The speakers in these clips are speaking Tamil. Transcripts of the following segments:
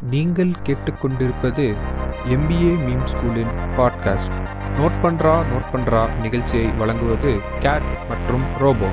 நீங்கள் கேட்டுக்கொண்டிருப்பது எம்பிஏ மீம் ஸ்கூலின் பாட்காஸ்ட் நோட் பண்றா நோட் பண்றா நிகழ்ச்சியை வழங்குவது கேட் மற்றும் ரோபோ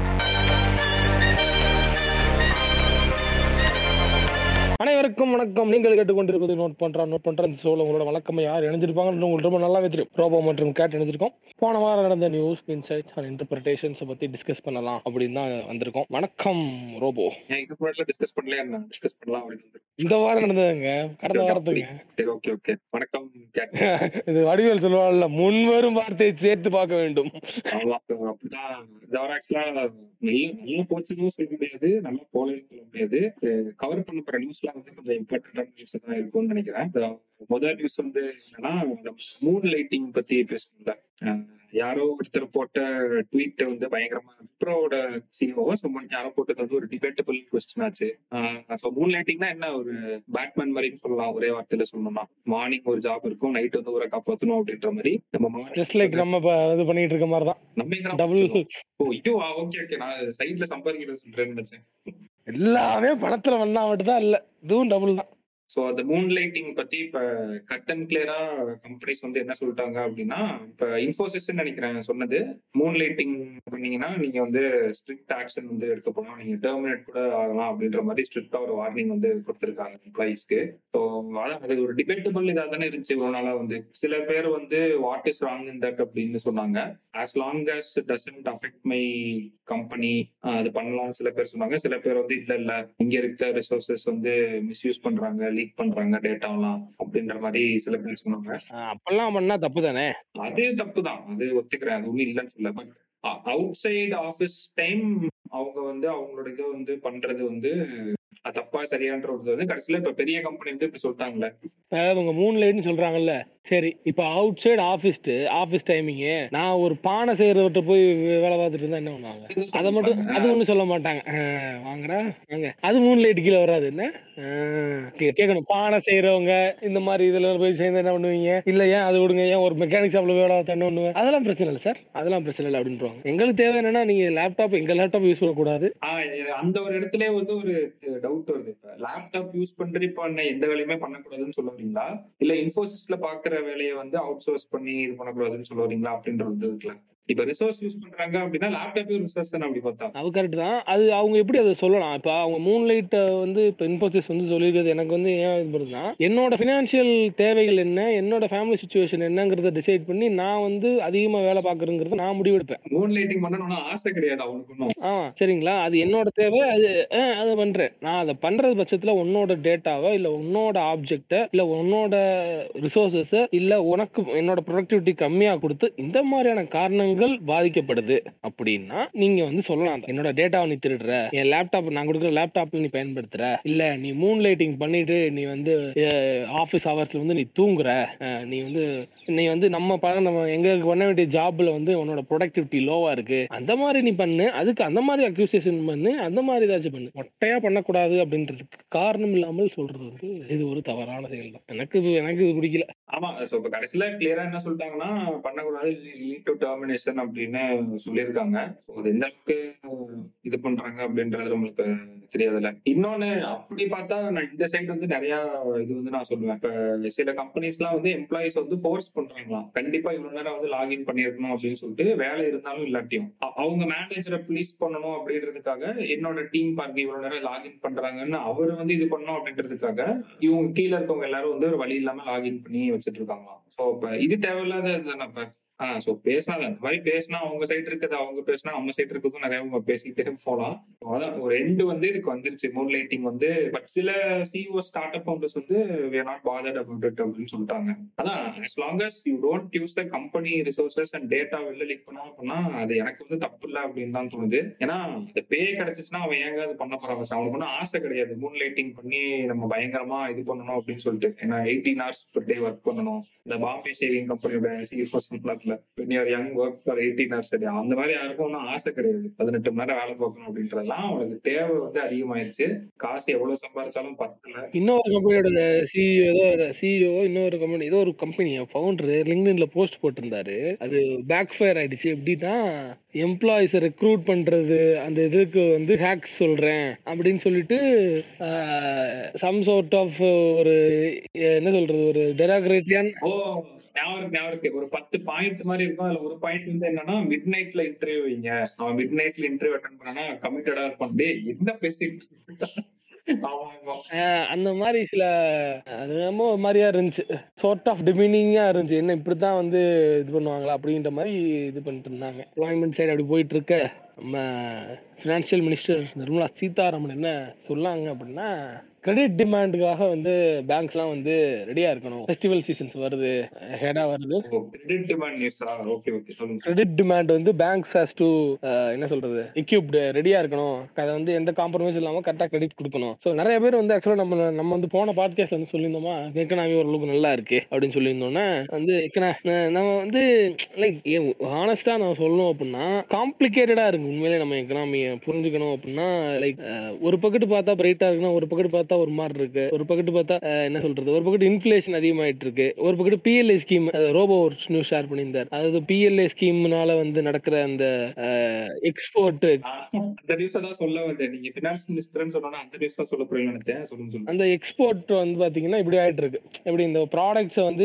அனைவருக்கும் வணக்கம் நீங்கள் கேட்டுக்கொண்டிருப்பது நோட் பண்றா நோட் பண்ற இந்த ஷோல உங்களோட வழக்கம் யார் இணைஞ்சிருப்பாங்கன்னு உங்களுக்கு ரொம்ப நல்லாவே தெரியும் ரோபோ மற்றும் கேட் இணைஞ்சிருக்கோம் போன வாரம் நடந்த நியூஸ் இன்சைட்ஸ் அண்ட் இன்டர்பிரேஷன்ஸ் பத்தி டிஸ்கஸ் பண்ணலாம் அப்படின்னு தான் வந்திருக்கோம் வணக்கம் ரோபோ ஏன் இது முன்னாடி டிஸ்கஸ் பண்ணலையா நான் டிஸ்கஸ் பண்ணலாம் அப்படின்னு இந்த வாரம் நடந்ததுங்க கடந்த வாரத்துக்கு சரி ஓகே ஓகே வணக்கம் கேட் இது வடிவேல் சொல்லுவாங்கல்ல முன்வரும் வார்த்தையை சேர்த்து பார்க்க வேண்டும் ஆமா அப்படிதான் இந்த வாரம் ஆக்சுவலா நல்ல நல்ல போச்சுன்னு சொல்ல முடியாது நல்லா போலன்னு சொல்ல முடியாது கவர் பண்ண போற நியூஸ்லாம் வந்து கொஞ்சம் இம்பார்ட்டன்டான நியூஸ் தான் இருக்கும்னு நினைக்கிறேன் இந்த முதல் நியூஸ் வந்து என்னன்னா மூன் லைட்டிங் பத்தி பேசணும்ல அஹ் யாரோ ஒருத்தர் போட்ட ட்வீட் வந்து பயங்கரமா விப்ரோட சிஓ சும்மன் யாரோ போட்டது வந்து ஒரு டிபேட்டபிள் கொஸ்டின் ஆச்சு ஸோ மூன் லைட்டிங்னா என்ன ஒரு பேட்மேன் மாதிரின்னு சொல்லலாம் ஒரே வார்த்தையில சொல்லணும்னா மார்னிங் ஒரு ஜாப் இருக்கும் நைட் வந்து ஊரை காப்பாற்றணும் அப்படின்ற மாதிரி நம்ம மார்னிங் ஜஸ்ட் லைக் நம்ம இப்ப இது பண்ணிட்டு இருக்க மாதிரி தான் நம்ம எங்க டபுள் ஓ இதுவா ஓகே ஓகே நான் சைட்ல சம்பாதிக்கிறது சொல்றேன்னு நினைச்சேன் எல்லாமே பணத்துல வந்தா மட்டும் தான் இல்ல இதுவும் டபுள் தான் சோ அந்த மூன் லைட்டிங் பத்தி இப்ப கட் அண்ட் கிளியரா கம்பெனிஸ் வந்து என்ன சொல்லிட்டாங்க அப்படின்னா இப்ப இன்ஃபோசிஸ் நினைக்கிறேன் சொன்னது மூன் லைட்டிங் பண்ணீங்கன்னா நீங்க வந்து ஸ்ட்ரிக்ட் ஆக்ஷன் வந்து எடுக்கப்படும் நீங்க டெர்மினேட் கூட ஆகலாம் அப்படின்ற மாதிரி ஸ்ட்ரிக்டா ஒரு வார்னிங் வந்து கொடுத்திருக்காங்க எம்ப்ளாயிஸ்க்கு ஸோ அதான் அது ஒரு டிபேட்டபிள் இதாக தானே இருந்துச்சு இவ்வளவு நாளா வந்து சில பேர் வந்து what is wrong in that அப்படின்னு சொன்னாங்க as long as doesn't affect my company அது பண்ணலாம்னு சில பேர் சொன்னாங்க சில பேர் வந்து இல்ல இல்ல இங்க இருக்க ரிசோர்சஸ் வந்து மிஸ்யூஸ் பண்றாங்க லீக் பண்றாங்க டேட்டாலாம் அப்படின்ற மாதிரி சில பேர் சொன்னாங்க அப்பெல்லாம் பண்ணா தப்பு தானே அது தப்பு தான் அது ஒத்துக்கிறேன் அது ஒண்ணும் இல்லைன்னு சொல்ல but outside office time அவங்க வந்து அவங்களோட இதை வந்து பண்றது வந்து அது தப்பா சரியான்றது வந்து கடைசியில இப்ப பெரிய கம்பெனி வந்து இப்படி சொல்லிட்டாங்களே இப்ப இவங்க மூணு லைட்னு சொல்றாங்கல்ல சரி இப்ப outside office office timing நான் ஒரு பானை செய்யறவர்கிட்ட போய் வே- வேலை பார்த்துட்டு இருந்தா என்ன பண்ணுவாங்க அதை மட்டும் அது ஒண்ணும் சொல்ல மாட்டாங்க ஆஹ் வாங்கடா வாங்க அது மூணு லைட் கீழே வராது என்ன ஆஹ் கே- கேட்கணும் பானை செய்யறவங்க இந்த மாதிரி இதுல போய் சேர்ந்து என்ன பண்ணுவீங்க இல்ல ஏன் அது விடுங்க ஏன் ஒரு மெக்கானிக் ஷாப்ல வேலை பார்த்து என்ன பண்ணுவேன் அதெல்லாம் பிரச்சனை இல்லை சார் அதெல்லாம் பிரச்சனை இல்லை அப்படின்றாங்க எங்களுக்கு தேவை என்னன்னா நீங்க லேப்டாப் எங்க லேப்டாப் யூஸ் பண்ணக்கூடாது ஆஹ் அந்த ஒரு இடத்துல வந்து ஒரு டவுட் வருது இப்ப லேப்டாப் யூஸ் பண்ற இப்ப என்ன எந்த வேலையுமே பண்ணக்கூடாதுன்னு சொல்ல வரீங்களா இல்ல இன்ஃபோசிஸ்ல பாக்குற வேலையை வந்து அவுட் சோர்ஸ் பண்ணி இது பண்ணக்கூடாதுன்னு சொல்ல வரீங்களா அப்படின்றது இருக்குல்ல இப்ப ரிசோர்ஸ் யூஸ் பண்றாங்க அப்படின்னா லேப்டாப்பே ரிசோர்ஸ் அப்படி பார்த்தா அது கரெக்ட் தான் அது அவங்க எப்படி அதை சொல்லலாம் இப்போ அவங்க மூன் லைட் வந்து இப்போ இன்ஃபோசிஸ் வந்து சொல்லியிருக்கிறது எனக்கு வந்து ஏன் இது பண்ணுதுன்னா என்னோட ஃபினான்ஷியல் தேவைகள் என்ன என்னோட ஃபேமிலி சுச்சுவேஷன் என்னங்கிறத டிசைட் பண்ணி நான் வந்து அதிகமாக வேலை பார்க்குறேங்கிறத நான் முடிவெடுப்பேன் மூன் லைட்டிங் பண்ணணும்னு ஆசை கிடையாது அவனுக்கு ஒன்றும் ஆ சரிங்களா அது என்னோட தேவை அது ஆ, அதை பண்றேன் நான் அதை பண்றது பட்சத்துல உன்னோட டேட்டாவை இல்ல உன்னோட ஆப்ஜெக்ட இல்ல உன்னோட ரிசோர்சஸ் இல்ல உனக்கு என்னோட ப்ரொடக்டிவிட்டி கம்மியா கொடுத்து இந்த மாதிரியான காரணங்கள் பாதிக்கப்படுது அப்படின்னா நீங்க வந்து சொல்லலாம் என்னோட டேட்டாவை நீ திருடுற என் லேப்டாப் நான் கொடுக்குற லேப்டாப்ல நீ பயன்படுத்துற இல்ல நீ மூன் லைட்டிங் பண்ணிட்டு நீ வந்து ஆஃபீஸ் ஹவர்ஸ்ல வந்து நீ தூங்குற அஹ், நீ வந்து நீ வந்து நம்ம ப- நம்ம எங்களுக்கு பண்ண வேண்டிய ஜாப்ல வந்து உன்னோட ப்ரொடக்டிவிட்டி லோவா இருக்கு அந்த மாதிரி நீ பண்ணு அதுக்கு அந்த மாதிரி அக்யூசியேஷன் பண்ணு அந்த மாதிரி ஏதாச்சும் பண்ணு மொட்டையா பண்ணக்கூடாது அப்படின்றதுக்கு காரணம் இல்லாமல் சொல்றது வந்து இது ஒரு தவறான செயல் தான் எனக்கு இது எனக்கு இது பிடிக்கல ஆமா சோ இப்ப கடைசியில கிளியரா என்ன சொல்லிட்டாங்கன்னா பண்ணக்கூடாது லீட் டு டெர்மினேஷன் அப்படின்னு சொல்லியிருக்காங்க So, அது எந்த அளவுக்கு இது பண்றாங்க அப்படின்றது நம்மளுக்கு தெரியாதுல்ல இன்னொன்னு அப்படி பார்த்தா நான் இந்த சைடு வந்து நிறைய இது வந்து நான் சொல்லுவேன் இப்ப சில கம்பெனிஸ் எல்லாம் வந்து எம்ப்ளாயிஸ் வந்து ஃபோர்ஸ் பண்றாங்களாம் கண்டிப்பா இவ்வளவு நேரம் வந்து லாகின் பண்ணிருக்கணும் அப்படின்னு சொல்லிட்டு வேலை இருந்தாலும் இல்லாட்டியும் அ- அவங்க மேனேஜரை ப்ளீஸ் பண்ணணும் அப்படின்றதுக்காக என்னோட டீம் பாருங்க இவ்வளவு நேரம் லாகின் பண்றாங்கன்னு அவர் வந்து இது பண்ணணும் அப்படின்றதுக்காக இவங்க கீழே இருக்கவங்க எல்லாரும் வந்து ஒரு வழி இல்லாம லாகின் பண்ணி வச்சிட்டு இருக்காங்களாம் சோ இப்ப இது தேவையில்லாத தானே இப்ப ஆஹ் சோ பேசினா அந்த மாதிரி பேசினா அவங்க சைடு இருக்கிறது அவங்க பேசினா நம்ம சைடு இருக்கிறதும் நிறைய அவங்க பேசிக்கிட்டே போகலாம் அதான் ஒரு எண்டு வந்து இதுக்கு வந்துருச்சு மூன் லைட்டிங் வந்து பட் சில சிஓ ஸ்டார்ட் அப் ஃபவுண்டர்ஸ் வந்து we are not bothered about it அப்படின்னு சொல்லிட்டாங்க அதான் as long as you don't use the company resources and data வெளில லீக் பண்ணோம் அப்படின்னா அது எனக்கு வந்து தப்பு இல்லை அப்படின்னு தான் தோணுது ஏன்னா இந்த பே கிடைச்சிச்சுன்னா அவன் ஏங்க அது பண்ண போறான் அவனுக்கு ஒன்றும் ஆசை கிடையாது மூன் லைட்டிங் பண்ணி நம்ம பயங்கரமா இது பண்ணணும் அப்படின்னு சொல்லிட்டு ஏன்னா eighteen hours per day work பண்ணணும் இந்த பாம்பே சேவிங் கம்பெனியோட சிஎஸ்ஓ சொன்னார்ல when you are young work for 18 hours a day அந்த மாதிரி யாருக்கும் ஒன்றும் ஆசை கிடையாது பதினெட்டு மணி நேரம் வேலை பார்க்கணும் அப்படின்றதெல்லாம் அவனுக்கு தேவை வந்து அதிகமாயிருச்சு காசு எவ்வளவு சம்பாதிச்சாலும் பத்தல இன்னொரு கம்பெனியோட சிஇஓ ஏதோ சிஇஓ இன்னொரு கம்பெனி ஏதோ ஒரு கம்பெனி ஃபவுண்டர் லிங்க்டின்ல போஸ்ட் போட்டிருந்தாரு அது பேக் ஃபயர் ஆயிடுச்சு எப்படின்னா எம்ப்ளாயிஸை ரெக்ரூட் பண்றது அந்த இதுக்கு வந்து ஹேக்ஸ் சொல்றேன் அப்படின்னு சொல்லிட்டு சம் சார்ட் ஆஃப் ஒரு என்ன சொல்றது ஒரு டெராகிரேட்டியான் ஓ ஞாபகம் இருக்கு, ஞாபகம் இருக்கு ஒரு பத்து பாயிண்ட் மாதிரி இருக்கும் அதுல ஒரு பாயிண்ட் வந்து என்னன்னா மிட் நைட்ல இன்டர்வியூ வைங்க அவன் மிட் நைட்ல இன்டர்வியூ அட்டன் பண்ணா கமிட்டடா இருப்பான் டேய் என்ன பேசிட்டு ஆமா ஆமா ஆஹ் அந்த மாதிரி சில அது ரொம்ப ஒரு மாதிரியா இருந்துச்சு சார்ட் ஆஃப் டிமினிங்கா இருந்துச்சு என்ன இப்படித்தான் வந்து இது பண்ணுவாங்களா அப்படின்ற மாதிரி இது பண்ணிட்டு இருந்தாங்க எம்ப்ளாய்மெண்ட் சைடு அப்படி போயிட்டு இருக்க நம்ம ஃபினான்ஷியல் மினிஸ்டர் நிர்மலா சீதாராமன் என்ன சொன்னாங்க அப்படின்னா கிரெடிட் டிமாண்டுக்காக வந்து பேங்க்ஸ்லாம் வந்து ரெடியா இருக்கணும் ஃபெஸ்டிவல் சீசன்ஸ் வருது ஹெடா வருது கிரெடிட் டிமாண்ட் நியூஸா ஓகே ஓகே சொல்லுங்க கிரெடிட் டிமாண்ட் வந்து பேங்க்ஸ் ஹேஸ் டு என்ன சொல்றது எக்யூப்டு ரெடியா இருக்கணும் அதை வந்து எந்த காம்ப்ரமைஸ் இல்லாம கரெக்டா கிரெடிட் கொடுக்கணும் ஸோ நிறைய பேர் வந்து ஆக்சுவலா நம்ம நம்ம வந்து போன பாட்காஸ்ட்ல வந்து சொல்லியிருந்தோமா எக்கனாமி ஓரளவுக்கு நல்லா இருக்கு அப்படின்னு சொல்லியிருந்தோன்னே வந்து எக்கனா நம்ம வந்து லைக் ஹானஸ்டா நான் சொல்லணும் அப்படின்னா காம்ப்ளிகேட்டடா இருக்கு உண்மையிலே நம்ம எக்கனாமியை புரிஞ்சுக்கணும் அப்படின்னா லைக் ஒரு பக்கெட்டு பார்த்தா பிரைட்டா இருக்குன்னா ஒரு பக்கெட்டு பார்த்தா ஒரு மாதிரி இருக்கு ஒரு பக்கெட்டு பார்த்தா அஹ், என்ன சொல்றது ஒரு பக்கெட்டு இன்ஃபிளேஷன் அதிகமாயிட்டு இருக்கு ஒரு பக்கெட்டு பிஎல்ஏ ஸ்கீம் ரோபோ ஒரு நியூஸ் ஷேர் பண்ணியிருந்தார் அதாவது பிஎல்ஏ ஸ்கீம்னால வந்து நடக்கிற அந்த எக்ஸ்போர்ட் அந்த நியூஸ் தான் சொல்ல வந்தேன் நீங்க பினான்ஸ் மினிஸ்டர்னு சொன்னா அந்த நியூஸ் தான் சொல்ல போறீங்கன்னு நினைச்சேன் சொல்லுங்க சொல்லுங்க அந்த எக்ஸ்போர்ட் வந்து பாத்தீங்கன்னா இப்படி ஆயிட்டு இருக்கு எப்படி இந்த ப்ராடக்ட்ஸை வந்து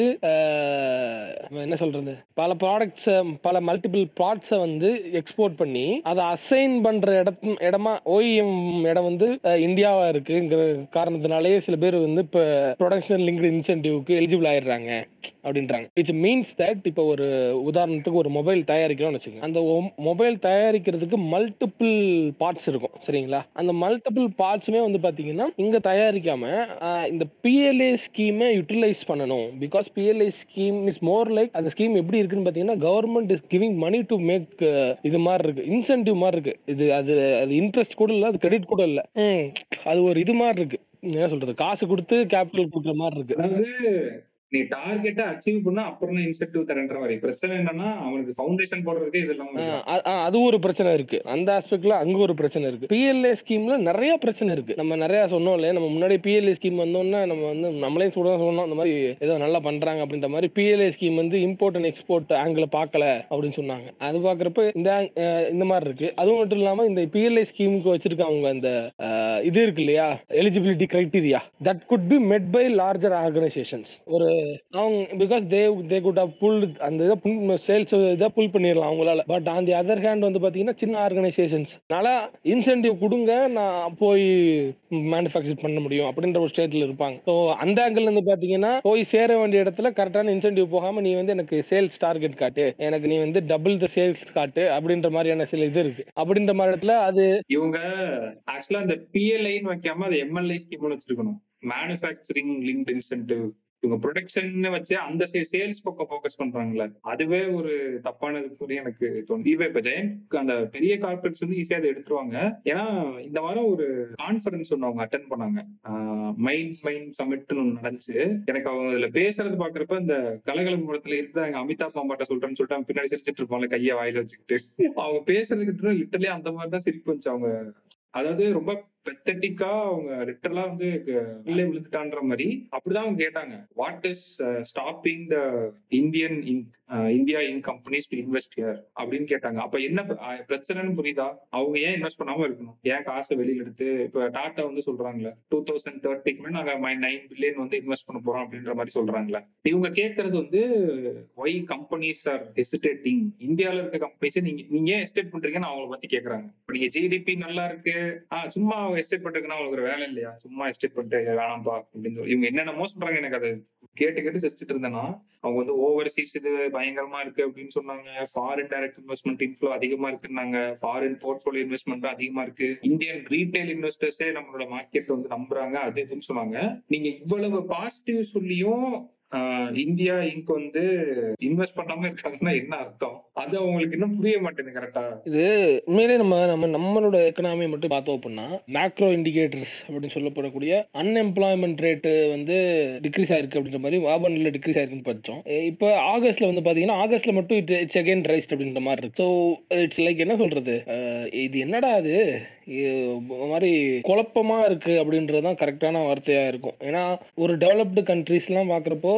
அஹ், என்ன சொல்றது பல ப்ராடக்ட்ஸை பல மல்டிபிள் ப்ராடக்ட்ஸை வந்து எக்ஸ்போர்ட் பண்ணி அதை அசைன் பண்ற இடத்து இடமா ஓஇஎம் இடம் வந்து அஹ், இந்தியாவா இருக்குங்கிற காரணத்தினாலேயே சில பேர் வந்து இப்போ ப்ரொடக்ஷன் லிங்க்டு இன்சென்டிவ்க்கு எலிஜிபிள் ஆயிடுறாங்க அப்படின்றாங்க விச் மீன்ஸ் தட் இப்போ ஒரு உதாரணத்துக்கு ஒரு மொபைல் தயாரிக்கிறோம்னு வச்சுக்கோங்க அந்த மொபைல் தயாரிக்கிறதுக்கு மல்டிபிள் பார்ட்ஸ் இருக்கும் சரிங்களா அந்த மல்டிபிள் பார்ட்ஸுமே வந்து பாத்தீங்கன்னா இங்க தயாரிக்காம ஆஹ், இந்த பிஎல்ஏ ஸ்கீமை யூட்டிலைஸ் பண்ணணும் because PLA scheme is more like அந்த ஸ்கீம் எப்படி இருக்குன்னு பாத்தீங்கன்னா government is giving money to make இது மாதிரி இருக்கு இன்சென்டிவ் மாதிரி இருக்கு இது அது அது இன்ட்ரெஸ்ட் கூட இல்ல அது கிரெடிட் கூட இல்ல ம், அது ஒரு இது மாதிரி இருக்கு என்ன சொல்றது காசு கொடுத்து கேபிட்டல் கொடுக்குற மாதிரி இருக்கு அதாவது நீ டார்கெட்டை அச்சீவ் பண்ணா அப்புறம் இன்சென்டிவ் தரேன்ற மாதிரி பிரச்சனை என்னன்னா அவனுக்கு ஃபவுண்டேஷன் போடுறதுக்கே இது இல்லாம ஆ, இருக்கு. அ- ஆ, அது ஒரு பிரச்சனை இருக்கு அந்த ஆஸ்பெக்ட்ல அங்க ஒரு பிரச்சனை இருக்கு பிஎல்ஏ ஸ்கீம்ல நிறைய பிரச்சனை இருக்கு நம்ம நிறைய சொன்னோம் இல்லையா நம்ம முன்னாடி பிஎல்ஏ ஸ்கீம் வந்தோம்னா நம்ம வந்து நம்மளே கூட சொன்னோம் அந்த மாதிரி ஏதோ நல்லா பண்றாங்க அப்படின்ற மாதிரி பிஎல்ஏ ஸ்கீம் வந்து இம்போர்ட் அண்ட் எக்ஸ்போர்ட் ஆங்கிள் பார்க்கல அப்படின்னு சொன்னாங்க அது பாக்குறப்ப இந்த ang- அஹ், இந்த மாதிரி இருக்கு அதுவும் மட்டும் இல்லாம இந்த பிஎல்ஏ ஸ்கீமுக்கு வச்சிருக்காங்க அந்த அஹ், இது இருக்கு இல்லையா eligibility criteria that could be met by larger organisations ஒரு அவங்க because they they could have pull அந்த இதை சேல்ஸ் இதை புல் பண்ணிடலாம் அவங்களால but on the other hand வந்து பாத்தீங்கன்னா சின்ன ஆர்கனைசேஷன்ஸ் அதனால இன்சென்டிவ் கொடுங்க நான் போய் மேனுஃபேக்சர் பண்ண முடியும் அப்படின்ற ஒரு ஸ்டேட்ல இருப்பாங்க ஸோ அந்த ஆங்கிள் இருந்து பாத்தீங்கன்னா போய் சேர வேண்டிய இடத்துல கரெக்டான இன்சென்டிவ் போகாம நீ வந்து எனக்கு சேல்ஸ் டார்கெட் காட்டு எனக்கு நீ வந்து டபுள் த சேல்ஸ் காட்டு அப்படின்ற மாதிரியான சில இது இருக்கு அப்படின்ற மாதிரி இடத்துல அது இவங்க ஆக்சுவலா அந்த பிஎல்ஐன்னு வைக்காம அது எம்எல்ஐ ஸ்கீம்னு வச்சிருக்கணும் மேனுஃபேக்சரிங் லிங்க்ட் இன்சென்டிவ் இவங்க ப்ரொடக்ஷன் வச்சு அந்த சேல்ஸ் பக்கம் ஃபோக்கஸ் பண்றாங்கல்ல அதுவே ஒரு தப்பானது புரிய எனக்கு தோணுது இப்ப இப்ப ஜெயண்ட் அந்த பெரிய கார்பரேட்ஸ் வந்து ஈஸியா அதை எடுத்துருவாங்க ஏன்னா இந்த வாரம் ஒரு கான்ஃபரன்ஸ் ஒன்று அவங்க அட்டன் பண்ணாங்க மைண்ட் மைண்ட் சமிட்னு ஒன்று நடந்துச்சு எனக்கு அவங்க இதுல பேசுறது பாக்குறப்ப இந்த கலகலம் படத்துல இருந்து அங்க அமிதாப் பாம்பாட்ட சொல்றேன்னு சொல்லிட்டு அவங்க பின்னாடி சிரிச்சிட்டு இருப்பாங்க கையை வாயில வச்சுக்கிட்டு அவங்க பேசுறதுக்கு லிட்டரலி அந்த மாதிரி தான் சிரிப்பு வந்துச்சு அவங்க அதாவது ரொம்ப பெத்தட்டிக்கா அவங்க லிட்டரலா வந்து உள்ளே விழுந்துட்டான்ற மாதிரி அப்படிதான் அவங்க கேட்டாங்க what is stopping the Indian India in companies to invest here அப்படின்னு கேட்டாங்க அப்ப என்ன ப- அஹ் பிரச்சனைன்னு புரியுதா அவங்க ஏன் இன்வெஸ்ட் பண்ணாம இருக்கணும் ஏன் காசை வெளியில எடுத்து இப்ப டாடா வந்து சொல்றாங்களே டூ தௌசண்ட் தேர்ட்டிக்கு நாங்க நைன் பில்லியன் வந்து இன்வெஸ்ட் பண்ண போறோம் அப்படின்ற மாதிரி சொல்றாங்களே இவங்க கேட்கறது வந்து ஒய் கம்பெனிஸ் ஆர் ஹெசிடேட்டிங் இந்தியால இருக்க கம்பெனிஸ் நீங்க நீங்க ஏன் எஸ்டேட் பண்றீங்கன்னு அவங்கள பத்தி கேக்குறாங்க இப்ப நீங்க ஜிடிபி நல்லா இருக்கு ஆஹ் சும்மா எஸ்டேட் பண்றதுக்குன்னா உங்களுக்கு ஒரு வேலை இல்லையா சும்மா எஸ்டேட் பண்ணிட்டு வேணாம்ப்பா அப்படின்னு சொல்லி இவங்க என்னென்னமோ சொல்றாங்க எனக்கு அது கேட்டு கேட்டு சிரிச்சிட்டு இருந்தேன்னா அவங்க வந்து ஓவர்சீஸ் இது பயங்கரமா இருக்கு அப்படின்னு சொன்னாங்க ஃபாரின் டைரக்ட் இன்வெஸ்ட்மெண்ட் இன்ஃப்ளோ அதிகமா இருக்குன்னாங்க ஃபாரின் போர்ட்ஃபோலியோ இன்வெஸ்ட்மெண்ட் அதிகமா இருக்கு இந்தியன் ரீட்டைல் இன்வெஸ்டர்ஸே நம்மளோட மார்க்கெட் வந்து நம்புறாங்க அது இதுன்னு சொன்னாங்க நீங்க இவ்வளவு பாசிட்டிவ் சொல்லியும் ஆஹ் இந்தியா இங்க வந்து இன்வெஸ்ட் பண்ணாம இருக்காங்கன்னா என்ன அர்த்தம் அது அவங்களுக்கு இன்னும் புரிய மாட்டேங்குது கரெக்டா உண்மையிலே நம்ம நம்ம நம்மளோட எக்கனாமி மட்டும் பார்த்தோம் அப்படின்னா மேக்ரோ இண்டிகேட்டர்ஸ் அப்படின்னு சொல்லப்படக்கூடிய அன்எம்ப்ளாய்மெண்ட் ரேட்டு வந்து டிக்ரீஸ் ஆயிருக்கு அப்படின்ற மாதிரி வாபன்ல டிக்ரீஸ் ஆயிருக்குன்னு படிச்சோம் எ- இப்போ ஆகஸ்ட்ல வந்து பாத்தீங்கன்னா ஆகஸ்ட்ல மட்டும் இட் இட்ஸ் அகைன் ரைஸ்ட் அப்படின்ற மாதிரி இருக்கு ஸோ இட்ஸ் லைக் என்ன சொல்றது அஹ் இது என்னடா அது இது ஒரு மாதிரி குழப்பமா இருக்கு அப்படின்றது தான் கரெக்டான வார்த்தையா இருக்கும் ஏன்னா ஒரு டெவலப்டு கண்ட்ரீஸ்லாம் பார்க்குறப்போ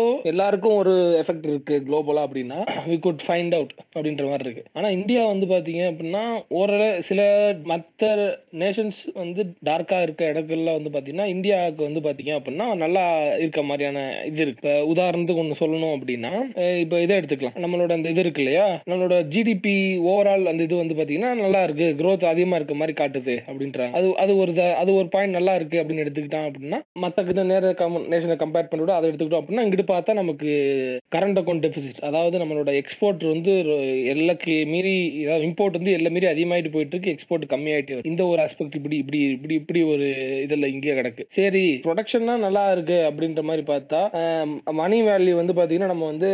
எல்லாருக்கும் ஒரு எஃபெக்ட் இருக்கு குளோபலா அப்படின்னா வி குட் ஃபைண்ட் அவுட் அப்படின்ற மாதிரி இருக்கு ஆனா இந்தியா வந்து பாத்தீங்க அப்படின்னா ஓரளவு சில மற்ற நேஷன்ஸ் வந்து டார்க்கா இருக்க இடங்கள்ல வந்து பாத்தீங்கன்னா இந்தியாவுக்கு வந்து பாத்தீங்க அப்படின்னா நல்லா இருக்க மாதிரியான இது இருக்கு இப்ப உதாரணத்துக்கு ஒண்ணு சொல்லணும் அப்படின்னா அஹ் இப்ப இதை எடுத்துக்கலாம் நம்மளோட அந்த இது இருக்கு இல்லையா நம்மளோட ஜிடிபி ஓவரால் அந்த இது வந்து பாத்தீங்கன்னா நல்லா இருக்கு growth அதிகமா இருக்க மாதிரி காட்டுது அப்படின்றாங்க அது அது ஒரு இத- அது ஒரு பாயிண்ட் நல்லா இருக்கு அப்படின்னு எடுத்துக்கிட்டான் அப்படின்னா மத்த கிட்ட நேர நேஷனை கம்பேர் பண்ணிவிட அதை எடுத்துக்கிட்டோம் அப்படின்னா இங்கிட்டு பார்த்தா நமக்கு கரண்ட் அக்கௌண்ட் டெபிசிட் அதாவது நம்மளோட எக்ஸ்போர்ட் வந்து ரொ- எல்லாக்கு மீறி அதாவது இம்போர்ட் வந்து எல்லாம் மீறி அதிகமாயிட்டு போயிட்டு இருக்கு எக்ஸ்போர்ட் கம்மியாயிட்டு வருது இந்த ஒரு ஆஸ்பெக்ட் இப்படி இப்படி இப்படி இப்படி ஒரு இதுல இங்கே கிடக்கு சரி ப்ரொடக்ஷன் தான் நல்லா இருக்கு அப்படின்ற மாதிரி பார்த்தா மணி வேல்யூ வந்து பாத்தீங்கன்னா நம்ம வந்து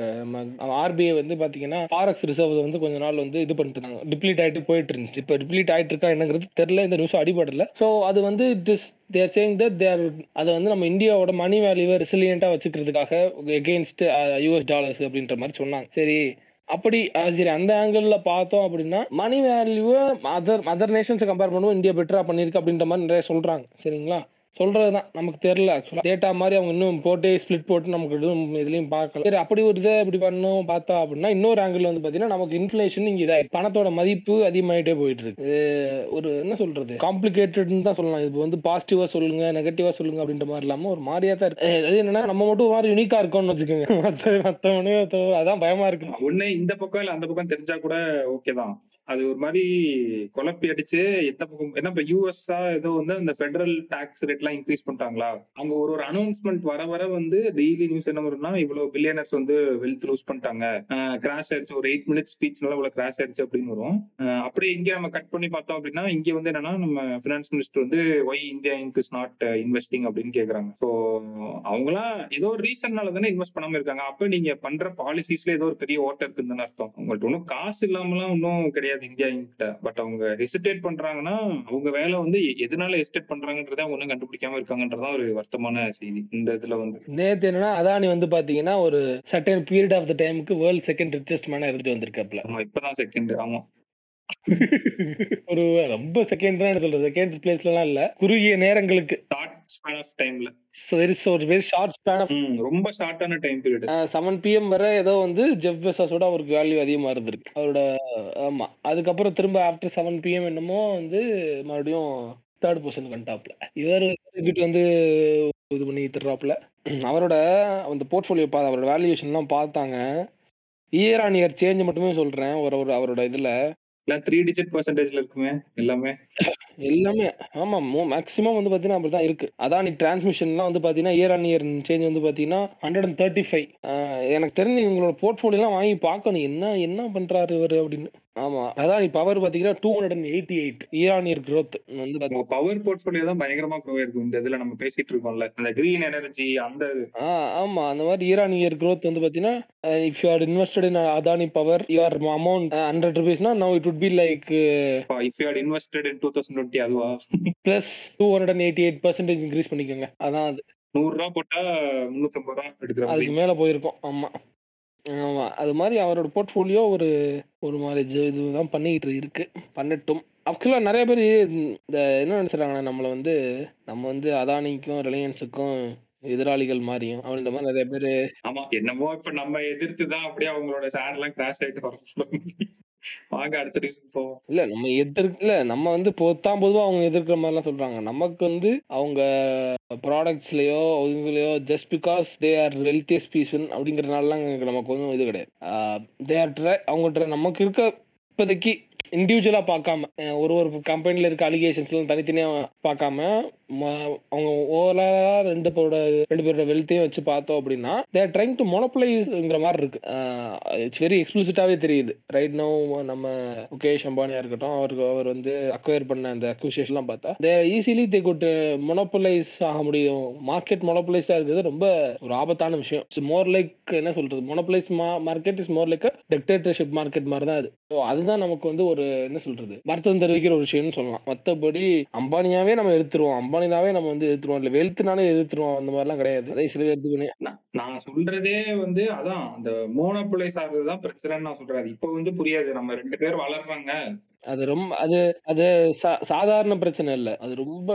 ஆர்பிஐ வந்து பாத்தீங்கன்னா ஃபாரக்ஸ் ரிசர்வ் வந்து கொஞ்ச நாள் வந்து இது பண்ணிட்டு இருந்தாங்க டிப்ளீட் ஆயிட்டு போயிட்டு இருந்துச்சு இப்போ டிப்ளீட் ஆயிட்டு இருக்கா என்னங்கிறது தெரியல இந்த நியூஸ் அடிபடல ஸோ அது வந்து it is there saying that there அதை வந்து நம்ம இந்தியாவோட மணி வேல்யூவை ரெசிலியண்டா வச்சுக்கிறதுக்காக எகெயின்ஸ்ட் யூஎஸ் டாலர்ஸ் அப்படின்ற மாதிரி சொன்னாங்க சரி அப்படி அஹ் சரி அந்த ஆங்கிள் பார்த்தோம் அப்படின்னா மணி வேல்யூவை அதர் அதர் நேஷன்ஸை கம்பேர் பண்ணுவோம் இந்தியா பெட்டரா பண்ணிருக்கு அப்படின்ற மாதிரி நிறைய சொல்றாங்க சரிங்களா சொல்றதுதான் நமக்கு தெரியல ஆக்சுவலா டேட்டா மாதிரி அவங்க இன்னும் போட்டு ஸ்பிளிட் போட்டு நமக்கு எதுவும் இதுலயும் பார்க்கல சரி அப்படி ஒரு இதை இப்படி பண்ணோம் பார்த்தா அப்படின்னா இன்னொரு ஆங்கிள் வந்து பாத்தீங்கன்னா நமக்கு இன்ஃபிளேஷன் இங்க இதாயி பணத்தோட மதிப்பு அதிகமாயிட்டே போயிட்டு இருக்கு இது ஒரு என்ன சொல்றது காம்ப்ளிகேட்டட்னு தான் சொல்லலாம் இது வந்து பாசிட்டிவா சொல்லுங்க நெகட்டிவா சொல்லுங்க அப்படின்ற மாதிரி இல்லாம ஒரு மாதிரியா தான் இருக்கு அது என்னன்னா நம்ம மட்டும் ஒரு மாதிரி யூனிக்கா இருக்கோம்னு வச்சுக்கோங்க மத்த மத்தவனே அதான் பயமா இருக்கு ஒண்ணு இந்த பக்கம் இல்ல அந்த பக்கம் தெரிஞ்சா கூட ஓகே தான் அது ஒரு மாதிரி குழப்பி அடிச்சு எந்த பக்கம் என்ன இப்ப யூஎஸ்ஆ ஏதோ வந்து அந்த ஃபெடரல் டாக்ஸ் ரேட் எல்லாம் இன்க்ரீஸ் பண்ணிட்டாங்களா அங்க ஒரு ஒரு அனௌன்ஸ்மெண்ட் வர வர வந்து டெய்லி நியூஸ் என்ன வரும்னா இவ்வளவு பில்லியனர்ஸ் வந்து வெல்த் லூஸ் பண்ணிட்டாங்க கிராஷ் ஆயிடுச்சு ஒரு எயிட் மினிட்ஸ் ஸ்பீச்னால இவ்வளவு கிராஷ் ஆயிடுச்சு அப்படின்னு வரும் அஹ் அப்படியே இங்க நம்ம கட் பண்ணி பார்த்தோம் அப்படின்னா இங்க வந்து என்னன்னா நம்ம பினான்ஸ் மினிஸ்டர் வந்து why India Inc is not investing அப்படின்னு கேக்குறாங்க ஸோ அவங்களாம் ஏதோ ஒரு ரீசன்னால தானே இன்வெஸ்ட் பண்ணாம இருக்காங்க அப்ப நீங்க பண்ற பாலிசிஸ்ல ஏதோ ஒரு பெரிய ஓட்டம் இருக்குன்னு அர்த்தம் உங்கள்ட்ட ஒன்றும் காசு இல்லாமலாம் ஒன்றும் கிடையாது இந்தியா இங்கிட்ட பட் அவங்க ஹெசிடேட் பண்றாங்கன்னா அவங்க வேலை வந்து எ- எதனால ஹெசிடேட் பண்றாங்கன்றதை அவங்க ஒன்றும் கண்டுபிடிக்காம இருக்காங்கன்றதான் ஒரு வருத்தமான செய்தி இந்த இதுல வந்து நேத்து என்னன்னா அதானி வந்து பாத்தீங்கன்னா ஒரு சர்டன் பீரியட் ஆஃப் த டைமுக்கு வேர்ல்ட் செகண்ட் ரிச்சஸ்ட் மேனா இருந்துட்டு வந்திருக்காப்ல ஆமா இப்பதான் செகண்ட் ஆமா ஒரு ரொம்ப செகண்ட் தான் சொல்றது செகண்ட் பிளேஸ்லாம் இல்ல குறுகிய நேரங்களுக்கு ஷார்ட் ஸ்பேன் ஆஃப் டைம்ல வெரி ஒரு வெரி ஷார்ட் ஸ்பேன் ஆஃப் ரொம்ப ஷார்ட்டான டைம் பீரியட் செவன் பிஎம் வரை ஏதோ வந்து ஜெஃப் பெசாஸோட அவருக்கு வேல்யூ அதிகமா இருந்திருக்கு அவரோட ஆமா அதுக்கப்புறம் திரும்ப ஆஃப்டர் செவன் பிஎம் என்னமோ வந்து மறுபடியும் தேர்ட் பொசிஷன் கண்டாப்ல இவர் கிட்ட வந்து இது பண்ணி தர்றாப்ல அவரோட அந்த போர்ட்ஃபோலியோ பா அவரோட வேல்யூவேஷன்லாம் பார்த்தாங்க இயர் ஆன் இயர் சேஞ்ச் மட்டுமே சொல்றேன் ஒரு ஒரு அவரோட இதுல எல்லாம் த்ரீ டிஜிட் பர்சன்டேஜ்ல இருக்குமே எல்லாமே எல்லாமே ஆமா மேக்ஸிமம் வந்து பாத்தீங்கன்னா அப்படிதான் இருக்கு அதான் நீ டிரான்ஸ்மிஷன்லாம் வந்து பாத்தீங்கன்னா இயர் ஆன் இயர் சேஞ்ச் வந்து பாத்தீங்கன்னா ஹண்ட்ரட் அண்ட் தேர்ட்டி ஃபைவ் எனக்கு தெரிஞ்சு இவங்களோட போர்ட்ஃபோலியோ எல்லாம் வாங்கி பார்க்கணும் என்ன என்ன பண்றாரு இவரு அப்படின்னு ஆமா அதான் நீ பவர் பாத்தீங்கன்னா two hundred and eighty eight year on year growth வந்து பாத்தீங்கன்னா உங்க பவர் போர்ட்ஃபோலியோ தான் பயங்கரமா க்ரோ இருக்கும் இந்த இதுல நம்ம பேசிட்டு இருக்கோம்ல அந்த கிரீன் எனர்ஜி அந்த ஆ ஆமா அந்த மாதிரி இயர் ஆன் இயர் growth வந்து பாத்தீங்கன்னா if you are invested in Adani power your amount hundred ருபீஸ்னா now it would be like if you invested in two thousand twenty அதுவா plus two hundred and eighty eight percentage increase பண்ணிக்கோங்க அதான் அது நூறு ரூபா போட்டா முன்னூத்தம்பது ரூபா எடுக்கிற மாதிரி அதுக்கு மேல போயிருக்கோம் ஆமா ஆமா அது மாதிரி அவரோட போர்ட்ஃபோலியோ ஒரு ஒரு மாதிரி ஜ- இதுதான் பண்ணிக்கிட்டு இருக்கு பண்ணட்டும் ஆக்சுவலா நிறைய பேர் இந்த என்ன நினைச்சுறாங்கன்னா நம்மள வந்து நம்ம வந்து அதானிக்கும் ரிலையன்ஸுக்கும் எதிராளிகள் மாதிரியும் அப்படின்ற மாதிரி நிறைய பேர் ஆமா என்னமோ இப்ப நம்ம எதிர்த்து தான் அப்படியே அவங்களோட ஷேர் எல்லாம் கிராஷ் ஆயிட்டு வர வாங்க அடுத்த நியூஸ் போவோம் இல்ல நம்ம எதிர்க்க இல்ல நம்ம வந்து பொத்தாம் பொதுவா அவங்க எதிர்க்கிற மாதிரிலாம் சொல்றாங்க நமக்கு வந்து அவங்க ப்ராடக்ட்ஸ்லயோ இதுலயோ just because they are wealthiest person அப்படிங்கறதுனாலலாம் எங்களுக்கு நமக்கு ஒன்றும் இது கிடையாது தே ஆர் ட்ரை அவங்க நமக்கு இருக்க இப்போதைக்கு இண்டிவிஜுவலா பார்க்காம அஹ் ஒரு ஒரு கம்பெனில இருக்க அலிகேஷன்ஸ்லாம் தனித்தனியா பார்க்காம ம- அவங்க ஓவரலா ரெண்டு பேரோட ரெண்டு பேரோட வெல்த்தையும் வச்சு பார்த்தோம் அப்படின்னா தேர் ட்ரைங் டு மொனோபலைஸ்ங்கிற மாதிரி இருக்கு இட்ஸ் வெரி எக்ஸ்பிளிசிட்டாவே தெரியுது ரைட் நோ நம்ம முகேஷ் அம்பானியா இருக்கட்டும் அவருக்கு அவர் வந்து அக்வயர் பண்ண அந்த அக்யூசியேஷன்லாம் பார்த்தா தே ஈஸிலி தே குட் மொனோபலைஸ் ஆக முடியும் மார்க்கெட் மொனோபலைஸா இருக்கிறது ரொம்ப ஒரு ஆபத்தான விஷயம் இட்ஸ் மோர் லைக் என்ன சொல்றது monopolise market is more like dictatorship market மாதிரி தான் அது ஸோ அதுதான் நமக்கு வந்து ஒரு என்ன சொல்றது வருத்தம் தெரிவிக்கிற ஒரு விஷயம்னு சொல்லலாம் மற்றபடி அம்பானியாவே நம்ம எடுத்துருவோம் அம்பானியாவே நம்ம வந்து எடுத்துருவோம் இல்ல வெல்த்னாலே எடுத்துருவோம் அந்த மாதிரிலாம் கிடையாது அதே சில பேர் எடுத்துக்கணும் நான் நான் சொல்றதே வந்து அதான் அந்த மோனோபோலைஸ் ஆகுறதுதான் பிரச்சனைன்னு நான் சொல்றேன் அது இப்ப வந்து புரியாது நம்ம ரெண்டு பேர் வளர்றாங்க அது ரொம்ப அது அது சா- சாதாரண பிரச்சனை இல்ல அது ரொம்ப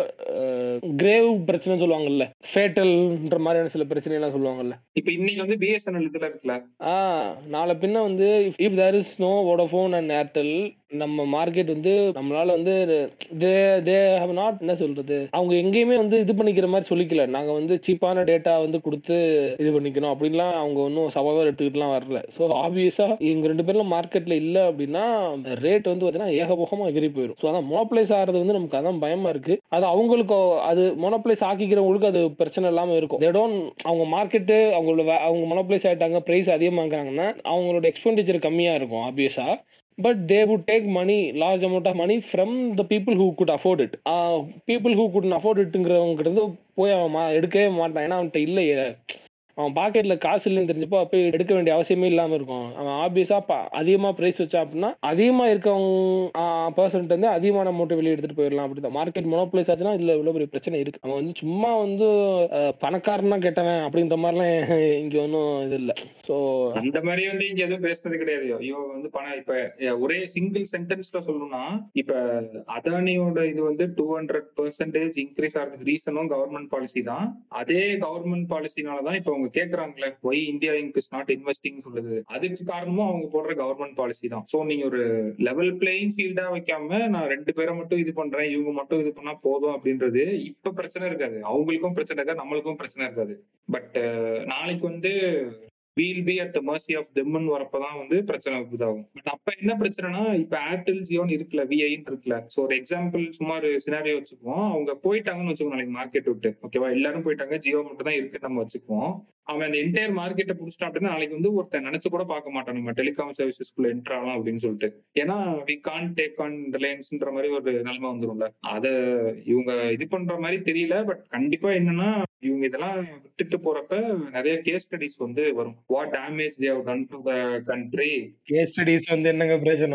கிரேவ் பிரச்சனை சொல்லுவாங்கல்ல ஃபேட்டல்ன்ற மாதிரியான சில பிரச்சனை எல்லாம் சொல்லுவாங்கல்ல இப்ப இன்னைக்கு வந்து பிஎஸ்என்எல் இதுல இருக்குல்ல ஆ நாளை பின்ன வந்து if there is no Vodafone and Airtel நம்ம மார்க்கெட் வந்து நம்மளால வந்து தே தே ஹவ் நாட் என்ன சொல்றது அவங்க எங்கேயுமே வந்து இது பண்ணிக்கிற மாதிரி சொல்லிக்கல நாங்க வந்து சீப்பான டேட்டா வந்து கொடுத்து இது பண்ணிக்கணும் அப்படின்லாம் அவங்க ஒன்றும் சவாலாக எடுத்துக்கிட்டுலாம் வரல ஸோ ஆப்வியஸா இவங்க ரெண்டு பேரும் மார்க்கெட்ல இல்ல அப்படின்னா ரேட் வந்து பார்த்தீங்கன்னா ஏகபோகமா எகிரி போயிடும் ஸோ அதான் மோனோப்ளைஸ் ஆகிறது வந்து நமக்கு அதான் பயமா இருக்கு அது அவங்களுக்கு அது மோனோப்ளைஸ் ஆக்கிக்கிறவங்களுக்கு அது பிரச்சனை இல்லாம இருக்கும் தே டோன்ட் அவங்க மார்க்கெட்டு அவங்களோட வே- அவங்க மோனோப்ளைஸ் ஆயிட்டாங்க பிரைஸ் அதிகமாக்குறாங்கன்னா அவங்களோட எக்ஸ்பெண்டிச்சர் கம்மியா இருக்கும் ஆப்வியஸா but they would take money large amount of money from the people who could afford it people who could afford இட்டுங்கிறவங்க கிட்ட இருந்து போய் அவன் மா- எடுக்கவே மாட்டான் ஏன்னா அவன்கிட்ட இல்லையே அவன் பாக்கெட்ல காசு இல்லைன்னு தெரிஞ்சப்போ போய் எடுக்க வேண்டிய அவசியமே இல்லாம இருக்கும் அவன் ஆப்வியஸா அதிகமா பிரைஸ் வச்சா அப்படின்னா அதிகமா இருக்கவங்க பர்சன்ட் வந்து அதிகமான அமௌண்ட் வெளியே எடுத்துட்டு போயிடலாம் அப்படிதான் மார்க்கெட் மோனோப்ளைஸ் ஆச்சுன்னா இதுல இவ்வளவு பெரிய பிரச்சனை இருக்கு அவன் வந்து சும்மா வந்து அஹ், பணக்காரனா கெட்டவன் அப்படின்ற மாதிரிலாம் இங்க ஒன்றும் இது இல்ல ஸோ அந்த மாதிரி வந்து இங்க எதுவும் பேசுனது கிடையாது ஐயோ வந்து பணம் இப்ப அஹ், ஒரே சிங்கிள் சென்டென்ஸ்ல சொல்லணும்னா இப்ப அதானியோட இது வந்து டூ ஹண்ட்ரட் பெர்சன்டேஜ் இன்க்ரீஸ் ஆகிறதுக்கு ரீசனும் கவர்மெண்ட் பாலிசி தான் அதே கவர்மெண்ட் பாலிசினால தான் இப்ப அவங்க கேக்குறாங்களே why India Inc is not investing சொல்லுது அதுக்கு காரணமும் அவங்க போடுற கவர்மெண்ட் பாலிசி தான் சோ நீங்க ஒரு லெவல் பிளேயிங் ஃபீல்டா வைக்காம நான் ரெண்டு பேரை மட்டும் இது பண்றேன் இவங்க மட்டும் இது பண்ணா போதும் அப்படின்றது இப்ப பிரச்சனை இருக்காது அவங்களுக்கும் பிரச்சனை இருக்காது நம்மளுக்கும் பிரச்சனை இருக்காது பட் நாளைக்கு வந்து we'll be at the mercy of தெம்னு வரப்பதான் வந்து பிரச்சனை இதாகும் பட் அப்ப என்ன பிரச்சனைனா இப்ப ஏர்டெல் ஜியோன்னு இருக்குல்ல விஐன்னு இருக்குல்ல சோ ஒரு எக்ஸாம்பிள் சும்மா ஒரு சினாரியோ வச்சுக்குவோம் அவங்க போயிட்டாங்கன்னு வச்சுக்கோங்க நாளைக்கு மார்க்கெட் விட்டு ஓகேவா எல்லாரும் போயிட்டாங்க ஜியோ மட்டும் தான் இருக்குன்னு நம்ம வச்சுக்குவோம் அவன் அந்த என்டையர் மார்க்கெட்டை புடிச்சிட்டான் அப்படின்னா நாளைக்கு வந்து ஒருத்தன் நினைச்சு கூட பார்க்க மாட்டான் நம்ம டெலிகாம் சர்வீசஸ்குள்ள என்டர் ஆகலாம் அப்படின்னு சொல்லிட்டு ஏன்னா வி கான் டேக் ஆன் ரிலையன்ஸ்ன்ற மாதிரி ஒரு நிலைமை வந்துரும்ல அத இவங்க இது பண்ற மாதிரி தெரியல பட் கண்டிப்பா என்னன்னா இவங்க இதெல்லாம் விட்டுட்டு போறப்ப நிறைய கேஸ் ஸ்டடிஸ் வந்து வரும் what damage they've done to the country case studies வந்து என்னங்க பிரச்சனை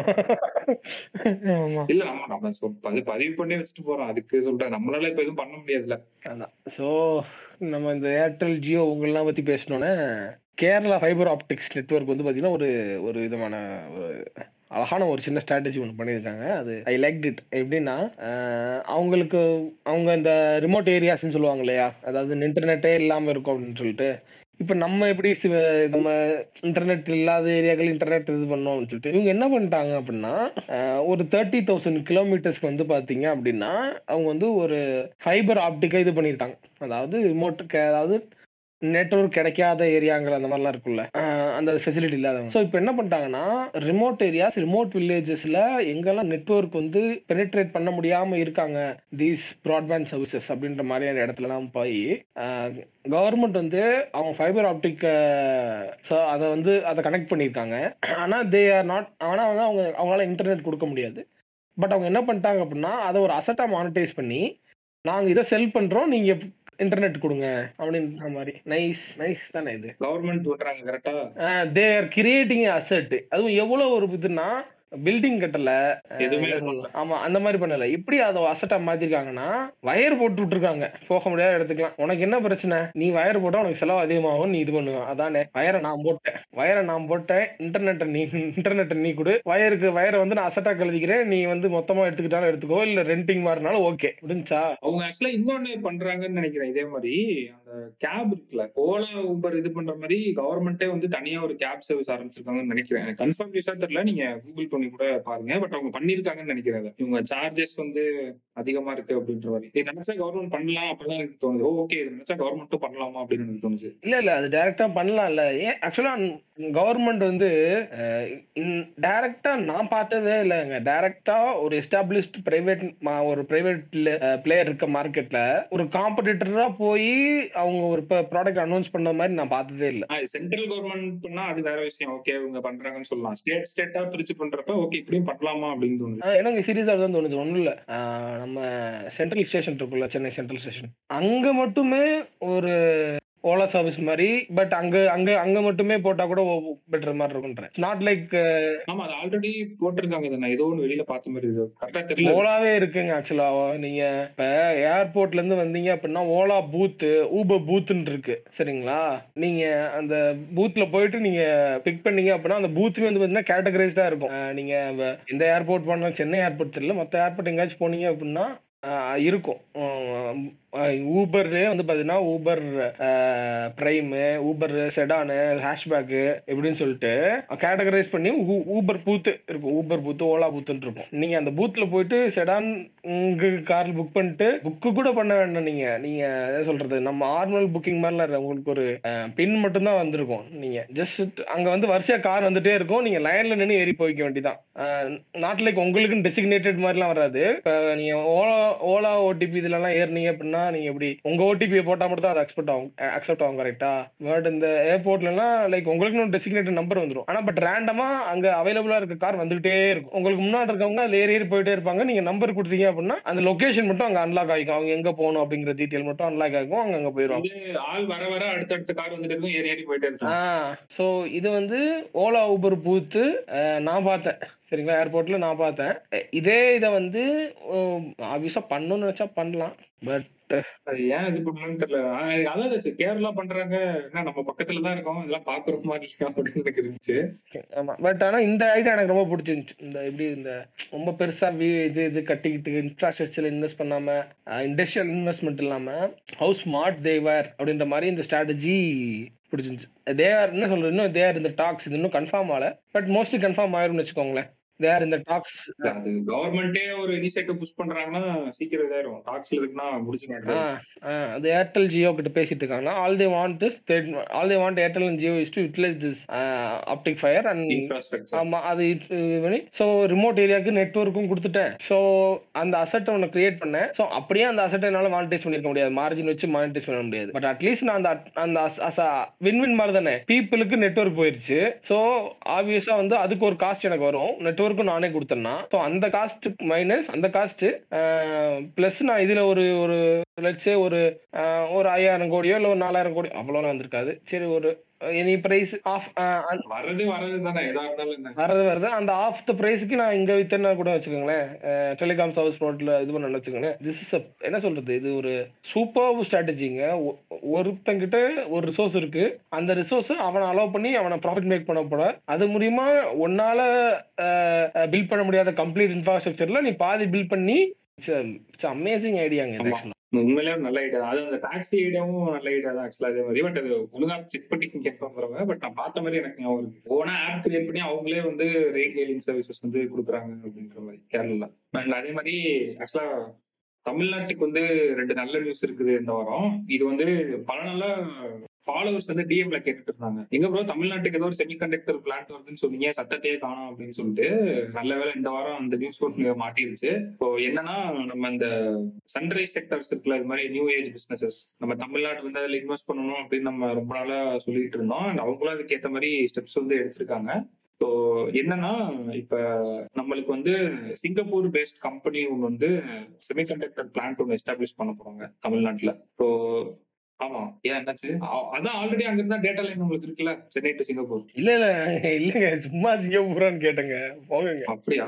ஆமா இல்ல நம்ம நம்ம சொல் அது பதிவு பண்ணி வச்சுட்டு போறோம் அதுக்கு சொல்றேன் நம்மளால இப்ப எதுவும் பண்ண முடியாதுல்ல அதான் ஸோ நம்ம இந்த ஏர்டெல் ஜியோ உங்களெல்லாம் பத்தி பேசணுன்னே கேரளா ஃபைபர் ஆப்டிக்ஸ் நெட்வொர்க் வந்து பாத்தீங்கன்னா ஒரு ஒரு விதமான ஒரு அழகான ஒரு சின்ன ஸ்ட்ராட்டஜி ஒன்று பண்ணியிருக்காங்க அது ஐ லைக் இட் எப்படின்னா அஹ், அவங்களுக்கு அவங்க இந்த ரிமோட் ஏரியாஸ்ன்னு சொல்லுவாங்க இல்லையா அதாவது இன்டர்நெட்டே இல்லாமல் இருக்கும் அப்படின்னு சொல்லிட்டு இப்போ நம்ம எப்படி சி- நம்ம இன்டர்நெட் இல்லாத ஏரியாக்கள் இன்டர்நெட் இது பண்ணோம் அப்படின்னு சொல்லிட்டு இவங்க என்ன பண்ணிட்டாங்க அப்படின்னா அஹ், ஒரு தேர்ட்டி தௌசண்ட் கிலோமீட்டர்ஸ்க்கு வந்து பார்த்தீங்க அப்படின்னா அவங்க வந்து ஒரு ஃபைபர் ஆப்டிக்கா இது பண்ணியிருக்காங்க அதாவது ரிமோட் அதாவது நெட்வொர்க் கிடைக்காத ஏரியாங்கள் அந்த மாதிரிலாம் இருக்குல்ல அஹ் அந்த ஃபெசிலிட்டி இல்லாதவங்க ஸோ இப்போ என்ன பண்ணிட்டாங்கன்னா ரிமோட் ஏரியாஸ் ரிமோட் வில்லேஜஸ்ல எங்கெல்லாம் நெட்வொர்க் வந்து பெனிட்ரேட் பண்ண முடியாம இருக்காங்க தீஸ் ப்ராட்பேண்ட் சர்வீசஸ் அப்படின்ற மாதிரியான இடத்துலலாம் போய் கவர்மெண்ட் வந்து அவங்க ஃபைபர் ஆப்டிக் அதை வந்து அதை கனெக்ட் பண்ணியிருக்காங்க ஆனால் தே ஆர் நாட் ஆனால் வந்து அவங்க அவங்களால இன்டர்நெட் கொடுக்க முடியாது பட் அவங்க என்ன பண்ணிட்டாங்க அப்படின்னா அதை ஒரு அசட்டா மானிட்டைஸ் பண்ணி நாங்க இதை செல் பண்றோம் நீங்க இன்டர்நெட் கொடுங்க அப்படின்ற மாதிரி நைஸ் நைஸ் தானே இது கவர்மெண்ட் விட்டுறாங்க கரெக்டா தே ஆர் கிரியேட்டிங் அசட் அதுவும் எவ்வளவு ஒரு இதுன்னா பில்டிங் கட்டல அஹ், எதுவுமே என்ன சொல்லலாம்? ஆமா அந்த மாதிரி பண்ணல எப்படி அதை அசட்டா மாத்திருக்காங்கன்னா வயர் போட்டு விட்டுருக்காங்க போக முடியாத இடத்துக்குலாம் உனக்கு என்ன பிரச்சனை நீ வயர் போட்டா உனக்கு செலவு அதிகமாகும் நீ இது பண்ணுவ அதானே வயரை நான் போட்டேன் வயரை நான் போட்டேன் இன்டர்நெட்டை நீ இன்டர்நெட்டை நீ கொடு வயருக்கு வயரை வந்து நான் அசட்டா கழுதிக்கிறேன் நீ வந்து மொத்தமா எடுத்துக்கிட்டாலும் எடுத்துக்கோ இல்ல ரெண்டிங் மாறினாலும் ஓகே முடிஞ்சா அவங்க ஆக்சுவலா இன்னொன்னு பண்றாங்கன்னு நினைக்கிறேன் இதே மாதிரி அந்த கேப் இருக்குல்ல ஓலா ஊபர் இது பண்ற மாதிரி கவர்மெண்ட்டே வந்து தனியா ஒரு கேப் சர்வீஸ் ஆரம்பிச்சிருக்காங்கன்னு நினைக்கிறேன் கன்ஃபார்ம் யூஸா தெரியல நீங்க கூகுள் பண்ணி கூட பாருங்க பட் அவங்க பண்ணிருக்காங்கன்னு நினைக்கிறேன் அதை. இவங்க சார்ஜஸ் வந்து அதிகமா இருக்கு அப்படின்ற மாதிரி இது நினைச்சா கவர்மெண்ட் பண்ணலாம் அப்பதான் எனக்கு தோணுது ஓகே இது நினைச்சா கவர்மெண்ட்டும் பண்ணலாமா அப்படின்னு எனக்கு தோணுச்சு இல்ல இல்ல அது டைரக்டா பண்ணலாம்ல ஏன் ஆக்சுவலா கவர்மெண்ட் வந்து டைரக்டா நான் பார்த்ததே இல்லைங்க டைரக்டா ஒரு எஸ்டாப்ளிஷ்ட் பிரைவேட் ஒரு பிரைவேட் பிளேயர் இருக்க மார்க்கெட்ல ஒரு காம்படிட்டரா போய் அவங்க ஒரு ப்ராடக்ட் அனௌன்ஸ் பண்ண மாதிரி நான் பார்த்ததே இல்ல சென்ட்ரல் கவர்மெண்ட் பண்ணா அது வேற விஷயம் ஓகே இவங்க பண்றாங்கன்னு சொல்லலாம் ஸ்டேட் ஸ்டேட்டா பிரிச்சு பண்றப்ப ஓகே இப்படியும் பண்ணலாமா அப்படின்னு தோணுது ஆஹ் எனக்கு சீரியஸா தான் தோணுது ஒண்ணும் இல்ல ஆஹ் நம்ம சென்ட்ரல் ஸ்டேஷன் இருக்குல்ல சென்னை சென்ட்ரல் ஸ்டேஷன் அங்க மட்டுமே ஒரு ஓலா சர்வீஸ் மாதிரி பட் அங்க அங்க அங்க மட்டுமே போட்டா கூட பெட்டர் மாதிரி இருக்கும்ன்றேன் நாட் லைக் ஆமா அது ஆல்ரெடி போட்டிருக்காங்க தானே ஏதோ ஒன்று வெளியில பார்த்த மாதிரி இருக்கு கரெக்டா தெரியல ஓலாவே இருக்குங்க ஆக்சுவலா நீங்க இப்ப ஏர்போர்ட்ல இருந்து வந்தீங்க அப்படின்னா ஓலா பூத் ஊபர் பூத்னு இருக்கு சரிங்களா நீங்க அந்த பூத்ல போயிட்டு நீங்க பிக் பண்ணீங்க அப்படின்னா அந்த பூத்துமே வந்து பாத்தீங்கன்னா கேட்டகரைஸ்டா இருக்கும் அஹ் நீங்க வ- எந்த ஏர்போர்ட் போனாலும் சென்னை ஏர்போர்ட் தெரியல மத்த ஏர்போர்ட் எங்கேயாச்சும் போனீங்க அப்படின்னா அஹ் இருக்கும் ஊபர்லேயே வந்து பாத்தீங்கன்னா Uber prime Uber sedan hatchback இப்படின்னு சொல்லிட்டு கேட்டகரைஸ் பண்ணி ஊபர் பூத்து இருக்கும் ஊபர் பூத்து ஓலா பூத்துன்னு இருக்கும் நீங்க அந்த பூத்ல போயிட்டு செடான் கார் புக் பண்ணிட்டு புக்கு கூட பண்ண வேண்டாம் நீங்க நீங்க என்ன சொல்றது நம்ம நார்மல் புக்கிங் மாதிரிலாம் இல்லை உங்களுக்கு ஒரு பின் மட்டும் தான் வந்திருக்கும் நீங்க ஜஸ்ட் அங்க வந்து வரிசையா கார் வந்துட்டே இருக்கும் நீங்க லைன்ல நின்று ஏறி போய்க்க வேண்டியதான் நாட் லைக் உங்களுக்குன்னு டெசிக்னேட்டட் மாதிரிலாம் வராது இப்ப நீங்க ஓலா ஓலா ஓடிபி இதுலலாம் ஏறினீங்க அப்படின்னா நீங்க எப்படி உங்க ஓடிபியை போட்டா மட்டும் தான் அது அக்செப்ட் ஆகும் அக்செப்ட் ஆகும் கரெக்டா பட் இந்த ஏர்போர்ட்லலாம் லைக் உங்களுக்கு டெசிக்னேட்டட் நம்பர் வந்துடும் ஆனா பட் ரேண்டமா அங்க அவைலபிளா இருக்க கார் வந்துகிட்டே இருக்கும் உங்களுக்கு முன்னாடி இருக்கவங்க அதுல ஏறி ஏறி போயிட்டே இருப்பாங்க நீங்க நம்பர் கொடுத்தீங்க அப்படின்னா அந்த லொகேஷன் மட்டும் அங்க அன்லாக் ஆகிக்கும் அவங்க எங்க போகணும் அப்படிங்கிற டீட்டெயில் மட்டும் அன்லாக் ஆகும் அவங்க அங்க போயிடுவாங்க வந்து ஆள் வர வர அடுத்தடுத்த கார் வந்துட்டு இருக்கும் ஏறி ஏறி போயிட்டே இருக்கும் ஆ ஸோ இது வந்து ஓலா ஊபர் பூத்து நான் பார்த்தேன் சரிங்களா ஏர்போர்ட்ல நான் பார்த்தேன் அஹ் இதே இதை வந்து ஆப்வியஸா பண்ணணும்னு நினைச்சா பண்ணலாம் பட் அது ஏன் இது பண்ணலன்னு தெரியல ஆனா, அதான் இருந்துச்சு கேரளா பண்றாங்க என்ன நம்ம பக்கத்துல தான் இருக்கோம் இதெல்லாம் பாக்குறோம் மாதிரி அப்படின்னு எனக்கு இருந்துச்சு ஆமா பட் ஆனா இந்த ஐடியா எனக்கு ரொம்ப பிடிச்சிருந்துச்சு இந்த எப்படி இந்த ரொம்ப பெருசா வீ இது இது கட்டிக்கிட்டு இன்ஃப்ராஸ்ட்ரக்சர்ல இன்வெஸ்ட் பண்ணாம இண்டஸ்ட்ரியல் இன்வெஸ்ட்மெண்ட் இல்லாம ஹவு ஸ்மார்ட் தேவர் அப்படின்ற மாதிரி இந்த ஸ்ட்ராட்டஜி பிடிச்சிருந்துச்சு தேர் என்ன சொல்றது இன்னும் தேர் இந்த டாக்ஸ் இது இன்னும் கன்ஃபார்ம் ஆகல பட் மோஸ்ட்லி கன்ஃபார்ம் ஆயிரும்னு வச்சுக்கோங்களேன் தேர் இந்த டாக்ஸ் அது கவர்மெண்டே ஒரு இனிஷியேட்டிவ் புஷ் பண்றாங்கன்னா சீக்கிரம் இதாயிரும் டாக்ஸ்ல இருக்குன்னா முடிச்சு ஆஹ் அது ஏர்டெல் ஜியோ கிட்ட பேசிட்டு இருக்காங்கன்னா all they want is all they want Airtel and Jio is to utilise this optic fibre and infrastructure ஆமா அது இது பண்ணி ஸோ ரிமோட் ஏரியாவுக்கு நெட்ஒர்க்கும் கொடுத்துட்டேன் ஸோ அந்த அசட்டை ஒன்று கிரியேட் பண்ணேன் ஸோ அப்படியே அந்த அசட்டை என்னால் மானிட்டைஸ் பண்ணிருக்க முடியாது மார்ஜின் வச்சு மானிட்டைஸ் பண்ண முடியாது பட் அட்லீஸ்ட் நான் அந்த அந்த வின் வின் மாதிரி தானே பீப்புளுக்கு நெட்ஒர்க் போயிருச்சு ஸோ ஆப்வியஸா வந்து அதுக்கு ஒரு காஸ்ட் எனக்கு வரும் நெட்ஒர்க்கும் நானே கொடுத்தேன்னா ஸோ அந்த காஸ்ட் மைனஸ் அந்த காஸ்ட் ப்ளஸ் நான் இதுல ஒரு ஒரு லட்சம் ஒரு ஆஹ், ஒரு ஐயாயிரம் கோடியோ இல்லை ஒரு நாலாயிரம் கோடி அவ்வளோலாம் வந்திருக்காது சரி ஒரு எனி பிரைஸ் ஆஃப் வர்றது வர்றது தானே எதா இருந்தாலும் என்ன வரது வருது அந்த ஆஃப் த பிரைஸ்க்கு நான் இங்க வித்தேன்னா கூட வச்சுக்கோங்களேன் டெலிகாம் சர்வீஸ் ப்ரோட்ல இது பண்ண வச்சுக்கோங்களேன் திஸ் இஸ் என்ன சொல்றது இது ஒரு சூப்பர் ஸ்ட்ராட்டஜிங்க ஒருத்தங்கிட்ட ஒரு ரிசோர்ஸ் இருக்கு அந்த ரிசோர்ஸ் அவனை அலோவ் பண்ணி அவனை ப்ராஃபிட் மேக் பண்ண போட அது மூலியமா உன்னால பில்ட் பண்ண முடியாத கம்ப்ளீட் இன்ஃப்ராஸ்ட்ரக்சர்ல நீ பாதி பில்ட் பண்ணி இட்ஸ் அமேசிங் ஐடியாங்க ஆமா. ஆக்சுவலா உண்மையிலே ஒரு நல்ல ஐடியா அது அந்த டாக்ஸி ஐடியாவும் நல்ல ஐடியா தான் ஆக்சுவலா அதே மாதிரி பட் அது ஒழுங்கா செக் பண்ணி கேட்பாங்க பட் நான் பார்த்த மாதிரி எனக்கு ஞாபகம் இருக்கு ஓனா ஆப் கிரியேட் பண்ணி அவங்களே வந்து ரெயின் ஹெயிலிங் சர்வீசஸ் வந்து கொடுக்குறாங்க அப்படின்ற மாதிரி கேரளா அண்ட் அதே மாதிரி ஆக்சுவலா தமிழ்நாட்டுக்கு வந்து ரெண்டு நல்ல நியூஸ் இருக்குது இந்த வாரம் இது வந்து பல நாளா ஃபாலோவர்ஸ் வந்து டிஎம்ல கேட்டுட்டு இருந்தாங்க எங்க ப்ரோ தமிழ்நாட்டுக்கு ஏதோ ஒரு செமிகண்டக்டர் பிளான்ட் வருதுன்னு சொன்னீங்க சத்தத்தையே காணோம் அப்படின்னு சொல்லிட்டு நல்ல வேளை இந்த வாரம் அந்த நியூஸ் ஒன்று மாட்டிருச்சு இப்போ என்னன்னா நம்ம இந்த சன்ரைஸ் செக்டர்ஸ் இருக்குல்ல இது மாதிரி நியூ ஏஜ் பிசினஸஸ் நம்ம தமிழ்நாடு வந்து அதுல இன்வெஸ்ட் பண்ணணும் அப்படின்னு நம்ம ரொம்ப நாளா சொல்லிட்டு இருந்தோம் and அவங்களும் அதுக்கு ஏத்த மாதிரி ஸ்டெப்ஸ் வந்து எடுத்திருக்காங்க ஸோ என்னன்னா இப்ப நம்மளுக்கு வந்து சிங்கப்பூர் பேஸ்ட் கம்பெனி ஒன்று வந்து செமிகண்டக்டர் பிளான்ட் ஒன்று எஸ்டாப்ளிஷ் பண்ண போறாங்க தமிழ்நாட்டுல ஸோ ஆமா ஏன் என்னாச்சு அ- அதான் ஆல்ரெடி அங்க இருந்தா டேட்டா லைன் உங்களுக்கு இருக்குல்ல சென்னை டு சிங்கப்பூர் இல்ல இல்ல இல்லங்க சும்மா சிங்கப்பூரான்னு கேட்டேங்க போங்க அப்படியா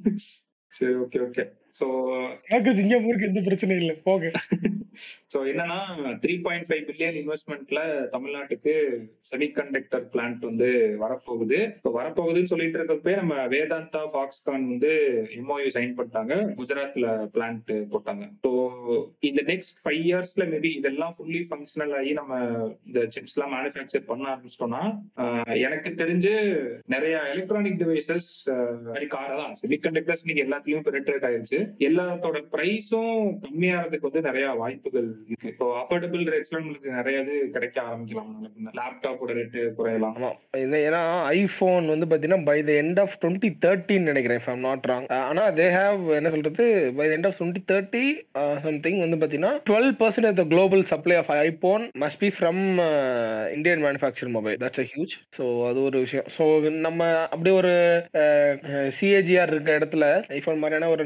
சரி ஓகே ஓகே ஸோ எனக்கு சிங்கப்பூருக்கு எந்த பிரச்சனையும் இல்லை போங்க ஸோ என்னன்னா த்ரீ பாயிண்ட் ஃபைவ் பில்லியன் இன்வெஸ்ட்மெண்ட்ல தமிழ்நாட்டுக்கு செமிகண்டக்டர் பிளான்ட் வந்து வரப்போகுது இப்போ வரப்போகுதுன்னு சொல்லிட்டு இருக்கப்பே நம்ம வேதாந்தா ஃபாக்ஸ்கான் வந்து எம்ஓயு சைன் பண்ணிட்டாங்க குஜராத்ல பிளான்ட் போட்டாங்க ஸோ இந்த நெக்ஸ்ட் ஃபைவ் இயர்ஸ்ல மேபி இதெல்லாம் ஃபுல்லி ஃபங்க்ஷனல் ஆகி நம்ம இந்த சிப்ஸ் எல்லாம் மேனுஃபேக்சர் பண்ண ஆரம்பிச்சிட்டோம்னா ஆஹ், எனக்கு தெரிஞ்சு நிறைய எலக்ட்ரானிக் டிவைசஸ் மாதிரி காரை தான் செமிகண்டக்டர்ஸ் நீங்க எல்லாத்துலயும் பெனிட்ரேட் ஆயிருச்சு எல்லாத்தோட பிரைஸும் கம்மியாகிறதுக்கு வந்து நிறைய வாய்ப்புகள் இருக்கு இப்போ அஃபோர்டபுள் ரேட்ஸ்ல உங்களுக்கு நிறைய இது கிடைக்க ஆரம்பிக்கலாம் லேப்டாப்போட ரேட்டு குறையலாம் ஆமா இது ஏன்னா ஐபோன் வந்து பாத்தீங்கன்னா by the end of twenty தேர்ட்டின்னு நினைக்கிறேன் if I'm நாட் ராங் ஆனா தே ஹேவ் என்ன சொல்றது by the end of twenty thirty something வந்து பாத்தீங்கன்னா twelve percent of the global supply of iPhone must be from Indian manufacture mobile that's a huge so அது ஒரு விஷயம் ஸோ நம்ம அப்படியே ஒரு சிஏஜிஆர் இருக்க இடத்துல ஐபோன் மாதிரியான ஒரு நல்ல ஒரு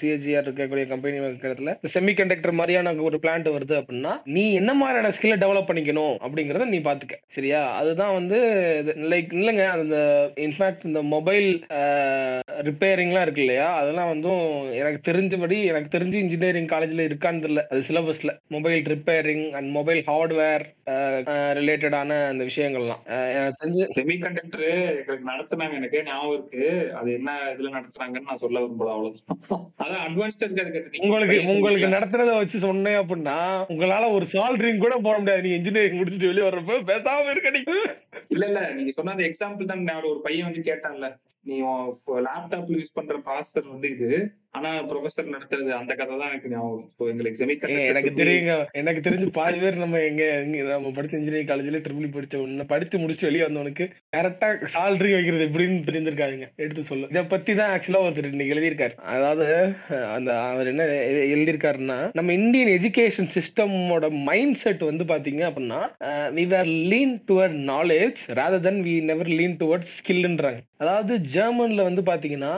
சிஹெச்ஆர் இருக்கக்கூடிய கம்பெனி இருக்கிற இடத்துல செமி கண்டக்டர் மாதிரியான ஒரு பிளான்ட் வருது அப்படின்னா நீ என்ன மாதிரியான ஸ்கில்லை டெவலப் பண்ணிக்கணும் அப்படிங்கறத நீ பாத்துக்க சரியா அதுதான் வந்து லைக் இல்லைங்க அந்த இன்ஃபேக்ட் இந்த மொபைல் ரிப்பேரிங்லாம் இருக்கு இல்லையா அதெல்லாம் வந்து எனக்கு தெரிஞ்சபடி எனக்கு தெரிஞ்சு இன்ஜினியரிங் காலேஜ்ல இருக்கான்னு தெரியல அது சிலபஸ்ல mobile repairing and mobile hardware ரிலேட்டடான அந்த விஷயங்கள்லாம் அஹ் எனக்கு தெரிஞ்சு செமி கண்டக்டர் எங்களுக்கு நடத்துனாங்க எனக்கு ஞாபகம் இருக்கு அது என்ன இதுல நடத்துனாங்கன்னு நான் சொல்ல விரும்பல அவ்வளவுதான் அதான் அட்வான்ஸ்டா இருக்காது கேட்டு நீங்க உங்களுக்கு பையன் உங்களுக்கு சொன்னீங்க. நடத்துறத வச்சு சொன்னேன் அப்படின்னா உங்களால ஒரு சால்ட்ரிங் கூட போட முடியாது நீ இன்ஜினியரிங் முடிச்சுட்டு வெளியே வர்றப்ப பேசாம இருக்க நீ இல்ல இல்ல நீங்க சொன்ன அந்த எக்ஸாம்பிள் தான் நான் ஒரு பையன் வந்து கேட்டான்ல நீ லேப்டாப்ல யூஸ் பண்ற ப்ராசஸர் வந்து இது ஆனா ப்ரொஃபசர் நடத்துறது அந்த கதை தான் எனக்கு ஞாபகம் So, எங்களுக்கு செமி ஏய், எனக்கு தெரியுங்க எனக்கு தெரிஞ்சு பாதி பேர் நம்ம எங்க இங்க நம்ம படிச்ச இன்ஜினியரிங் காலேஜ்ல ட்ரிபிள் படிச்ச உடனே படித்து முடிச்சு வெளியே வந்தவனுக்கு கரெக்டா சால்ட்ரி வைக்கிறது எப்படின்னு தெரிஞ்சிருக்காதுங்க எடுத்து சொல்லு இதை பத்தி தான் ஆக்சுவலா ஒருத்தர் இன்னைக்கு எழுதியிருக்காரு அதாவது அஹ், அந்த அவர் என்ன எ- எழுதியிருக்காருன்னா நம்ம இந்தியன் எஜுகேஷன் சிஸ்டமோட மைண்ட் செட் வந்து பாத்தீங்க அப்படின்னா we were lean toward knowledge rather than we never lean towards ஸ்கில்ன்றாங்க அதாவது ஜெர்மன்ல வந்து பாத்தீங்கன்னா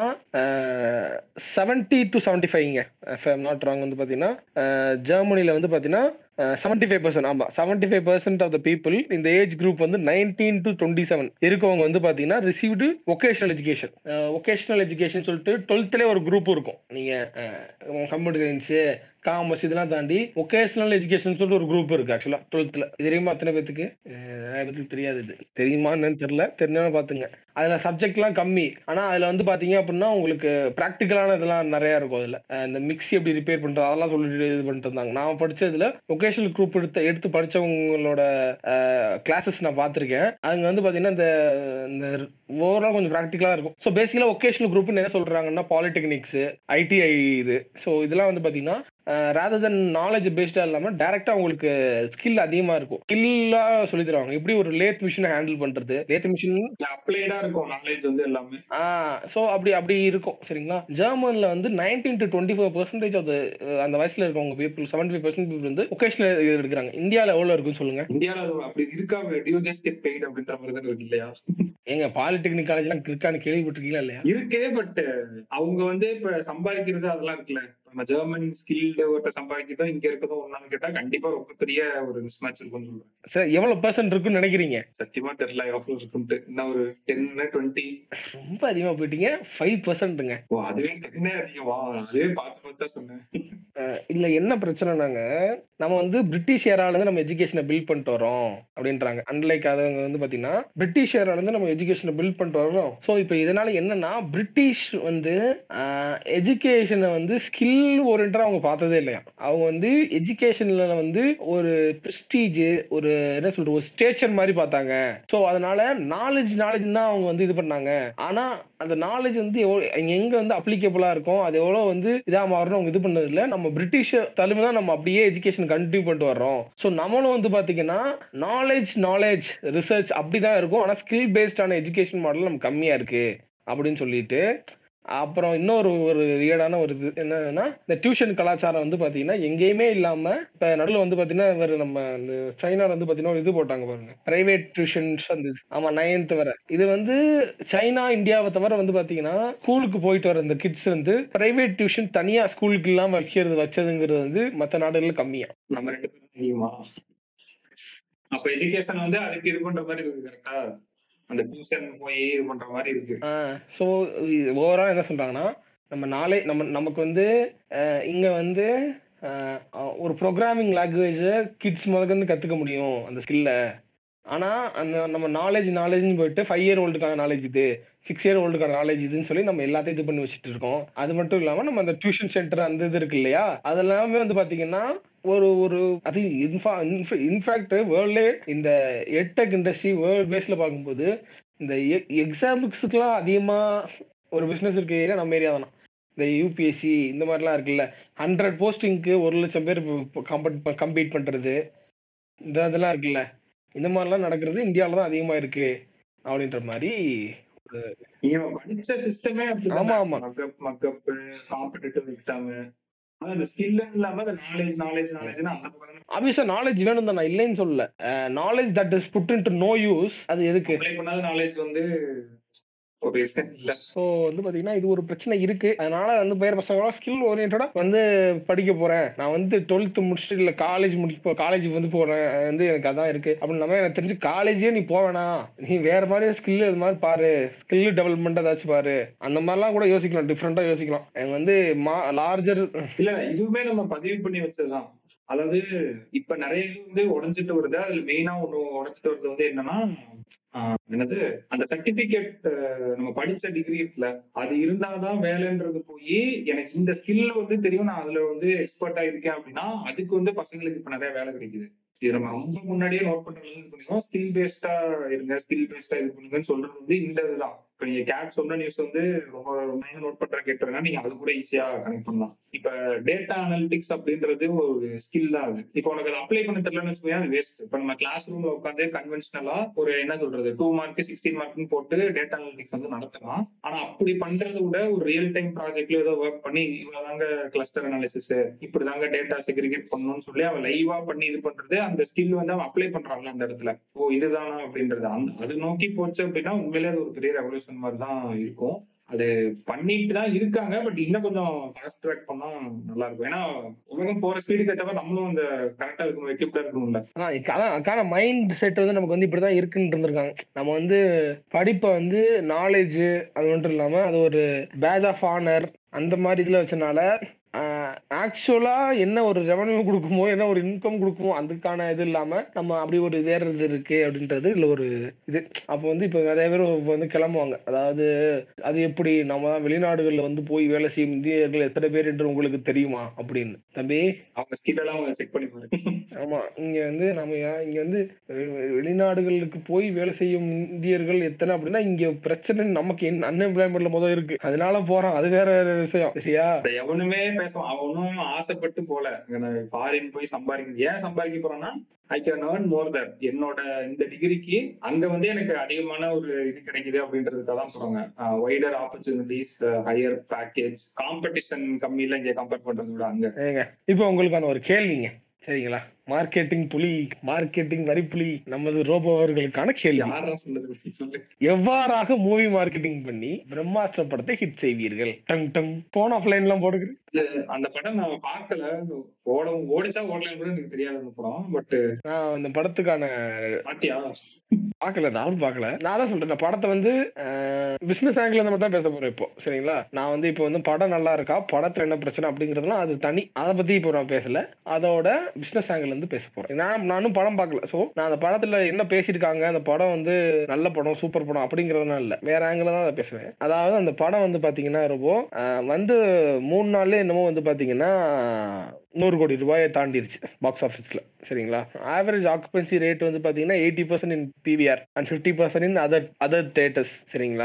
செவன்டி டு செவன்டி ஃபைவ்ங்க நாட் ராங் வந்து பாத்தீங்கன்னா அஹ், ஜெர்மனில வந்து பாத்தீங்கன்னா செவன்டி ஃபைவ் பர்சன்ட் ஆமா seventy five percent of the people இந்த ஏஜ் குரூப் வந்து நைன்டீன் டு டுவெண்ட்டி செவன் இருக்கவங்க வந்து பாத்தீங்கன்னா received vocational education vocational education சொல்லிட்டு டுவெல்த்லேயே ஒரு குரூப் இருக்கும் நீங்க கம்ப்யூட்டர் சயின்ஸு காமர்ஸ் இதெல்லாம் தாண்டி ஒகேஷனல் எஜுகேஷன் சொல்லிட்டு ஒரு குரூப் இருக்கு ஆக்சுவலா டுவெல்த்ல இது தெரியுமா அத்தனை பேத்துக்கு அஹ், நிறைய பேத்துக்கு தெரியாது இது தெரியுமா என்னன்னு தெரியல தெரிஞ்சாலும் பாத்துங்க அதுல சப்ஜெக்ட்லாம் கம்மி ஆனா அதுல வந்து பாத்தீங்க அப்படின்னா உங்களுக்கு ப்ராக்டிக்கலான இதெல்லாம் நிறைய இருக்கும் அதுல அஹ் இந்த மிக்ஸி எப்படி ரிப்பேர் பண்றது அதெல்லாம் சொல்லிட்டு இது பண்ணிட்டு இருந்தாங்க நான் படிச்சதுல ஒகேஷனல் குரூப் எடுத்து எடுத்து படிச்சவங்களோட கிளாஸஸ் நான் பார்த்திருக்கேன் அங்க வந்து பாத்தீங்கன்னா இந்த இந்த ஓவரால் கொஞ்சம் ப்ராக்டிக்கலா இருக்கும் ஸோ பேசிக்கலா ஒகேஷனல் குரூப் என்ன சொல்றாங்கன்னா பாலிடெக்னிக்ஸ் ஐடிஐ இது ஸோ இதெல்லாம் வந்து பாத்தீங்கன்னா ரேதர் தென் நாலேஜ் பேஸ்டா இல்லாம டைரக்டா உங்களுக்கு ஸ்கில் அதிகமா இருக்கும் ஸ்கில்லா சொல்லி தருவாங்க எப்படி ஒரு லேத் மிஷினை ஹேண்டில் பண்றது லேத் மிஷின் அப்ளைடா இருக்கும் நாலேஜ் வந்து எல்லாமே ஸோ அப்படி அப்படி இருக்கும் சரிங்களா ஜெர்மன்ல வந்து nineteen to twenty four percentage of அந்த வயசுல இருக்கவங்க people seventy five percent people வந்து ஒகேஷனல் இது எடுக்கிறாங்க இந்தியாவில் எவ்வளோ இருக்குன்னு சொல்லுங்க இந்தியால அது அப்படி இருக்கா டியூ கெஸ்ட் கெட் பெய்ட் அப்படின்ற மாதிரி தான் இருக்கு இல்லையா ஏங்க பாலிடெக்னிக் காலேஜ்லாம் இருக்கான்னு கேள்விப்பட்டிருக்கீங்களா இல்லையா இருக்கே பட் அவங்க வந்து இப்ப சம்பாதிக்கிறது அதெல்லாம் இருக்குல்ல நம்ம ஜெர்மன் ஸ்கில்டு ஒருத்தர் சம்பாதிக்கிறதோ இங்க இருக்கதோ ஒன்னான்னு கேட்டா கண்டிப்பா ரொம்ப பெரிய ஒரு மிஸ் மேட்ச் இருக்கும்னு சொல்றேன் சார் எவ்வளவு பெர்சன்ட் இருக்குன்னு நினைக்கிறீங்க சத்தியமா தெரியல எவ்வளவு இருக்குன்ட்டு இன்னும் ஒரு டென் டுவெண்ட்டி ரொம்ப அதிகமா போயிட்டீங்க ஃபைவ் பர்சன்ட்டுங்க ஓ அதுவே டென்னே அதிகமா அதுவே பார்த்து பார்த்து தான் சொன்னேன் இல்ல என்ன பிரச்சனைனாங்க நம்ம வந்து பிரிட்டிஷ் ஏரால இருந்து நம்ம எஜுகேஷனை பில்ட் பண்ணிட்டு வரோம் அப்படின்றாங்க அன்லைக் அதவங்க வந்து பாத்தீங்கன்னா பிரிட்டிஷ் ஏரால இருந்து நம்ம எஜுகேஷனை பில்ட் பண்ணிட்டு வரோம் ஸோ இப்போ இதனால என்னன்னா பிரிட்டிஷ் வந்து எஜுகேஷனை வந்து ஸ்கில் ஓரியன்டா அவங்க பார்த்ததே இல்லையா அவங்க வந்து எஜுகேஷன்ல வந்து ஒரு ப்ரெஸ்டீஜ் ஒரு என்ன சொல்றது ஒரு ஸ்டேச்சர் மாதிரி பார்த்தாங்க ஸோ அதனால நாலேஜ் நாலேஜ் தான் அவங்க வந்து இது பண்ணாங்க ஆனா அந்த நாலேஜ் வந்து எவ்வளோ எங்க வந்து அப்ளிகபிளா இருக்கும் அது எவ்வளவு வந்து இதா மாறணும் அவங்க இது பண்ணது இல்ல நம்ம பிரிட்டிஷ் தலைமை தான் நம்ம அப்படியே எஜுகேஷன் கண்டினியூ பண்ணிட்டு வர்றோம் ஸோ நம்மளும் வந்து பாத்தீங்கன்னா நாலேஜ் நாலேஜ் ரிசர்ச் அப்படிதான் இருக்கும் ஆனா ஸ்கில் பேஸ்டான எஜுகேஷன் மாடல் நம்ம கம்மியா இருக்கு அப்படின்னு சொல்லிட்டு அப்புறம் இன்னொரு ஒரு வியர்டான ஒரு இது என்னன்னா இந்த டியூஷன் கலாச்சாரம் வந்து பாத்தீங்கன்னா எங்கேயுமே இல்லாம இப்ப நடுவில் வந்து பாத்தீங்கன்னா இவர் நம்ம இந்த சைனால வந்து பாத்தீங்கன்னா ஒரு இது போட்டாங்க பாருங்க பிரைவேட் டியூஷன்ஸ் வந்து ஆமா நைன்த் வர இது வந்து சைனா இந்தியாவை தவிர வந்து பாத்தீங்கன்னா ஸ்கூலுக்கு போயிட்டு வர இந்த கிட்ஸ் வந்து பிரைவேட் டியூஷன் தனியா ஸ்கூலுக்கு இல்லாம வைக்கிறது வச்சதுங்கிறது வந்து மத்த நாடுகள்ல கம்மியா நம்ம ரெண்டு பேரும் அதிகமா அப்ப எஜுகேஷன் வந்து அதுக்கு இது பண்ற மாதிரி இருக்கு கரெக்டா அந்த டியூஷன் போய் இது பண்ற மாதிரி இருக்கு ஸோ ஓவரால் என்ன சொல்றாங்கன்னா நம்ம நாளை நம்ம நமக்கு வந்து அஹ், இங்க வந்து அஹ், ஒரு ப்ரோக்ராமிங் லாங்குவேஜ் கிட்ஸ் முதல்ல கத்துக்க முடியும் அந்த ஸ்கில்ல ஆனா அந்த நம்ம நாலேஜ் நாலேஜ்னு போயிட்டு ஃபைவ் இயர் ஓல்டுக்கான நாலேஜ் இது சிக்ஸ் இயர் ஓல்டுக்கான நாலேஜ் இதுன்னு சொல்லி நம்ம எல்லாத்தையும் இது பண்ணி வச்சுட்டு இருக்கோம் அது மட்டும் இல்லாம நம்ம அந்த டியூஷன் சென்டர் அந்த இது இருக்கு இல்லையா அதெல்லாமே வந்து பாத்தீங்கன்னா ஒரு ஒரு அது இன்ஃபேக்ட் வேர்ல்ட்லே இந்த எட்டெக் இண்டஸ்ட்ரி வேர்ல்ட் பேஸ்ல பார்க்கும்போது இந்த எக்ஸாம்பிக்ஸுக்குலாம் அதிகமா ஒரு பிசினஸ் இருக்க ஏரியா நம்ம ஏரியா தானே இந்த யூபிஎஸ்சி இந்த மாதிரிலாம் இருக்குல்ல ஹண்ட்ரட் போஸ்டிங்க்கு ஒரு லட்சம் பேர் கம்பீட் பண்றது இந்த இதெல்லாம் இருக்குல்ல இந்த மாதிரிலாம் நடக்கிறது இந்தியாவில தான் அதிகமா இருக்கு அப்படின்ற மாதிரி நீங்க படிச்ச சிஸ்டமே ஆமா, ஆமா. மக்கப் மக்கப் காம்படிட்டிவ் எக்ஸாம் ஆனா அந்த ஸ்கில் இல்லாம அந்த நாலேஜ் நாலேஜ் நாலேஜ்னா அந்த பக்கம் தானே ஆப்வியஸா நாலேஜ் வேணும் தான் நான் இல்லைன்னு சொல்லல knowledge that is put in to no use அது எதுக்கு அப்ளை பண்ணாத நாலேஜ் வந்து ஒரு ரீசன் இல்ல ஸோ வந்து பாத்தீங்கன்னா இது ஒரு பிரச்சனை இருக்கு அதனால வந்து பேர் பசங்களும் ஸ்கில் ஓரியன்டா வந்து படிக்க போறேன் நான் வந்து டுவெல்த் முடிச்சுட்டு இல்ல காலேஜ் முடிக்க காலேஜ் வந்து போறேன் அது வந்து எனக்கு அதான் இருக்கு அப்படின்னா எனக்கு தெரிஞ்சு காலேஜே நீ போவேனா நீ வேற மாதிரி ஸ்கில் இது மாதிரி பாரு ஸ்கில் டெவலப்மெண்ட் ஏதாச்சும் பாரு அந்த மாதிரிலாம் கூட யோசிக்கலாம் டிஃப்ரெண்டா யோசிக்கலாம் எனக்கு வந்து லார்ஜர் இல்ல இதுவுமே நம்ம பதிவு பண்ணி வச்சதுதான் அதாவது இப்ப நிறைய இது வந்து உடைஞ்சிட்டு வருது அதுல மெயினா ஒண்ணு உடைச்சிட்டு வருது வந்து என்னன்னா ஆஹ் என்னது அந்த சர்டிபிகேட் நம்ம படிச்ச டிகிரி இருக்குல்ல அது இருந்தாதான் வேலைன்றது போய் எனக்கு இந்த ஸ்கில் வந்து தெரியும் நான் அதுல வந்து எக்ஸ்பர்ட்டா இருக்கேன் அப்படின்னா அதுக்கு வந்து பசங்களுக்கு இப்ப நிறைய வேலை கிடைக்குது இது நம்ம ரொம்ப முன்னாடியே நோட் பண்றது இது பண்ணிக்கணும் ஸ்கில் பேஸ்டா இருங்க ஸ்கில் பேஸ்டா இது பண்ணுங்கன்னு சொல்றது வந்து இந்த இதுதான் இப்ப நீங்க கேட் சொன்ன நியூஸ் வந்து ரொம்ப ரொம்ப நோட் பண்ற கேட்டுருங்க நீங்க அது கூட ஈஸியா கனெக்ட் பண்ணலாம் இப்ப டேட்டா அனாலிட்டிக்ஸ் அப்படின்றது ஒரு ஸ்கில் தான் அது இப்போ உனக்கு அதை அப்ளை பண்ண தெரியலன்னு வச்சுக்கோங்க அது வேஸ்ட் இப்ப நம்ம கிளாஸ் ரூம்ல உட்காந்து கன்வென்ஷனலா ஒரு என்ன சொல்றது டூ மார்க் சிக்ஸ்டீன் மார்க்னு போட்டு டேட்டா அனாலிட்டிக்ஸ் வந்து நடத்தலாம் ஆனா அப்படி பண்றதை விட ஒரு ரியல் டைம் ப்ராஜெக்ட்ல ஏதோ ஒர்க் பண்ணி இவ்வளவுதாங்க கிளஸ்டர் அனாலிசிஸ் இப்படிதாங்க டேட்டா செக்ரிகேட் பண்ணணும்னு சொல்லி அவன் லைவா பண்ணி இது பண்றது அந்த ஸ்கில் வந்து அவன் அப்ளை பண்றான்ல அந்த இடத்துல ஓ இதுதானா அப்படின்றது அந்த அது நோக்கி போச்சு அப்படின்னா உண்மையிலே அது ஒரு பெரிய ரெவல்யூஷன் மாதிரி தான் இருக்கும் அது பண்ணிட்டு தான் இருக்காங்க பட் இன்னும் கொஞ்சம் ஃபாஸ்ட் ட்ராக் பண்ணா நல்லா இருக்கும் ஏன்னா உலகம் போற ஸ்பீடுக்கு ஏற்ற மாதிரி நம்மளும் அந்த கரெக்டா இருக்கணும் எக்யூப்டா இருக்கணும்ல அதான் இக்க- அதான் அதுக்கான மைண்ட் செட் வந்து நமக்கு வந்து இப்படிதான் இருக்குன்னு இருந்திருக்காங்க நம்ம வந்து படிப்பை வந்து நாலேஜ் அது மட்டும் இல்லாம அது ஒரு பேஜ் ஆஃப் ஆனர் அந்த மாதிரி இதுல வச்சனால ஆக்சுவலா என்ன ஒரு ரெவன்யூ கொடுக்குமோ என்ன ஒரு இன்கம் கொடுக்குமோ அதுக்கான இது இல்லாம நம்ம அப்படி ஒரு வேற இது இருக்கு அப்படின்றது இல்ல ஒரு இது அப்போ வந்து இப்ப நிறைய பேர் வந்து கிளம்புவாங்க அதாவது அது எப்படி நம்ம வெளிநாடுகள்ல வந்து போய் வேலை செய்யும் இந்தியர்கள் எத்தனை பேர் என்று உங்களுக்கு தெரியுமா அப்படின்னு தம்பி அவங்க ஸ்கில் எல்லாம் அவங்க செக் பண்ணி பாரு ஆமா இங்க வந்து நம்ம ஏன் இங்க வந்து வெ- வெளிநாடுகளுக்கு போய் வேலை செய்யும் இந்தியர்கள் எத்தனை அப்படின்னா இங்க பிரச்சனை நமக்கு அன்எம்ப்ளாய்மெண்ட்ல முதல் இருக்கு அதனால போறோம் அது வேற விஷயம் சரியா இப்ப எவனுமே பேசுவான் அவனும் ஆசைப்பட்டு போல ஃபாரின் போய் சம்பாதிக்கிறது ஏன் சம்பாதிக்க போறான்னா ஐ கேன் ஏர்ன் மோர் தர் என்னோட இந்த டிகிரிக்கு அங்க வந்து எனக்கு அதிகமான ஒரு இது கிடைக்குது அப்படின்றதுக்காக தான் போறாங்க wider opportunities higher package competition கம்மியில இங்க கம்பேர் பண்றதை விட அங்க ஏங்க இப்போ உங்களுக்கான ஒரு கேள்விங்க சரிங்களா மார்க்கெட்டிங் புலி மார்க்கெட்டிங் வரி புலி நமது ரோபோ அவர்களுக்கான கேள்வி யாரா சொல்லுது சொல்லு எவ்வாறாக மூவி மார்க்கெட்டிங் பண்ணி பிரம்மாஸ்திர படத்தை ஹிட் செய்வீர்கள் டங் டங் போன் ஆஃப்லைன் எல்லாம் போடுங்க அந்த படம் நான் பார்க்கல ஓட ஓடிச்சா ஓடலன்னு கூட எனக்கு தெரியாத அந்த படம் பட் நான் இந்த படத்துக்கான பாத்தியா பார்க்கல நானும் பார்க்கல நான் தான் சொல்றேன் இந்த படத்தை வந்து பிசினஸ் ஆங்கிள் நம்ம தான் பேச போறோம் இப்போ சரிங்களா நான் வந்து இப்போ வந்து படம் நல்லா இருக்கா படத்துல என்ன பிரச்சனை அப்படிங்கறதுலாம் அது தனி அதை பத்தி இப்போ நான் பேசல அதோட பிசினஸ் ஆங்கிள் வந்து பேச போறேன் நான் நானும் படம் பார்க்கல சோ நான் அந்த படத்துல என்ன பேசியிருக்காங்க அந்த படம் வந்து நல்ல படம் சூப்பர் படம் அப்படிங்கறதுனால இல்ல வேற ஆங்கிள் தான் அதை பேசுவேன் அதாவது அந்த படம் வந்து பாத்தீங்கன்னா ரொம்ப அஹ், வந்து மூணு நாள்ல என்னமோ வந்து பாத்தீங்கன்னா நூறு கோடி ரூபாயை தாண்டிருச்சு பாக்ஸ் ஆஃபீஸ்ல சரிங்களா ஆவரேஜ் ஆக்குபென்சி ரேட் வந்து பாத்தீங்கன்னா eighty percent in PVR and fifty percent in other other theatres சரிங்களா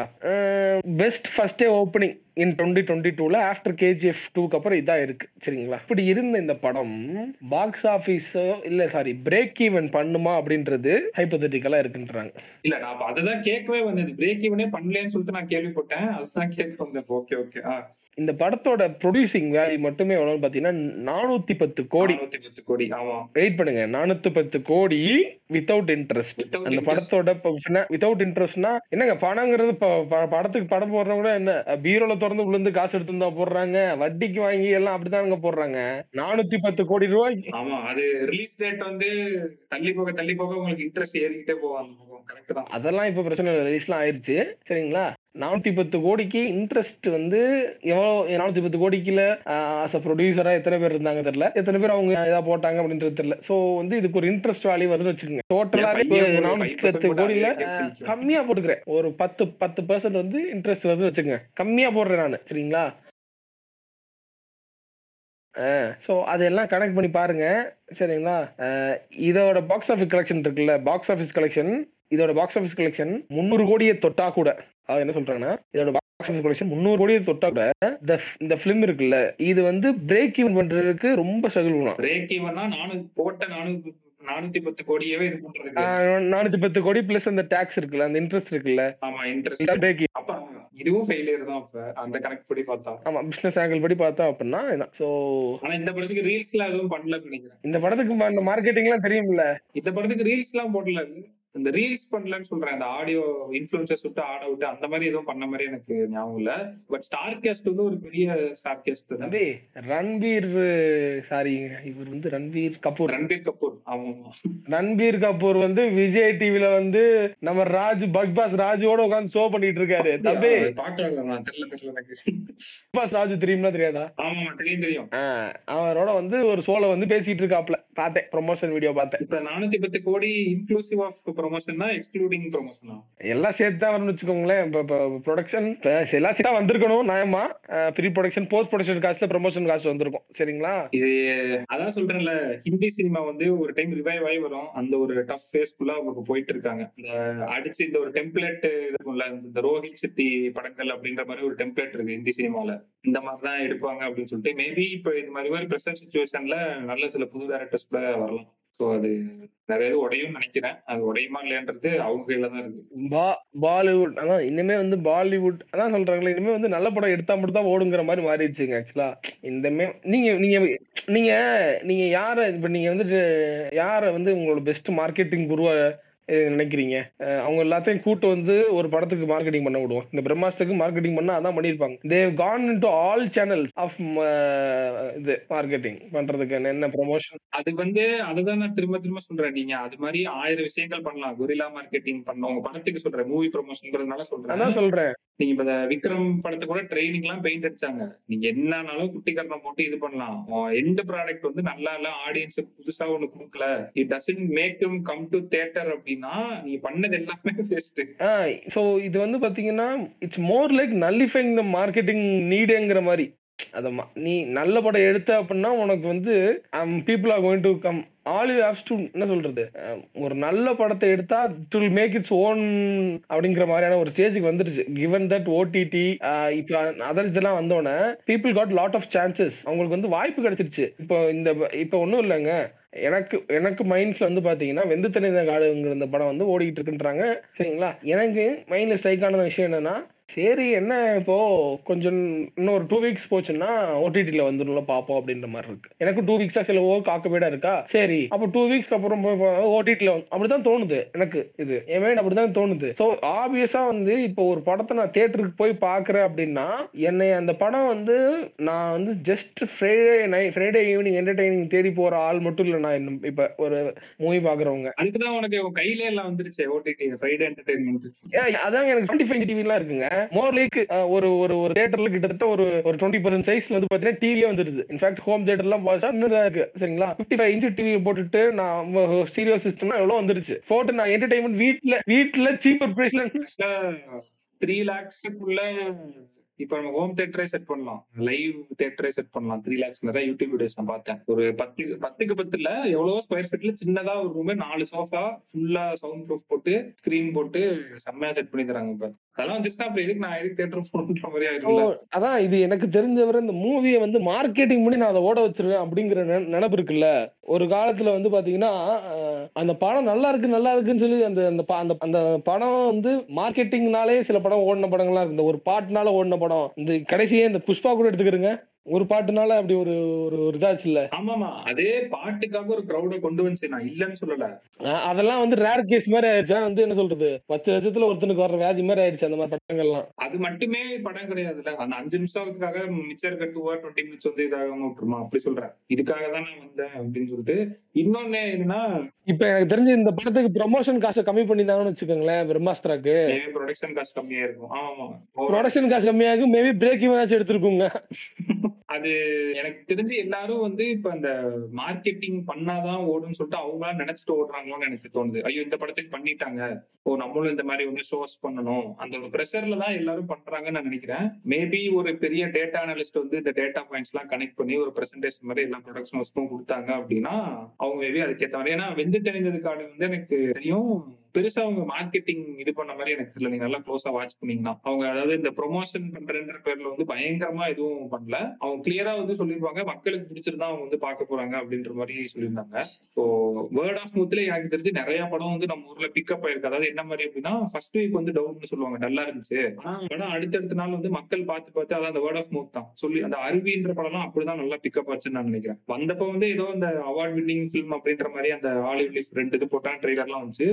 best first day opening in twenty twenty டூல ஆஃப்டர் கேஜிஎஃப் டூக்கு அப்புறம் இதா இருக்கு சரிங்களா இப்படி இருந்த இந்த படம் பாக்ஸ் ஆஃபீஸோ இல்ல சாரி பிரேக் ஈவன் பண்ணுமா அப்படின்றது ஹைப்போதட்டிக்கலா இருக்குன்றாங்க இல்ல நான் அப்ப அதுதான் கேட்கவே வந்தது பிரேக் இவனே பண்ணலன்னு சொல்லிட்டு நான் கேள்விப்பட்டேன் அதுதான் கேட்க வந்தேன் ஓகே ஓகே இந்த படத்தோட ப்ரொடியூசிங் வேல்யூ மட்டுமே எவ்வளவுன்னு பாத்தீங்கன்னா நானூத்தி பத்து கோடி நூத்தி பத்து கோடி ஆமா வெயிட் பண்ணுங்க நானூத்தி பத்து கோடி வித்தவுட் இன்ட்ரெஸ்ட் Without அந்த interest. படத்தோட வித்தவுட் இன்ட்ரெஸ்ட்னா என்னங்க பணங்கிறது ப- ப- படத்துக்கு படம் போடுறவங்க கூட என்ன பீரோல திறந்து விழுந்து காசு எடுத்து தான் போடுறாங்க வட்டிக்கு வாங்கி எல்லாம் அப்படிதானுங்க போடுறாங்க நானூத்தி பத்து கோடி ரூபாய்க்கு ஆமா அது ரிலீஸ் டேட் வந்து தள்ளி போக தள்ளி போக உங்களுக்கு இன்ட்ரெஸ்ட் ஏறிக்கிட்டே போவாங்க கரெக்ட் தான் அதெல்லாம் இப்ப பிரச்சனை இல்லை ரிலீஸ்லாம் ஆயிருச்சு சரிங்களா நானூத்தி பத்து கோடிக்கு இன்ட்ரெஸ்ட் வந்து எவ்வளவு நானூத்தி பத்து கோடிக்குல ஆஸ் அ ப்ரொடியூசரா எத்தனை பேர் இருந்தாங்க தெரியல எத்தனை பேர் அவங்க ஏதா போட்டாங்க அப்படின்றது தெரியல சோ வந்து இதுக்கு ஒரு இன்ட்ரெஸ்ட் வேல்யூ வந்து வச்சுக்கோங்க டோட்டலாவே ஏன் five நானூத்தி percent பத்து போட்டா கோடியில அதுவே ஆஹ், கிடைக்கும். கம்மியா போட்டுக்கிறேன் ஒரு பத்து பத்து பர்சன்ட் வந்து இன்ட்ரெஸ்ட் வந்து வச்சுக்கோங்க கம்மியா போடுறேன் நானு சரிங்களா ஸோ அதெல்லாம் கனெக்ட் பண்ணி பாருங்க சரிங்களா அஹ் இதோட பாக்ஸ் ஆஃபீஸ் கலெக்ஷன் இருக்குல்ல பாக்ஸ் ஆஃபீஸ் கலெக்ஷன் இதோட பாக்ஸ் ஆஃபீஸ் கலெக்ஷன் முந்நூறு கோடியை தொட்டா கூட அது என்ன சொல்றாங்கன்னா இதோட பாக்ஸ் ஆஃபீஸ் கலெக்ஷன் முந்நூறு கோடியை தொட்டா கூட இந்த இந்த ஃபிலிம் இருக்குல்ல இது வந்து பிரேக் ஈவன் பண்றதுக்கு ரொம்ப ஸ்ட்ரகிள் பண்ணும் பிரேக் ஈவன்னா நானூ போட்ட நானூத்தி நானூத்தி பத்து கோடியவே இது பண்றதுக்கு நானூத்தி பத்து கோடி பிளஸ் அந்த டாக்ஸ் இருக்குல்ல அந்த இன்ட்ரெஸ்ட் இருக்குல்ல ஆமா இன்ட்ரெஸ்ட் பிரேக் அப்ப இதுவும் ஃபெயிலியர் தான் அப்ப அந்த கணக்கு படி பார்த்தா ஆமா பிசினஸ் ஆங்கிள் படி பார்த்தா அப்படின்னா இதான் ஸோ ஆனா இந்த படத்துக்கு ரீல்ஸ் எல்லாம் எதுவும் பண்ணலன்னு நினைக்கிறேன் இந்த படத்துக்கு மார்க்கெட்டிங் எல்லாம் தெரியும்ல இந்த படத்துக்கு ரீல்ஸ் எல்லாம் போடல இந்த ரீல்ஸ் பண்ணலன்னு சொல்றேன் அந்த ஆடியோ இன்ஃபுளுசர்ஸ் விட்டு ஆட விட்டு அந்த மாதிரி எதுவும் பண்ண மாதிரி எனக்கு ஞாபகம் இல்ல பட் ஸ்டார் கேஸ்ட் வந்து ஒரு பெரிய ஸ்டார் கேஸ்ட் தான் தம்பி ரன்பீர் சாரிங்க இவர் வந்து ரன்பீர் கபூர் ரன்பீர் கபூர் ஆமா ரன்பீர் கபூர் வந்து விஜய் டிவில வந்து நம்ம ராஜ் பக் பாஸ் ராஜுவோட உட்கார்ந்து ஷோ பண்ணிட்டு இருக்காரு தம்பி பாக்கலாம் நான் தெரியல தெரியல எனக்கு பிக் பாஸ் ராஜு தெரியுமா தெரியாதா ஆமா தெரியும் தெரியும் ஆ, அவரோட வந்து ஒரு ஷோல வந்து பேசிட்டு இருக்காப்ல பார்த்தேன் ப்ரொமோஷன் வீடியோ பார்த்தேன் இப்ப நானூத்தி பத்து கோடி இன்க்ளூசிவ் ஆஃப் ப்ரொமோஷன்னா எக்ஸ்க்ளூடிங் ப்ரொமோஷனா எல்லாம் சேர்த்து தான் வரும்னு வச்சுக்கோங்களேன் இப்போ ப்ரொடக்ஷன் எல்லாம் சேர்த்தா வந்திருக்கணும் நியாயமா ப்ரீ ப்ரொடக்ஷன் போஸ்ட் ப்ரொடக்ஷன் காசுல ப்ரொமோஷன் காசு வந்திருக்கும் சரிங்களா இது அதான் சொல்றேன்ல ஹிந்தி சினிமா வந்து ஒரு டைம் ரிவைவ் ஆகி வரும் அந்த ஒரு டஃப் ஃபேஸ்க்குள்ள அவங்க போயிட்டு இருக்காங்க இந்த அடிச்சு இந்த ஒரு டெம்ப்ளேட் இருக்கும்ல இந்த ரோஹித் செட்டி படங்கள் அப்படின்ற மாதிரி ஒரு டெம்ப்ளேட் இருக்கு ஹிந்தி சினிமால இந்த மாதிரி தான் எடுப்பாங்க அப்படின்னு சொல்லிட்டு மேபி இப்ப இந்த மாதிரி ஒரு ப்ரெசன்ட் சுச்சுவேஷன்ல நல்ல சில புது டேரக்டர்ஸ் கூட வரலாம் ஸோ அது நிறைய இது உடையும் நினைக்கிறேன் அது உடையுமா இல்லையன்றது அவங்க கையில தான் இருக்கு பா பாலிவுட் அதான் இனிமே வந்து பாலிவுட் அதான் சொல்றாங்களே இனிமே வந்து நல்ல படம் எடுத்தா மட்டும் தான் ஓடுங்கிற மாதிரி மாறிடுச்சுங்க ஆக்சுவலா இந்த மே நீங்க நீங்க நீங்க நீங்க யார இப்ப நீங்க வந்துட்டு யார வந்து உங்களோட பெஸ்ட் மார்க்கெட்டிங் குருவா அஹ் நினைக்கிறீங்க அஹ் அவங்க எல்லாத்தையும் கூட்டு வந்து ஒரு படத்துக்கு மார்க்கெட்டிங் பண்ண விடுவோம் இந்த பிரம்மாஸ்துக்கு மார்க்கெட்டிங் பண்ணா அதான் பண்ணிருப்பாங்க they can into all channels of இது மார்க்கெட்டிங் பண்றதுக்கு என்ன- என்ன ப்ரொமோஷன் அது வந்து அதுதான் நான் திரும்ப திரும்ப சொல்றேன் நீங்க அது மாதிரி ஆயிரம் விஷயங்கள் பண்ணலாம் கொரில்லா மார்க்கெட்டிங் பண்ணோம் உங்க படத்துக்கு சொல்றேன் மூவி ப்ரொமோஷன்ன்றதுனால சொல்றேன் அதான் சொல்றேன் நீங்க இப்ப இந்த விக்ரம் படத்தை கூட ட்ரைனிங் எல்லாம் பெயிண்ட் அடிச்சாங்க நீங்க என்னன்னாலும் குட்டி கரணம் போட்டு இது பண்ணலாம் எந்த ப்ராடக்ட் வந்து நல்லா இல்ல ஆடியன்ஸ் புதுசா ஒண்ணு கொடுக்கல it doesn't make them come to theatre அப்படின்னா நீங்க பண்ணது எல்லாமே வேஸ்ட் ஸோ இது வந்து பாத்தீங்கன்னா it's more like nullifying the marketing நீடுங்கிற மாதிரி அத ம- நீ நல்ல படம் எடுத்த அப்படின்னா உனக்கு வந்து people are going to come all you have to என்ன சொல்றது um, ஒரு நல்ல படத்தை எடுத்தா it will make its own அப்படிங்கிற மாதிரியான ஒரு ஸ்டேஜுக்கு வந்துருச்சு கிவன் தட் ஓடிடி இப்போ அதர் இதெல்லாம் வந்தோடனே people got lot of chances அவங்களுக்கு வந்து வாய்ப்பு கிடைச்சிருச்சு இப்போ இந்த இப்போ ஒன்றும் இல்லைங்க எனக்கு எனக்கு மைண்ட்ஸ்ல வந்து பாத்தீங்கன்னா வெந்து தனித காடுங்கிற இந்த படம் வந்து ஓடிக்கிட்டு இருக்குன்றாங்க சரிங்களா எனக்கு மைண்ட்ல ஸ்ட்ரைக் ஆன விஷயம் என்னன்னா சரி என்ன இப்போ கொஞ்சம் இன்னும் ஒரு டூ வீக்ஸ் போச்சுன்னா ஓடிடில வந்துடும்ல பாப்போம் அப்படின்ற மாதிரி இருக்கு எனக்கு டூ வீக்ஸா சில ஒர்க் ஆக்கப்பேடா இருக்கா சரி அப்போ டூ வீக்ஸ்க்கு அப்புறம் ஓடிடில அப்படிதான் தோணுது எனக்கு இது என் மைண்ட் அப்படிதான் தோணுது ஸோ ஆப்வியஸா வந்து இப்போ ஒரு படத்தை நான் தியேட்டருக்கு போய் பாக்குறேன் அப்படின்னா என்னை அந்த படம் வந்து நான் வந்து just Friday night Friday evening entertaining தேடி போற ஆள் மட்டும் இல்லை நான் இன்னும் இப்ப ஒரு மூவி பாக்குறவங்க அதுக்குதான் உனக்கு உன் கையிலே எல்லாம் வந்துருச்சு ஓடிடி ஃப்ரைடே என்டர்டைன்மெண்ட் ஏன் அதாங்க எனக்கு டுவெண்ட்டி ஃபைவ் டிவிலாம் இருக்குங்க மோர் லைக் ஒரு ஒரு ஒரு தேட்டர்ல கிட்டத்தட்ட ஒரு ஒரு டுவெண்ட்டி பர்சன்ட் சைஸ்ல வந்து பாத்தீங்கன்னா டிவியே வந்துருது இன்ஃபேக்ட் ஹோம் தேட்டர்லாம் பார்த்தா இன்னும் தான் இருக்கு சரிங்களா ஃபிஃப்டி ஃபைவ் இன்ச் டிவி போட்டுட்டு நான் ஸ்டீரியோ சிஸ்டம்னா எவ்வளவு வந்துருச்சு போட்டு நான் என்டர்டைன்மெண்ட் வீட்ல வீட்ல சீப்பர் பிரைஸ்ல த்ரீ லேக்ஸுக்குள்ள இப்ப நம்ம ஹோம் தியேட்டரே செட் பண்ணலாம் லைவ் தியேட்டரே செட் பண்ணலாம் த்ரீ லேக்ஸ் நிறைய யூடியூப் வீடியோஸ் நான் பார்த்தேன் ஒரு பத்து பத்துக்கு பத்துல எவ்வளவோ ஸ்கொயர் ஃபீட்ல சின்னதா ஒரு ரூம் நாலு சோஃபா ஃபுல்லா சவுண்ட் ப்ரூஃப் போட்டு ஸ்கிரீன் போட்டு செம்மையா செட் பண்ணி தராங்க இப்ப அதெல்லாம் வந்துச்சுன்னா அப்புறம் எதுக்கு நான் எதுக்கு தியேட்டர் போகணுன்ற மாதிரி ஆயிரும்ல அதான் இது எனக்கு தெரிஞ்சவரை இந்த மூவியை வந்து மார்க்கெட்டிங் பண்ணி நான் அதை ஓட வச்சிருவேன் அப்படிங்கிற நெ- நினைப்பு இருக்குல்ல ஒரு காலத்துல வந்து பாத்தீங்கன்னா அஹ், அந்த படம் நல்லா இருக்கு நல்லா இருக்குன்னு சொல்லி அந்த அந்த ப- அந்த அந்த படம் வந்து மார்க்கெட்டிங்னாலே சில படம் ஓடின படங்கள்லாம் இருக்கு இந்த ஒரு பாட்டுனால ஓடின படம் இந்த கடைசியே இந்த புஷ்பா கூட எடுத்துக்கிறேங்க ஒரு பாட்டுனால அப்படி ஒரு ஒரு ஒரு இதாச்சு இல்ல ஆமாமா அதே பாட்டுக்காக ஒரு கிரௌட கொண்டு வந்துச்சு நான் இல்லைன்னு சொல்லல அஹ் அதெல்லாம் வந்து ரேர் கேஸ் மாதிரி ஆயிடுச்சா வந்து என்ன சொல்றது பத்து வருஷத்துல ஒருத்தனுக்கு வர்ற வியாதி மாதிரி ஆயிடுச்சு அந்த மாதிரி படங்கள்லாம் அது மட்டுமே படம் கிடையாதுல்ல அந்த அஞ்சு நிமிஷத்துக்காக மிச்சம் இருக்க டூ ஆர் டுவெண்ட்டி மினிட்ஸ் வந்து இதாகாம விட்டுருமா அப்படி சொல்றேன் இதுக்காக தான் நான் வந்தேன் அப்படின்னு சொல்லிட்டு இன்னொன்னு என்னன்னா இப்ப எனக்கு தெரிஞ்சு இந்த படத்துக்கு ப்ரமோஷன் காசை கம்மி பண்ணிருந்தாங்கன்னு வச்சுக்கோங்களேன் பிரம்மாஸ்திராக்கு மேபி ப்ரொடக்ஷன் காஸ்ட் கம்மியா இருக்கும் ஆமா ப்ரொடக்ஷன் காசு கம்மியாகும் மேபி பிரேக் இவனாச்சும் எடுத்திருக்குங்க அது எனக்கு தெரிஞ்சு எல்லாரும் வந்து இப்ப அந்த மார்க்கெட்டிங் பண்ணாதான் ஓடுன்னு சொல்லிட்டு அவங்களா நினைச்சிட்டு ஓடுறாங்களோன்னு எனக்கு தோணுது ஐயோ இந்த படத்துக்கு பண்ணிட்டாங்க ஓ நம்மளும் இந்த மாதிரி வந்து ஷோஸ் பண்ணணும் அந்த ஒரு ப்ரெஷர்ல தான் எல்லாரும் பண்றாங்கன்னு நான் நினைக்கிறேன் மேபி ஒரு பெரிய டேட்டா அனலிஸ்ட் வந்து இந்த டேட்டா பாயிண்ட்ஸ் எல்லாம் கனெக்ட் பண்ணி ஒரு பிரசன்டேஷன் மாதிரி எல்லா ப்ரொடக்ஷன் ஹவுஸ்க்கும் கொடுத்தாங்க அப்படின்னா அவங்க மேபி அதுக்கேற்ற மாதிரி ஏன்னா வெந்து தெரிந்ததுக்கான வந்து எனக்கு தெரியும் பெருசா அவங்க மார்க்கெட்டிங் இது பண்ண மாதிரி எனக்கு தெரியல நீங்க நல்லா க்ளோஸா வாட்ச் பண்ணீங்கன்னா அவங்க அதாவது இந்த ப்ரொமோஷன் பண்றேன்ற பேர்ல வந்து பயங்கரமா எதுவும் பண்ணல அவங்க கிளியரா வந்து சொல்லிருப்பாங்க மக்களுக்கு பிடிச்சிருந்தா அவங்க வந்து பார்க்க போறாங்க அப்படின்ற மாதிரி சொல்லியிருந்தாங்க ஸோ வேர்ட் ஆஃப் மவுத்ல எனக்கு தெரிஞ்சு நிறைய படம் வந்து நம்ம ஊர்ல பிக்கப் ஆயிருக்கு அதாவது என்ன மாதிரி அப்படின்னா ஃபர்ஸ்ட் வீக் வந்து டவுன்னு சொல்லுவாங்க டல்லா இருந்துச்சு ஆனா படம் அடுத்தடுத்த நாள் வந்து மக்கள் பார்த்து பார்த்து அதான் அந்த வேர்ட் ஆஃப் மவுத் தான் சொல்லி அந்த அருவின்ற படம்லாம் அப்படிதான் நல்லா பிக்கப் ஆச்சுன்னு நான் நினைக்கிறேன் வந்தப்ப வந்து ஏதோ அந்த அவார்ட் வின்னிங் ஃபிலிம் அப்படின்ற மாதிரி அந்த ஆலிவ் லீஃப் ரெண்டு இது போட்டாங்க ட்ரெய்லர்லாம் வந்துச்சு ஸோ அதுக்காக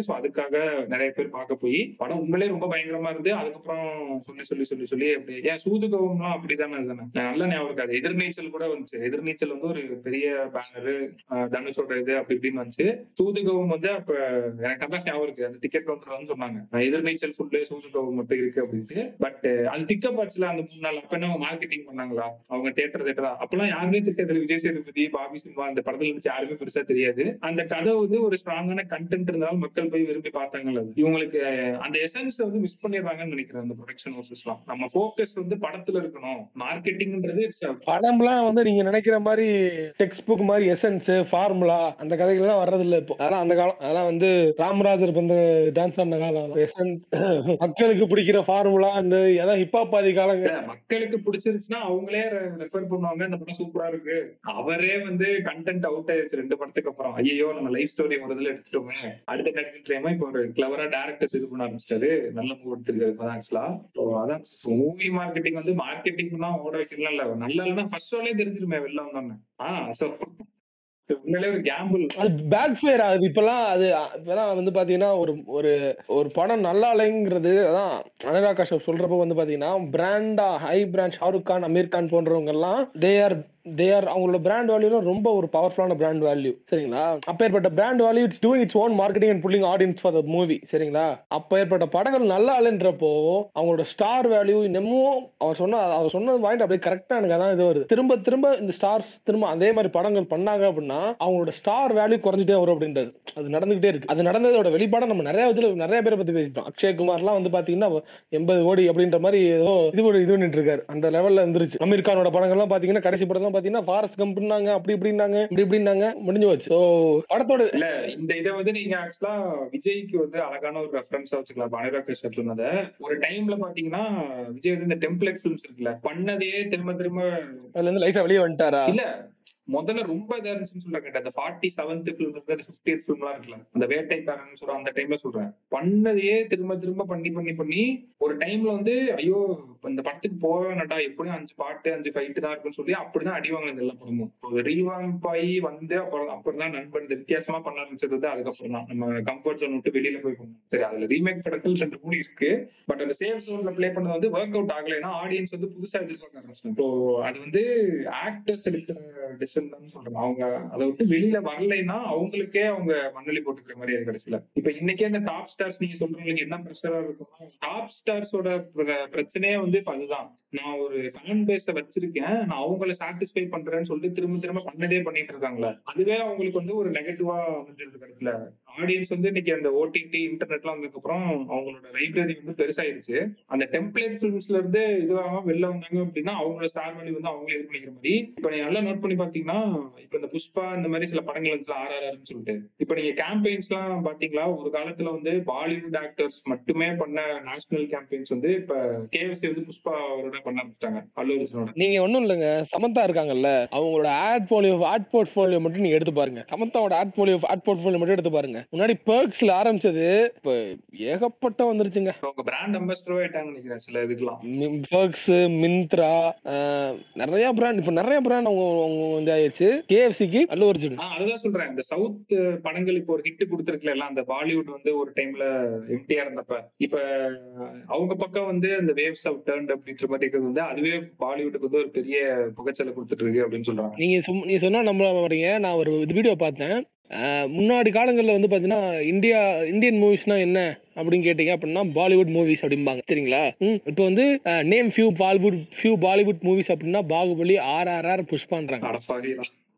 காமெடிக்காக நிறைய பேர் பார்க்க போய் படம் உண்மையிலேயே ரொம்ப பயங்கரமா இருந்து அதுக்கப்புறம் சொல்லி சொல்லி சொல்லி சொல்லி அப்படி ஏன் சூதுகவம்லாம் அப்படிதானே தானே நல்ல ஞாபகம் இருக்காது எதிர்நீச்சல் கூட வந்துச்சு எதிர்நீச்சல் வந்து ஒரு பெரிய பேனரு தனுஷோட இது அப்படி இப்படின்னு வந்துச்சு சூதுகவும் வந்து அப்ப எனக்கு நல்லா ஞாபகம் இருக்கு அந்த டிக்கெட் கவுண்டர் வந்து சொன்னாங்க நான் எதிர்நீச்சல் ஃபுல்லு சூதுகவும் மட்டும் இருக்கு அப்படின்ட்டு பட் அது டிக்கப் ஆச்சுல அந்த மூணு நாள் அப்ப என்ன மார்க்கெட்டிங் பண்ணாங்களா அவங்க தேட்டர் தேட்டரா அப்பெல்லாம் யாருமே தெரியாது விஜய் சேதுபதி பாபி சினிமா அந்த படத்துல இருந்துச்சு யாருமே பெருசா தெரியாது அந்த கதை வந்து ஒரு ஸ்ட்ராங்கான கண்டென்ட் இருந்தாலும் மக்கள் போய் விரும்பி பார்த்தாங்கல்ல அது. இவங்களுக்கு அந்த எசன்ஸ் வந்து மிஸ் பண்ணிடுறாங்கன்னு நினைக்கிறேன் அந்த ப்ரொடக்ஷன் ஹவுசஸ்லாம் நம்ம ஃபோக்கஸ் வந்து படத்துல இருக்கணும் மார்க்கெட்டிங்ன்றது இட்ஸ் படம்லாம் வந்து நீங்க நினைக்கிற மாதிரி டெக்ஸ்ட் புக் மாதிரி எசன்ஸ் ஃபார்முலா அந்த கதைகள் எல்லாம் வர்றது இல்ல இப்போ அதெல்லாம் அந்த காலம் அதெல்லாம் வந்து ராமராஜர் வந்து டான்ஸ் ஆடின காலம் எசன்ஸ் மக்களுக்கு பிடிக்கிற ஃபார்முலா அந்த அதான் ஹிப்ஹாப் ஆதி காலங்க இல்ல, மக்களுக்கு பிடிச்சிருச்சுன்னா அவங்களே ரெஃபர் பண்ணுவாங்க இந்த படம் சூப்பரா இருக்கு அவரே வந்து கண்டென்ட் அவுட் ஆயிருச்சு ரெண்டு படத்துக்கு அப்புறம் ஐயோ நம்ம லைஃப் ஸ்டோரி ஒரு இதுல எடுத்துட்டோமே அடுத்த நடிகர் இப்போ ஒரு கிளவரா டேரக்டர்ஸ் இது பண்ண ஆரம்பிச்சிட்டாரு நல்ல மூவ் எடுத்திருக்காரு இப்பதான் ஆக்சுவலா அதான் மூவி மார்க்கெட்டிங் வந்து மார்க்கெட்டிங் தான் ஓட வைக்கலாம் இல்ல நல்லா இல்லைன்னா ஃபர்ஸ்ட் ஷோலே தெரிஞ்சிருமே வெளில வந்தோன்னு ஆஹ் சோ உண்மையிலே ஒரு கேம்பிள் அது பேக் ஃபயர் ஆகுது இப்பெல்லாம் அது இப்பெல்லாம் வந்து பாத்தீங்கன்னா ஒரு ஒரு ஒரு படம் நல்லா இல்லைங்கிறது அதான் அனுராக் காஷ்யப் சொல்றப்ப வந்து பாத்தீங்கன்னா பிராண்டா ஹை பிராண்ட் ஷாருக் கான் அமீர் கான் போன்றவங்க எல்லாம் தே ஆர் தே ஆர் அவங்களோட பிராண்ட் வேல்யூல ரொம்ப ஒரு பவர்ஃபுல்லான பிராண்ட் வேல்யூ சரிங்களா அப்பேற்பட்ட brand value it's doing its own marketing and pulling audience for the movie சரிங்களா அப்பேற்பட்ட படங்கள் நல்லா இல்லைன்றப்போ அவங்களோட ஸ்டார் வேல்யூ இன்னமும் அவர் சொன்ன அவர் சொன்னது பாயிண்ட் அப்படியே கரெக்டா எனக்கு அதான் இது வருது திரும்ப திரும்ப இந்த ஸ்டார்ஸ் திரும்ப அதே மாதிரி படங்கள் பண்ணாங்க அப்படின்னா அவங்களோட ஸ்டார் வேல்யூ குறைஞ்சிட்டே வரும் அப்படின்றது அது நடந்துகிட்டே இருக்கு அது நடந்ததோட வெளிப்பாடம் நம்ம நிறைய இதுல நிறைய பேரை பத்தி பேசிட்டோம் அக்ஷய் குமார்லாம் வந்து பாத்தீங்கன்னா எண்பது கோடி அப்படின்ற மாதிரி ஏதோ இது ஒரு இது பண்ணிட்டு இருக்காரு அந்த லெவல்ல இருந்துருச்சு அமீர் கானோட படங்கள்லாம் பாத்தீங்கன்னா கடைசி படம்லாம் பாத்தீங்கன்னா ஃபாரஸ்ட் கம்பெனினாங்க அப்படி இப்படின்னாங்க இப்படி இப்படின்னாங்க முடிஞ்சு போச்சு ஸோ படத்தோட இல்ல இந்த இதை வந்து நீங்க ஆக்சுவலா விஜய்க்கு வந்து அழகான ஒரு ரெஃபரன்ஸா வச்சுக்கலாம் இப்ப அனுராக் கஷ்யப் சொன்னதை ஒரு டைம்ல பாத்தீங்கன்னா விஜய் வந்து இந்த டெம்ப்ளேட் ஃபிலிம்ஸ் இருக்குல்ல பண்ணதே திரும்ப திரும்ப அதுல இருந்து லைட்டா வெளியே வந்துட்டாரா இல்ல முதல்ல ரொம்ப இதா இருந்துச்சுன்னு சொல்றாங்க அந்த ஃபார்ட்டி செவன்த் ஃபிலிம் இருக்கு ஃபிஃப்டி ஃபிலிம்லாம் இருக்குல்ல அந்த வேட்டைக்காரன் சொல்ற அந்த டைம்ல சொல்றேன் பண்ணதையே திரும்ப திரும்ப பண்ணி பண்ணி பண்ணி ஒரு டைம்ல வந்து ஐயோ இந்த படத்துக்கு போக வேணாட்டா எப்படியும் அஞ்சு பாட்டு அஞ்சு ஃபைட்டு தான் இருக்குன்னு சொல்லி அப்படிதான் அடி வாங்கினது எல்லா படமும் ரீவாம்ப் ஆகி வந்து அப்புறம் அப்புறம் தான் நண்பன் இந்த வித்தியாசமா பண்ண ஆரம்பிச்சது வந்து அதுக்கப்புறம் தான் நம்ம கம்ஃபர்ட் ஜோன் விட்டு வெளியில போய் பண்ணோம் சரி அதுல ரீமேக் படங்கள் ரெண்டு மூணு இருக்கு பட் அந்த சேஃப் ஜோன்ல ப்ளே பண்ணது வந்து ஒர்க் அவுட் ஆகலைன்னா ஆடியன்ஸ் வந்து புதுசா எதிர்பார்க்க ஆரம்பிச்சாங்க ஸோ அது வந்து ஆக்டர்ஸ் எடுக்கிற டிசிஷன் தான் சொல்றேன் அவங்க அதை விட்டு வெளியில வரலைன்னா அவங்களுக்கே அவங்க மண்ணலி போட்டுக்கிற மாதிரி அது கடைசியில இப்ப இன்னைக்கே இந்த டாப் ஸ்டார்ஸ் நீங்க சொல்றவங்களுக்கு என்ன ப்ரெஷரா இருக்கும்னா டாப் ஸ்டார்ஸோட பிரச்சனையே வந்து இப்ப அதுதான் நான் ஒரு ஃபேன் பேஸ வச்சிருக்கேன் நான் அவங்கள சாட்டிஸ்ஃபை பண்றேன்னு சொல்லிட்டு திரும்ப திரும்ப பண்ணதே பண்ணிட்டு இருக்காங்களே அதுவே அவங்களுக்கு வந்து ஒரு நெகட்டிவா அமைஞ்சிருக்கு இடத்துல ஆடியன்ஸ் வந்து இன்னைக்கு அந்த ஓடிடி இன்டர்நெட்லாம் வந்ததுக்கு அப்புறம் அவங்களோட லைப்ரரி வந்து பெருசாயிருச்சு அந்த டெம்ப்ளேட் ஃபிலிம்ஸ்ல இருந்து இதுவாக வெளில வந்தாங்க அப்படின்னா அவங்களோட ஸ்டார் வேல்யூ வந்து அவங்களே இது பண்ணிக்கிற மாதிரி இப்ப நீங்க நல்லா நோட் பண்ணி பாத்தீங்கன்னா இப்ப இந்த புஷ்பா இந்த மாதிரி சில படங்கள் வந்து ஆர்ஆர்ஆர்னு சொல்லிட்டு இப்ப நீங்க கேம்பெயின்ஸ் எல்லாம் பாத்தீங்களா ஒரு காலத்துல வந்து பாலிவுட் ஆக்டர்ஸ் மட்டுமே பண்ண நேஷனல் கேம்பெயின்ஸ் வந்து இப்ப கேஎஃப்சி வந்து புஷ்பா அவரோட பண்ண ஆரம்பிச்சிட்டாங்க அல்லு அர்ஜுனோட நீங்க ஒண்ணும் இல்லைங்க சமந்தா இருக்காங்கல்ல அவங்களோட ஆட் போலியோ ஆட் போர்ட்ஃபோலியோ மட்டும் நீங்க எடுத்து பாருங்க சமந்தாவோட ஆட் போலியோ ஆட் போர்ட்ஃபோலியோ மட்டும் எடுத்து பாருங்க முன்னாடி பெர்க்ஸ்ல ஆரம்பிச்சது இப்ப ஏகப்பட்ட வந்துருச்சுங்க அவங்க பிராண்ட் அம்பாசிடரா ஆயிட்டாங்கன்னு நினைக்கிறேன் சில இதுக்கெல்லாம் பெர்க்ஸ் மிந்த்ரா ஆஹ், நிறைய பிராண்ட் இப்ப நிறைய பிராண்ட் அவங்க அவங்க வந்து ஆயிருச்சு கேஎஃப்சிக்கு அல்லு அர்ஜுன் ஆஹ் அதுதான் சொல்றேன் இந்த சவுத் படங்கள் இப்போ ஒரு ஹிட் கொடுத்துருக்கல எல்லாம் அந்த பாலிவுட் வந்து ஒரு டைம்ல எம்டிஆர் இருந்தப்ப இப்ப அவங்க பக்கம் வந்து அந்த வேவ்ஸ் ஆஃப் டர்ன் அப்படின்ற மாதிரி இருக்கிறது வந்து அதுவே பாலிவுட்டுக்கு வந்து ஒரு பெரிய புகைச்சலை கொடுத்துட்டு இருக்கு அப்படின்னு சொல்றாங்க நீங்க சும்- நீங்க சொன்னா நம்ப மாட்டீங்க நான் ஒரு இது வீடியோ பார்த்தேன் ஆஹ், முன்னாடி காலங்கள்ல வந்து பாத்தீங்கன்னா இந்தியா இந்தியன் மூவிஸ்னா என்ன அப்படின்னு கேட்டீங்க அப்படின்னா பாலிவுட் மூவிஸ் அப்படிம்பாங்க சரிங்களா ம், இப்போ வந்து name few Bollywood few Bollywood movies அப்படின்னா பாகுபலி ஆர் ஆர் ஆர் புஷ்பான்றாங்க அடப்பாவி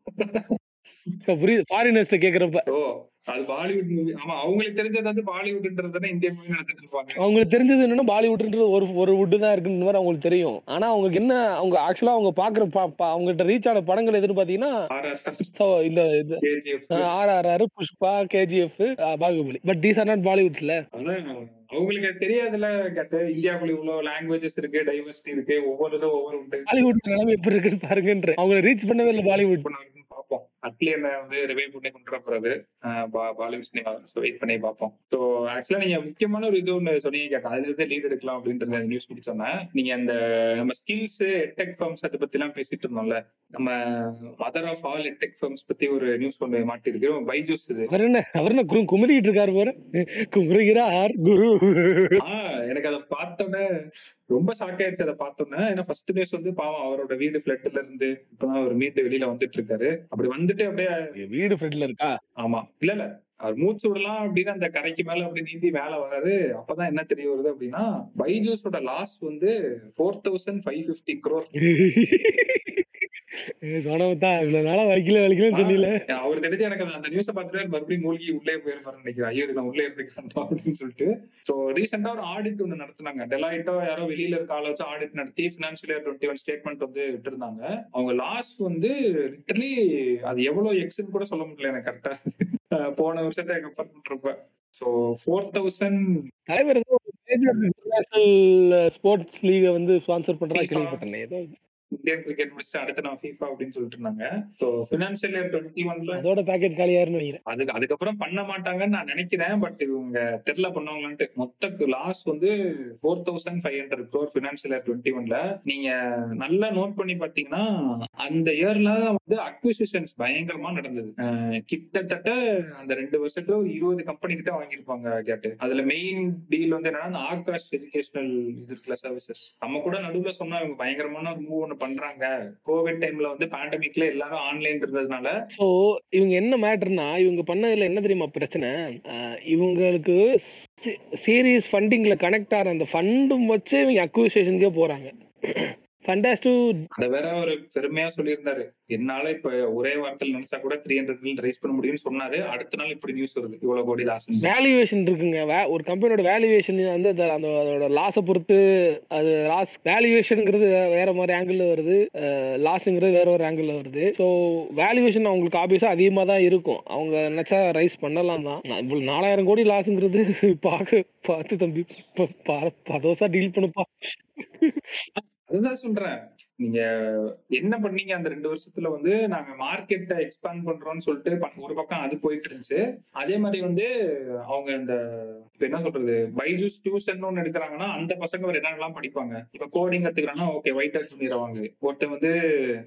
இப்போ புரியுது ஃபாரினர்ஸ் கேக்குறப்ப ஓ அது பாலிவுட் மூவி ஆமா அவங்களுக்கு தெரிஞ்சது வந்து பாலிவுட்ன்றது இந்தியன் மூவி நினைச்சிட்டு இருப்பாங்க அவங்களுக்கு தெரிஞ்சது என்னன்னா பாலிவுட்ன்றது ஒரு ஒரு வுட்டு தான் இருக்குன்ற மாதிரி அவங்களுக்கு தெரியும் ஆனா அவங்களுக்கு என்ன அவங்க ஆக்சுவலா அவங்க பாக்குற ப- ப- அவங்ககிட்ட ரீச் ஆன படங்கள் எதுன்னு பாத்தீங்கன்னா so இந்த இது KGF R R R Pushpa KGF Baahubali but these are not பாலிவுட்ஸ்ல அதான் அவங்களுக்கு அது தெரியாதுல கேட்டு இந்தியாவுக்குள்ள இவ்வளவு லாங்குவேஜஸ் இருக்கு டைவர்சிட்டி இருக்கு ஒவ்வொரு இதும் ஒவ்வொரு உண்டு பாலிவுட் நிலைமை எப்படி இருக்குன்னு பாருங்கன்ற அவங்க ரீச் பண்ணவே இல்லை பாலிவுட் பண்ண வரைக்கும் பார்ப்போம் அது அட்லியனை வந்து ரிவைவ் பண்ணி கொண்டு வர போறாரு அஹ் பா- பாலிவுட் சினிமா ஸோ வெயிட் பண்ணி பார்ப்போம் ஸோ ஆக்சுவலா நீங்க முக்கியமான ஒரு இது ஒன்று சொன்னீங்க கேட்டேன் அதுல இருந்து லீட் எடுக்கலாம் அப்படின்ற நியூஸ் சொன்னேன் நீங்க அந்த நம்ம ஸ்கில்ஸ் எட்டெக் ஃபார்ம்ஸ் அதை பத்தி எல்லாம் பேசிட்டு இருந்தோம்ல நம்ம mother of all edtech firms பத்தி ஒரு நியூஸ் ஒன்று மாட்டிருக்கு பைஜூஸ் இது அவர் என்ன அவர் என்ன குரு குமரிட்டு இருக்காரு பாரு குமருகிறார் குரு ஆஹ் எனக்கு அதை பார்த்தோன்னே ரொம்ப ஷாக் ஆயிடுச்சு அதை பார்த்தோன்னே ஏன்னா ஃபர்ஸ்ட் நியூஸ் வந்து பாவம் அவரோட வீடு ஃபிளட்ல இருந்து இப்பதான் அவர் மீண்டு வெளியில வந்துட்டு இருக்காரு அப்படி வந்துட்டு அப்படியே வீடு ஃப்ரெண்ட்ல இருக்கா ஆமா இல்ல இல்ல அவர் மூச்சு விடலாம் அப்படின்னு அந்த கரைக்கு மேல அப்படி நீந்தி மேல வராரு அப்பதான் என்ன தெரிய வருது அப்படின்னா பைஜூஸோட லாஸ் வந்து four thousand five fifty crore சொன்னதான் இவ்வளவு நாளா வலிக்கல வலிக்கலன்னு சொன்னீல அவர் தெரிஞ்சு எனக்கு அந்த- அந்த நியூஸ பார்த்துட்டு மறுபடியும் மூழ்கி உள்ளே போயிருப்பாரு நினைக்கிறேன் ஐயோ இது நான் உள்ளே இருந்துக்கிறேன் அப்படின்னு சொல்லிட்டு சோ ரீசெண்டா ஒரு ஆடிட் ஒண்ணு நடத்துனாங்க டெலாய்ட்டோ யாரோ வெளியில இருக்க ஆள வச்சு ஆடிட் நடத்தி financial year twenty one statement வந்து விட்டுருந்தாங்க அவங்க லாஸ் வந்து லிட்டரலி அது எவ்வளவு எக்ஸ்ன்னு கூட சொல்ல முடியல எனக்கு கரெக்டா போன வருஷத்தை கம்பேர் பண்றப்ப சோ ஃபோர் தௌசண்ட் தலைவர் ஏதோ மேஜர் இன்டர்நேஷனல் ஸ்போர்ட்ஸ் லீக வந்து ஸ்பான்சர் பண்றதா கேள்விப்பட்டேன் ஏதோ இந்தியன் கிரிக்கெட் முடிச்சு அடுத்து நான் FIFA அப்படின்னு சொல்லிட்டு இருந்தாங்க ஸோ பினான்சியல் இயர் டுவெண்ட்டி ஒன்ல அதோட பேக்கெட் காலியாருன்னு வைக்கிறேன் அதுக்கு அதுக்கப்புறம் பண்ண மாட்டாங்கன்னு நான் நினைக்கிறேன் பட் இவங்க தெரியல பண்ணுவாங்களான்ட்டு மொத்த லாஸ் வந்து four thousand five hundred crore financial year twenty ஒன்ல நீங்க நல்லா நோட் பண்ணி பாத்தீங்கன்னா அந்த இயர்ல வந்து அக்விசிஷன்ஸ் பயங்கரமா நடந்தது அஹ் கிட்டத்தட்ட அந்த ரெண்டு வருஷத்துல ஒரு இருபது கம்பெனி கிட்ட வாங்கியிருப்பாங்க கேட்டு அதுல மெயின் டீல் வந்து என்னன்னா அந்த ஆகாஷ் எஜுகேஷனல் இது இருக்குல்ல சர்வீசஸ் நம்ம கூட நடுவுல சொன்னா இவங்க பயங்கரமான ஒரு மூவ் ஒன்று பண்றாங்க கோவிட் டைம்ல வந்து பேண்டமிக்ல எல்லாரும் ஆன்லைன் இருந்ததுனால சோ இவங்க என்ன மேட்டர்னா இவங்க பண்ணதுல என்ன தெரியுமா பிரச்சனை அஹ் இவங்களுக்கு சீரியஸ் ஃபண்டிங்ல கனெக்ட் ஆகிற அந்த ஃபண்டும் வச்சு இவங்க அக்விசேஷனுக்கே போறாங்க ஃபண்டாஸ் டு அத வேற ஒரு பெருமையா சொல்லியிருந்தாரு என்னால இப்ப ஒரே வாரத்தில் நினைச்சா கூட த்ரீ ஹண்ட்ரட் ரைஸ் பண்ண முடியும்னு சொன்னாரு அடுத்த நாள் இப்படி நியூஸ் வருது இவ்வளவு கோடி லாஸ் வேல்யூவேஷன் இருக்குங்க வே- ஒரு கம்பெனியோட வேல்யூவேஷன் வந்து அந்த அந்த அதோட லாஸை பொறுத்து அது லாஸ் வேல்யூவேஷனுங்கிறது வேற மாதிரி ஆங்கிள் வருது லாஸுங்கிறது வேற ஒரு ஆங்கிள் வருது ஸோ வேல்யூவேஷன் அவங்களுக்கு ஆப்வியஸாக அதிகமாக தான் இருக்கும் அவங்க நினைச்சா ரைஸ் பண்ணலாம் தான் நான் இவ்வளவு நாலாயிரம் கோடி லாஸுங்கிறது பார்க்க பார்த்து தம்பி ப- பா- பதோசா டீல் பண்ணுப்பா அதுதான் சொல்றேன் நீங்க என்ன பண்ணீங்க அந்த ரெண்டு வருஷத்துல வந்து நாங்க மார்க்கெட்டை எக்ஸ்பேண்ட் பண்றோம்னு சொல்லிட்டு ப- ஒரு பக்கம் அது போயிட்டு இருந்துச்சு அதே மாதிரி வந்து அவங்க இந்த இப்ப என்ன சொல்றது பைஜூஸ் டியூஷன் ஒன்னு எடுக்கிறாங்கன்னா அந்த பசங்க வேற என்னென்னலாம் படிப்பாங்க இப்ப கோடிங் கத்துக்கிறாங்கன்னா ஓகே ஒயிட் ஹேட் ஜூனியர் வாங்கு ஒருத்தன் வந்து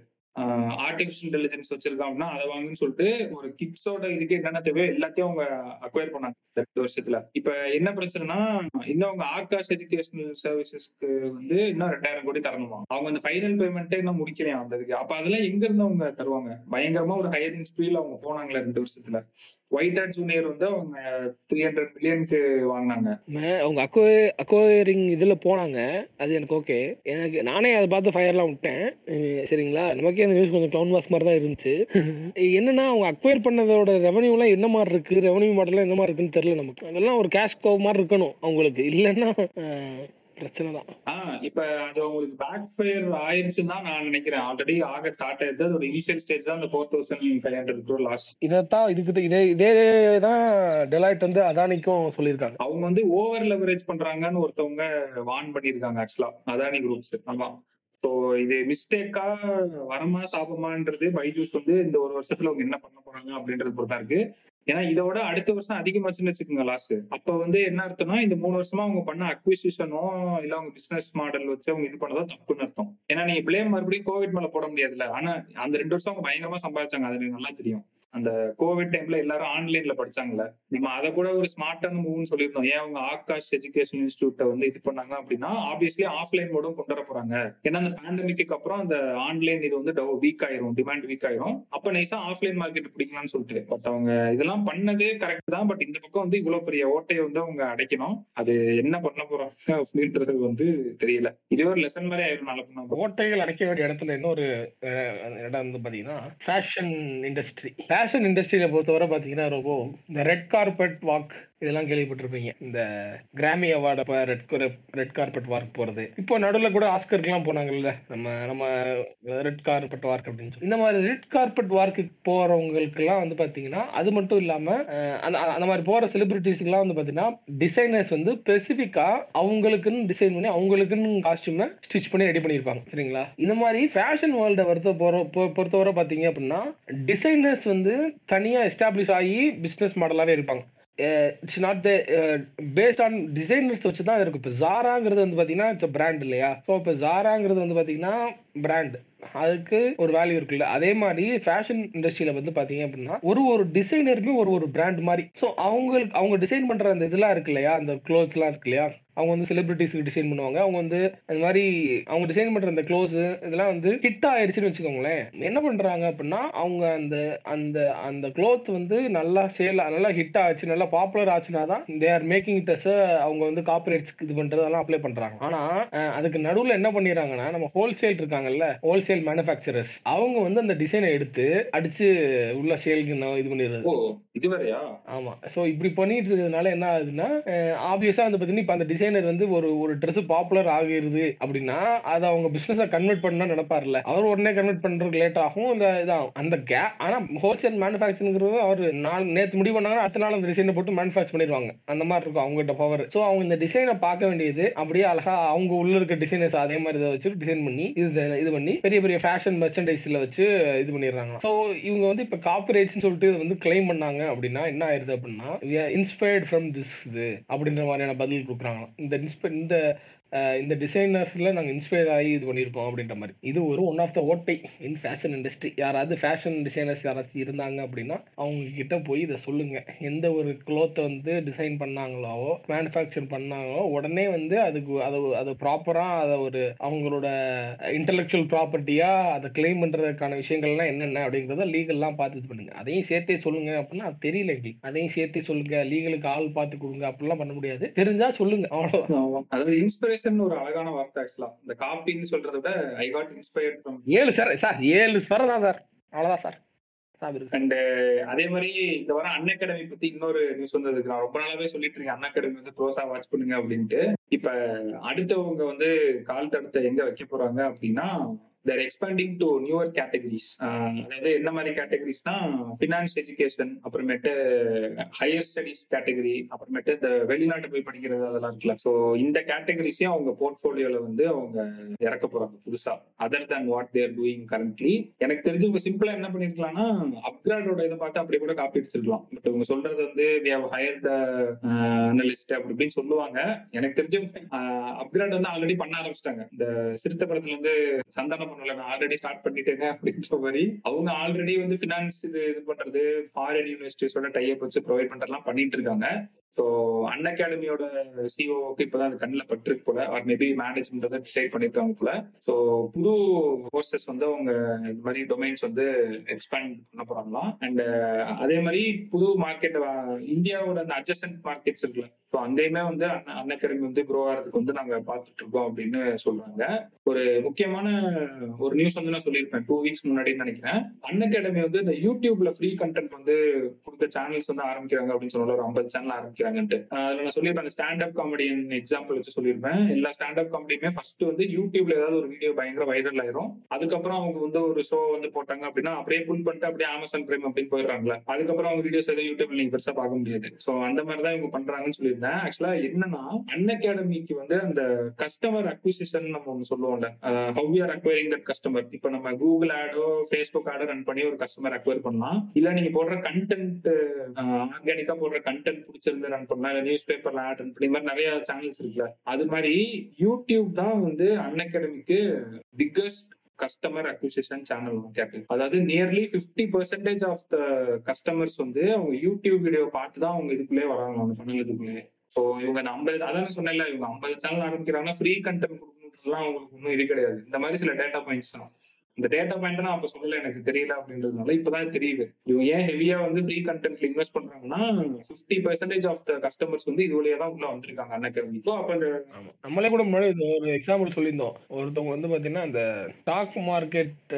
ஆர்டிபிஷியல் இன்டெலிஜென்ஸ் வச்சிருக்கான் அப்படின்னா அதை வாங்குன்னு சொல்லிட்டு ஒரு கிட்ஸோட இதுக்கு என்னென்ன தேவையோ எல்லாத்தையும் அவங்க அக்வயர் பண்ணாங்க இந்த ரெண்டு வருஷத்துல இப்ப என்ன பிரச்சனைனா இன்னும் அவங்க ஆகாஷ் எஜுகேஷனல் சர்வீசஸ்க்கு வந்து இன்னும் ரெண்டாயிரம் கோடி தரணுமா அவங்க அந்த ஃபைனல் பேமெண்ட்டே இன்னும் முடிக்கலையா அந்த இதுக்கு அப்ப அதெல்லாம் எங்க இருந்து அவங்க தருவாங்க பயங்கரமா ஒரு ஹையரிங் ஸ்பீட்ல அவங்க போனாங்களே ரெண்டு வருஷத்துல ஒயிட் ஹேட் ஜூனியர் வந்து அவங்க த்ரீ ஹண்ட்ரட் மில்லியனுக்கு வாங்கினாங்க மே- அவங்க அக்வய அக்வயரிங் இதுல போனாங்க அது எனக்கு ஓகே எனக்கு நானே அதை பார்த்து ஃபயர்லாம் விட்டேன் உம் சரிங்களா நமக்கே அந்த நியூஸ் கொஞ்சம் டவுன் வாஸ் மாதிரி தான் இருந்துச்சு என்னன்னா அவங்க அக்வயர் பண்ணதோட ரெவன்யூலாம் என்ன மாதிரி இருக்கு ரெவன்யூ மாடல்லாம் என்ன மாதிரி இருக்குன்னு தெரியல நமக்கு அதெல்லாம் ஒரு கேஷ் கோ மாதிரி இருக்கணும் அவங்களுக்கு இல்லைன்னா அஹ், பிரச்சனை தான் ஆஹ் இப்ப அது உங்களுக்கு பேக் ஃபயர் ஆயிருச்சுன்னு தான் நான் நினைக்கிறேன் ஆல்ரெடி ஆக ஸ்டார்ட் ஆயிருது அது ஒரு இனிஷியல் ஸ்டேஜ் தான் அந்த four thousand five hundred crore loss இதைத்தான் இதுக்கு இதே இதே தான் டெலாய்ட் வந்து அதானிக்கும் சொல்லியிருக்காங்க அவங்க வந்து ஓவர் லெவரேஜ் பண்றாங்கன்னு ஒருத்தவங்க வார்ன் பண்ணிருக்காங்க ஆக்சுவலா அதானி குரூப்ஸ் ஆமா ஸோ இது மிஸ்டேக்கா வரமா சாபமான்றது பைஜூஸ் வந்து இந்த ஒரு வருஷத்துல அவங்க என்ன பண்ண போறாங்க அப்படின்றது பொறுத்தா இருக்கு ஏன்னா இதோட அடுத்த வருஷம் அதிகமாச்சுன்னு வச்சுக்கோங்க லாஸ் அப்ப வந்து என்ன அர்த்தம்னா இந்த மூணு வருஷமா அவங்க பண்ண அக்விசிஷனோ இல்ல அவங்க பிசினஸ் மாடல் வச்சு அவங்க இது பண்ணதோ தப்புன்னு அர்த்தம் ஏன்னா நீங்க பிளேம் மறுபடியும் கோவிட் மேல போட முடியாதுல்ல ஆனா அந்த ரெண்டு வருஷம் அவங்க பயங்கரமா சம்பாதிச்சாங்க அது எனக்கு நல்லா தெரியும் அந்த கோவிட் டைம்ல எல்லாரும் ஆன்லைன்ல படிச்சாங்கல்ல நம்ம அதை கூட ஒரு ஸ்மார்ட்டான மூவ்னு சொல்லியிருந்தோம் ஏன் அவங்க ஆகாஷ் எஜுகேஷன் இன்ஸ்டியூட்டை வந்து இது பண்ணாங்க அப்படின்னா ஆப்வியஸ்லி ஆஃப்லைன் மோடும் கொண்டு வர போறாங்க ஏன்னா அந்த பேண்டமிக்கு அப்புறம் அந்த ஆன்லைன் இது வந்து வீக் ஆயிரும் டிமாண்ட் வீக் ஆயிரும் அப்ப நைஸா ஆஃப்லைன் மார்க்கெட் பிடிக்கலாம்னு சொல்லிட்டு பட் அவங்க இதெல்லாம் பண்ணதே கரெக்ட் தான் பட் இந்த பக்கம் வந்து இவ்வளவு பெரிய ஓட்டையை வந்து அவங்க அடைக்கணும் அது என்ன பண்ண போறாங்க அப்படின்றது வந்து தெரியல இதே ஒரு லெசன் மாதிரி ஆயிரும் நல்ல பண்ண ஓட்டைகள் அடைக்க வேண்டிய இடத்துல இன்னொரு அஹ், இடம் வந்து பாத்தீங்கன்னா ஃபேஷன் இண்டஸ்ட்ரி ஃபேஷன் இண்டஸ்ட்ரியில பொறுத்தவரை பாத்தீங்கன்னா ரொம்ப இந்த ரெட் கார்பெட் வாக் இதெல்லாம் கேள்விப்பட்டிருப்பீங்க இந்த Grammy award red red carpet walk போறது இப்போ நடுவில் கூட ஆஸ்கருக்குலாம் போனாங்கல்ல நம்ம நம்ம ரெட் கார்பெட் வார்க் அப்படின்னு சொல்லி இந்த மாதிரி ரெட் கார்பெட் வார்க்கு போறவங்களுக்குலாம் வந்து பாத்தீங்கன்னா அது மட்டும் இல்லாம அஹ், அந்த அந்த மாதிரி போற செலிபிரிட்டிஸ்க்குலாம் வந்து பாத்தீங்கன்னா டிசைனர்ஸ் வந்து ஸ்பெசிஃபிக்கா அவங்களுக்குன்னு டிசைன் பண்ணி அவங்களுக்குன்னு காஸ்டியூமை ஸ்டிச் பண்ணி ரெடி பண்ணியிருப்பாங்க சரிங்களா இந்த மாதிரி ஃபேஷன் வேர்ல்டை பொறுத்த போற பொ- பொறுத்தவரை பாத்தீங்க அப்படின்னா டிசைனர்ஸ் வந்து தனியா எஸ்டாப்ளிஷ் ஆகி பிசினஸ் மாடலாவே இருப்பாங்க it's not the based on designers வச்சு தான் இருக்கு இப்போ ஜாராங்கிறது வந்து பார்த்தீங்கன்னா இட்ஸ் பிராண்ட் இல்லையா ஸோ இப்போ ஜாராங்கிறது வந்து பார்த்தீங்கன்னா பிராண்ட் அதுக்கு ஒரு வேல்யூ இருக்குல்ல அதே மாதிரி ஃபேஷன் இண்டஸ்ட்ரியில வந்து பாத்தீங்க அப்படின்னா ஒரு ஒரு டிசைனருமே ஒரு ஒரு பிராண்ட் மாதிரி ஸோ அவங்களுக்கு அவங்க டிசைன் பண்ற அந்த இதெல்லாம் இருக்கு இல்லையா அந்த க்ளோத்ஸ்லாம் இருக்கு இல்லையா அவங்க வந்து செலிபிரிட்டிஸ்க்கு டிசைன் பண்ணுவாங்க அவங்க வந்து அந்த மாதிரி அவங்க டிசைன் பண்ற அந்த க்ளோஸ் இதெல்லாம் வந்து ஹிட் ஆயிடுச்சுன்னு வச்சுக்கோங்களேன் என்ன பண்றாங்க அப்படின்னா அவங்க அந்த அந்த அந்த க்ளோத் வந்து நல்லா சேல் நல்லா ஹிட் ஆச்சு நல்லா பாப்புலர் ஆச்சுன்னா தான் they are making it as அவங்க வந்து காப்பரேட்ஸ் இது பண்றதெல்லாம் அப்ளை பண்றாங்க ஆனா அஹ், அதுக்கு நடுவுல என்ன பண்ணிடுறாங்கன்னா நம்ம ஹோல்சேல் இருக்காங்கல்ல ஹோல்சேல் மேனுஃபேக்சரர்ஸ் அவங்க வந்து அந்த டிசைனை எடுத்து அடிச்சு உள்ள சேலுக்கு இது பண்ணிடுறது ஓ இதுவரையா ஆமா சோ இப்படி பண்ணிட்டு இருக்கிறதுனால என்ன ஆகுதுன்னா ஆப்வியஸா வந்து பாத்தீங்கன்னா இப்ப அந்த டிசைனர் வந்து ஒரு ஒரு Dress பாப்புலர் ஆகிருது அப்படின்னா அதை அவங்க பிசினஸ கன்வெர்ட் பண்ண நினைப்பாருல்ல அவர் உடனே கன்வெர்ட் பண்றதுக்கு லேட் ஆகும் இந்த இதாகும் அந்த கேப் ஆனா ஹோல்சேல் மேனுஃபேக்சரிங்கிறது அவர் நாள் நேத்து முடிவு பண்ணாங்கன்னா அடுத்த நாள் அந்த டிசைனை போட்டு மேனுஃபேக்சர் பண்ணிடுவாங்க அந்த மாதிரி இருக்கும் அவங்ககிட்ட பவர் சோ அவங்க இந்த டிசைனை பார்க்க வேண்டியது அப்படியே அழகா அவங்க உள்ள இருக்க டிசைனர்ஸ் அதே மாதிரி இதை வச்சு டிசைன் பண்ணி இது இது பண்ணி பெரிய பெரிய ஃபேஷன் மெர்ச்சன்டைஸ்ல வச்சு இது பண்ணிடுறாங்க சோ இவங்க வந்து இப்ப காப்பிரைட்ஸ் சொல்லிட்டு இதை வந்து கிளைம் பண்ணாங்க அப்படின்னா என்ன ஆயிருது அப்படின்னா இன்ஸ்பயர்ட் ஃப்ரம் திஸ் இது அப்படின்ற மாதிரியான பதில் கொடுக்குறாங்களாம் இந்த இன்ஸ்பை இந்த அஹ், இந்த டிசைனர்ஸ்ல நாங்க இன்ஸ்பயர் ஆகி இது பண்ணியிருக்கோம் அப்படின்ற மாதிரி இது ஒரு ஒன் ஆஃப் த ஓட்டை இன் ஃபேஷன் இண்டஸ்ட்ரி யாராவது ஃபேஷன் டிசைனர்ஸ் யாராச்சும் இருந்தாங்க அப்படின்னா அவங்க கிட்ட போய் இதை சொல்லுங்க எந்த ஒரு க்ளோத்தை வந்து டிசைன் பண்ணாங்களோ மேனுஃபேக்சர் பண்ணாங்களோ உடனே வந்து அதுக்கு அதை அதை ப்ராப்பரா அதை ஒரு அவங்களோட இன்டெலெக்சுவல் ப்ராப்பர்ட்டியா அதை கிளைம் பண்றதுக்கான விஷயங்கள்லாம் என்னென்ன அப்படிங்கறத லீகல்லாம் பார்த்து இது பண்ணுங்க அதையும் சேர்த்தே சொல்லுங்க அப்படின்னா அது தெரியல எங்களுக்கு அதையும் சேர்த்தே சொல்லுங்க லீகலுக்கு ஆள் பார்த்து கொடுங்க அப்படிலாம் பண்ண முடியாது தெரிஞ்சா சொல்லுங்க அவ்வளவுதான் அதாவது இன்ஸ்பிரேஷன் ஒரு அழகான வார்த்தை ஆக்சுவலா இந்த காப்பின்னு சொல்றதை விட ஐ காட் இன்ஸ்பயர்ட் ஃப்ரம் ஏழு சார் சார் ஏழு ஸ்வரம் தான் சார் அவ்வளவுதான் சார் சார் இருக்கு சார். அண்ட் அதே மாதிரி இந்த வாரம் அன் அகாடமி பத்தி இன்னொரு நியூஸ் வந்ததுக்கு நான் ரொம்ப நாளாவே சொல்லிட்டு இருக்கேன் அன் அகாடமி வந்து க்ளோஸா வாட்ச் பண்ணுங்க அப்படின்ட்டு இப்ப அடுத்தவங்க வந்து கால் தடத்தை எங்க வைக்க போறாங்க அப்படின்னா they're expanding to newer categories அதாவது என்ன மாதிரி கேட்டகரிஸ்னா ஃபினான்ஸ் எஜுகேஷன் அப்புறமேட்டு ஹையர் ஸ்டடிஸ் கேட்டகரி அப்புறமேட்டு இந்த வெளிநாட்டு போய் படிக்கிறது அதெல்லாம் இருக்குல்ல ஸோ இந்த கேட்டகரிஸையும் அவங்க போர்ட்ஃபோலியோல வந்து அவங்க இறக்க போறாங்க புதுசா other than what they're doing currently எனக்கு தெரிஞ்சு இவங்க சிம்பிளா என்ன பண்ணிருக்கலாம்னா அப்கிரேடோட இதை பார்த்து அப்படியே கூட காப்பி அடிச்சிருக்கலாம் பட் இவங்க சொல்றது வந்து we have hired the analyst அப்படி இப்படின்னு சொல்லுவாங்க எனக்கு தெரிஞ்சு அப்கிரேட் வந்து ஆல்ரெடி பண்ண ஆரம்பிச்சிட்டாங்க இந்த சிறுத்தை படத்துல இருந்து சந்தான பண்ணல நான் ஆல்ரெடி ஸ்டார்ட் பண்ணிட்டேங்க அப்படின்ற மாதிரி அவங்க ஆல்ரெடி வந்து ஃபினான்ஸ் இது இது பண்றது ஃபாரின் யூனிவர்சிட்டிஸோட டைப் வச்சு ப்ரொவைட் பண்றதெல்லாம் பண்ணிட்டு இருக்காங்க ஸோ அன் அகாடமியோட சிஓக்கு இப்பதான் அது கண்ணில் பட்டிருக்கு போல ஆர் மேபி மேனேஜ்மெண்ட் வந்து டிசைட் பண்ணிருக்காங்க போல ஸோ புது கோர்சஸ் வந்து அவங்க இந்த மாதிரி டொமைன்ஸ் வந்து எக்ஸ்பேண்ட் பண்ண போறாங்களாம் அண்ட் அதே மாதிரி புது மார்க்கெட் இந்தியாவோட அந்த அட்ஜஸ்டன்ட் மார்க்கெட்ஸ் இருக்குல்ல ஸோ அங்கேயுமே வந்து அன் அகாடமி வந்து க்ரோ ஆகிறதுக்கு வந்து நாங்க பார்த்துட்டு இருக்கோம் அப்படின்னு சொல்றாங்க ஒரு முக்கியமான ஒரு நியூஸ் வந்து நான் சொல்லியிருப்பேன் டூ வீக்ஸ் முன்னாடி நினைக்கிறேன் அன் அகாடமி வந்து இந்த யூடியூப்ல ஃப்ரீ கண்டென்ட் வந்து கொடுக்க சேனல்ஸ் வந்து ஆரம்பிக்கிறாங்க அப்படின்னு சொன்னால ஒரு ஐம்பது சேனல் ஆரம்பிக்கிறாங்கன்ட்டு ஆஹ் அதுல நான் சொல்லியிருப்பேன் ஸ்டாண்ட் அப் காமெடியன் எக்ஸாம்பிள் வச்சு சொல்லியிருப்பேன் எல்லா ஸ்டாண்ட் அப் காமெடியுமே ஃபர்ஸ்ட் வந்து யூடியூப்ல ஏதாவது ஒரு வீடியோ பயங்கர வைரல் ஆயிரும் அதுக்கப்புறம் அவங்க வந்து ஒரு ஷோ வந்து போட்டாங்க அப்படின்னா அப்படியே புல் பண்ணிட்டு அப்படியே அமேசான் பிரைம் அப்படின்னு போயிடுறாங்களே அதுக்கப்புறம் அவங்க வீடியோஸ் எதாவது யூடியூப்ல நீங்க பெருசா பார்க்க முடியாது சோ அந்த மாதிரி தான் இவங்க பண்றாங்கன்னு சொல்லியிருந்தேன் ஆக்சுவலா என்னன்னா அன் அகாடமிக்கு வந்து அந்த கஸ்டமர் அக்விசிஷன் நம்ம ஒன்று சொல்லுவோம்ல how you are acquiring that customer இப்போ நம்ம கூகுள் ஆடோ ஃபேஸ்புக் ஆடோ ரன் பண்ணி ஒரு கஸ்டமர் அக்வயர் பண்ணலாம் இல்ல நீங்க போடுற கண்டென்ட் ஆர்கானிக்கா போடுற கண்டென்ட் பிடிச்சிருந்து ரன் பண்ணலாம் இல்ல நியூஸ் பேப்பர்ல ஆட் ரன் பண்ணி இந்த மாதிரி நிறைய சேனல்ஸ் இருக்குல்ல அது மாதிரி யூடியூப் தான் வந்து அன் அகாடமிக்கு பிக்கஸ்ட் கஸ்டமர் அக்விசிஷன் சேனல் கேட்டு அதாவது nearly fifty percentage of the customers வந்து அவங்க யூடியூப் வீடியோ பார்த்து தான் அவங்க இதுக்குள்ளே வராங்க அந்த ஃபனல் இதுக்குள்ளே ஸோ இவங்க அந்த ஐம்பது அதான் சொன்னேன்ல இவங்க ஐம்பது சேனல் ஆரம்பிக்கிறாங்கன்னா ஃப்ரீ கண்டென்ட் கொடுக்கணுன்றதுலாம் அவங்களுக்கு ஒன்றும் இது கிடையாது இந்த மாதிரி சில டேட்டா பாயிண்ட்ஸ் தான் இந்த டேட்டா பாயிண்ட் நான் அப்ப சொல்லல எனக்கு தெரியல அப்படின்றதுனால இப்பதான் தெரியுது இவங்க ஏன் ஹெவியா வந்து ஃப்ரீ கண்டென்ட்ல இன்வெஸ்ட் பண்றாங்கன்னா fifty percentage of the customers வந்து இது வழியா தான் உள்ள வந்திருக்காங்க அன்அகாடமி ஸோ அப்ப இந்த ஆமா. நம்மளே கூட முன்னாடி இந்த ஒரு எக்ஸாம்பிள் சொல்லியிருந்தோம் ஒருத்தவங்க வந்து பாத்தீங்கன்னா அந்த ஸ்டாக் மார்க்கெட்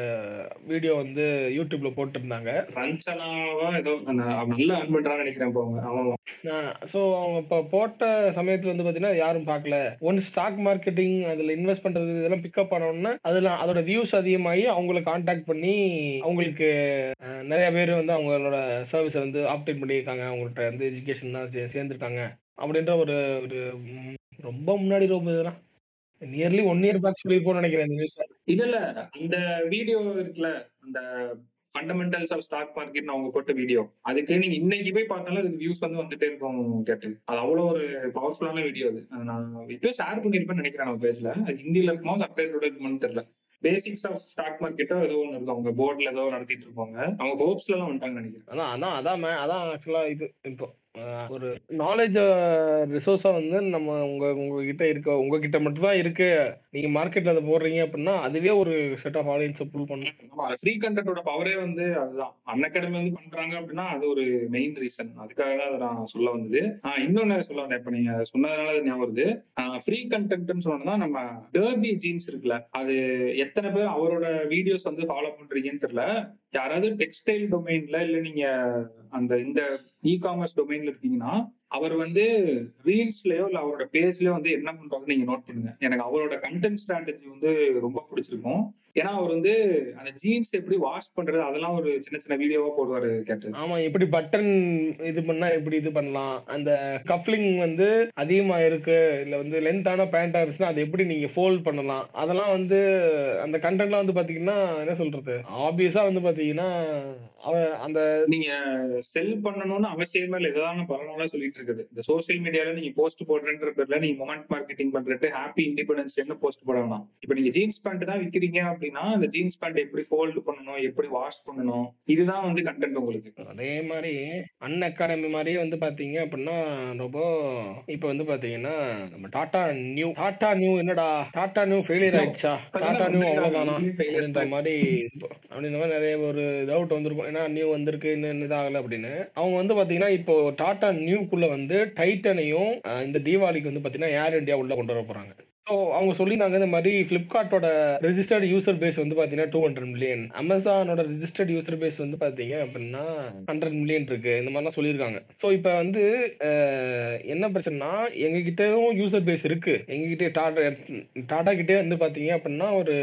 வீடியோ வந்து யூடியூப்ல போட்டிருந்தாங்க ரஞ்சனாவா ஏதோ நான் நல்லா அன் பண்றான்னு நினைக்கிறேன் இப்போ அவங்க ஆமா ஸோ அவங்க இப்போ போட்ட சமயத்துல வந்து பாத்தீங்கன்னா யாரும் பார்க்கல ஒன் ஸ்டாக் மார்க்கெட்டிங் அதுல இன்வெஸ்ட் பண்றது இதெல்லாம் பிக்கப் பண்ணோம்னா அதுல அதோட வியூஸ் அதிகமாகி அவங்கள காண்டாக்ட் பண்ணி அவங்களுக்கு அஹ், நிறைய பேர் வந்து அவங்களோட சர்வீஸை வந்து ஆப்டேட் பண்ணியிருக்காங்க அவங்கள்ட்ட வந்து எஜுகேஷன் தான் சே- சேர்ந்திருக்காங்க அப்படின்ற ஒரு ஒரு ம், ரொம்ப முன்னாடி ரொம்ப இதெல்லாம் நியர்லி ஒன் இயர் பேக் சொல்லியிருப்போம்னு நினைக்கிறேன் இந்த நியூஸ் இல்ல இல்ல அந்த வீடியோ இருக்குல்ல அந்த ஃபண்டமெண்டல்ஸ் ஆஃப் ஸ்டாக் மார்க்கெட் அவங்க போட்ட வீடியோ அதுக்கு நீங்க இன்னைக்கு போய் பார்த்தாலும் அதுக்கு வியூஸ் வந்து வந்துட்டே இருக்கும் கேட்டு அது அவ்வளவு ஒரு பவர்ஃபுல்லான வீடியோ அது அது நான் இப்போ ஷேர் பண்ணிருப்பேன்னு நினைக்கிறேன் நம்ம பேஜ்ல அது ஹிந்தில இருக்குமோ சப்டைட்டிலோட இருக்குமான்னு தெரியல பேசிக்ஸ் ஆஃப் ஸ்டாக் மார்க்கெட்டோ ஏதோ ஒன்று இருக்கும் அவங்க போர்ட்ல ஏதோ நடத்திட்டு இருப்பாங்க அவங்க ஹோப்ஸ்ல எல்லாம் வந்துட்டாங்கன்னு நினைக்கிறேன் அதான் அதான் அதான் மே- அதான் ஆக்சுவலா இது இப்போ அஹ், ஒரு நாலேஜ் ரிசோர்ஸா வந்து நம்ம உங்க உங்ககிட்ட இருக்க உங்ககிட்ட மட்டும் தான் இருக்கு நீங்க மார்க்கெட்ல அதை போடுறீங்க அப்படின்னா அதுவே ஒரு செட் ஆஃப் ஆடியன்ஸை புல் பண்ணும் ஆமா ஃப்ரீ கண்டென்ட்டோட பவரே வந்து அதுதான் அன்அகாடமி வந்து பண்றாங்க அப்படின்னா அது ஒரு மெயின் ரீசன் அதுக்காக தான் அதை நான் சொல்ல வந்தது ஆஹ் இன்னொன்னு சொல்ல வந்தேன் இப்ப நீங்க சொன்னதுனால அது ஞாபகம் வருது ஃப்ரீ கண்டென்ட்னு சொன்னா நம்ம டர்பி ஜீன்ஸ் இருக்குல்ல அது எத்தனை பேர் அவரோட வீடியோஸ் வந்து ஃபாலோ பண்றீங்கன்னு தெரியல யாராவது டெக்ஸ்டைல் டொமைன்ல இல்ல நீங்க அந்த இந்த இ காமர்ஸ் டொமைன்ல இருக்கீங்கன்னா அவர் வந்து ரீல்ஸ்லயோ இல்ல அவரோட பேஜ்லயோ வந்து என்ன பண்றாருன்னு நீங்க நோட் பண்ணுங்க எனக்கு அவரோட கண்டென்ட் ஸ்ட்ராட்டஜி வந்து ரொம்ப பிடிச்சிருக்கும் ஏன்னா அவர் வந்து அந்த ஜீன்ஸ் எப்படி வாஷ் பண்றது அதெல்லாம் ஒரு சின்ன சின்ன வீடியோவா போடுவாரு கேட்டது ஆமா எப்படி பட்டன் இது பண்ணா எப்படி இது பண்ணலாம் அந்த கப்ளிங் வந்து அதிகமா இருக்கு இல்ல வந்து லென்த்தான பேண்டா இருந்துச்சுன்னா அதை எப்படி நீங்க ஃபோல்ட் பண்ணலாம் அதெல்லாம் வந்து அந்த கண்டென்ட்லாம் வந்து பாத்தீங்கன்னா என்ன சொல்றது ஆப்வியஸா வந்து பாத்தீங்கன்னா அவ அந்த நீங்க செல் பண்ணணும்னு அவசியமே இல்லை இதான் பரவாயில்ல சொல்லிட்டு இருக்குது இந்த சோசியல் மீடியால நீங்க போஸ்ட் போடுறன்ற பேர்ல நீங்க மொமெண்ட் மார்க்கெட்டிங் பண்றது ஹாப்பி இண்டிபெண்டன்ஸ் என்ன போஸ்ட் போட வேணாம் இப்போ நீங்க ஜீன்ஸ் பேண்ட் தான் விக்கிறீங்க அப்படின்னா அந்த ஜீன்ஸ் பேண்ட் எப்படி ஃபோல்டு பண்ணணும் எப்படி வாஷ் பண்ணணும் இதுதான் வந்து கண்டென்ட் உங்களுக்கு அதே மாதிரி அன் அகாடமி மாதிரியே வந்து பாத்தீங்க அப்படின்னா ரொம்ப இப்ப வந்து பாத்தீங்கன்னா நம்ம டாடா நியூ டாடா நியூ என்னடா டாடா நியூ ஃபெயிலியர் ஆயிடுச்சா டாடா நியூ அவ்வளவுதானா அப்படின்ற மாதிரி இப்போ அப்படின்ற மாதிரி நிறைய ஒரு டவுட் வந்திருக்கும் ஏன்னா நியூ வந்திருக்கு இன்னும் இதாகல அப்படின்னு அவங்க வந்து பாத்தீங்கன்னா இப்போ டாடா நியூக்குள்ள வந்து டைட்டனையும் அஹ், இந்த தீபாவளிக்கு வந்து பாத்தீங்கன்னா ஏர் இந்தியா உள்ள கொண்டு வர போறாங்க ஸோ அவங்க சொல்லியிருந்தாங்க இந்த மாதிரி ஃப்ளிப்கார்ட்டோட ரெஜிஸ்டர்ட் யூசர் பேஸ் வந்து பார்த்தீங்கன்னா டூ ஹண்ட்ரட் மில்லியன் அமேசானோட ரெஜிஸ்டர்ட் யூசர் பேஸ் வந்து பார்த்தீங்க அப்படின்னா ஹண்ட்ரட் மில்லியன் இருக்கு இந்த மாதிரிலாம் சொல்லியிருக்காங்க ஸோ இப்போ வந்து அஹ், என்ன பிரச்சனைனா எங்ககிட்டயும் யூசர் பேஸ் இருக்கு எங்ககிட்ட டாடா டாடா கிட்டே வந்து பார்த்தீங்க அப்படின்னா ஒரு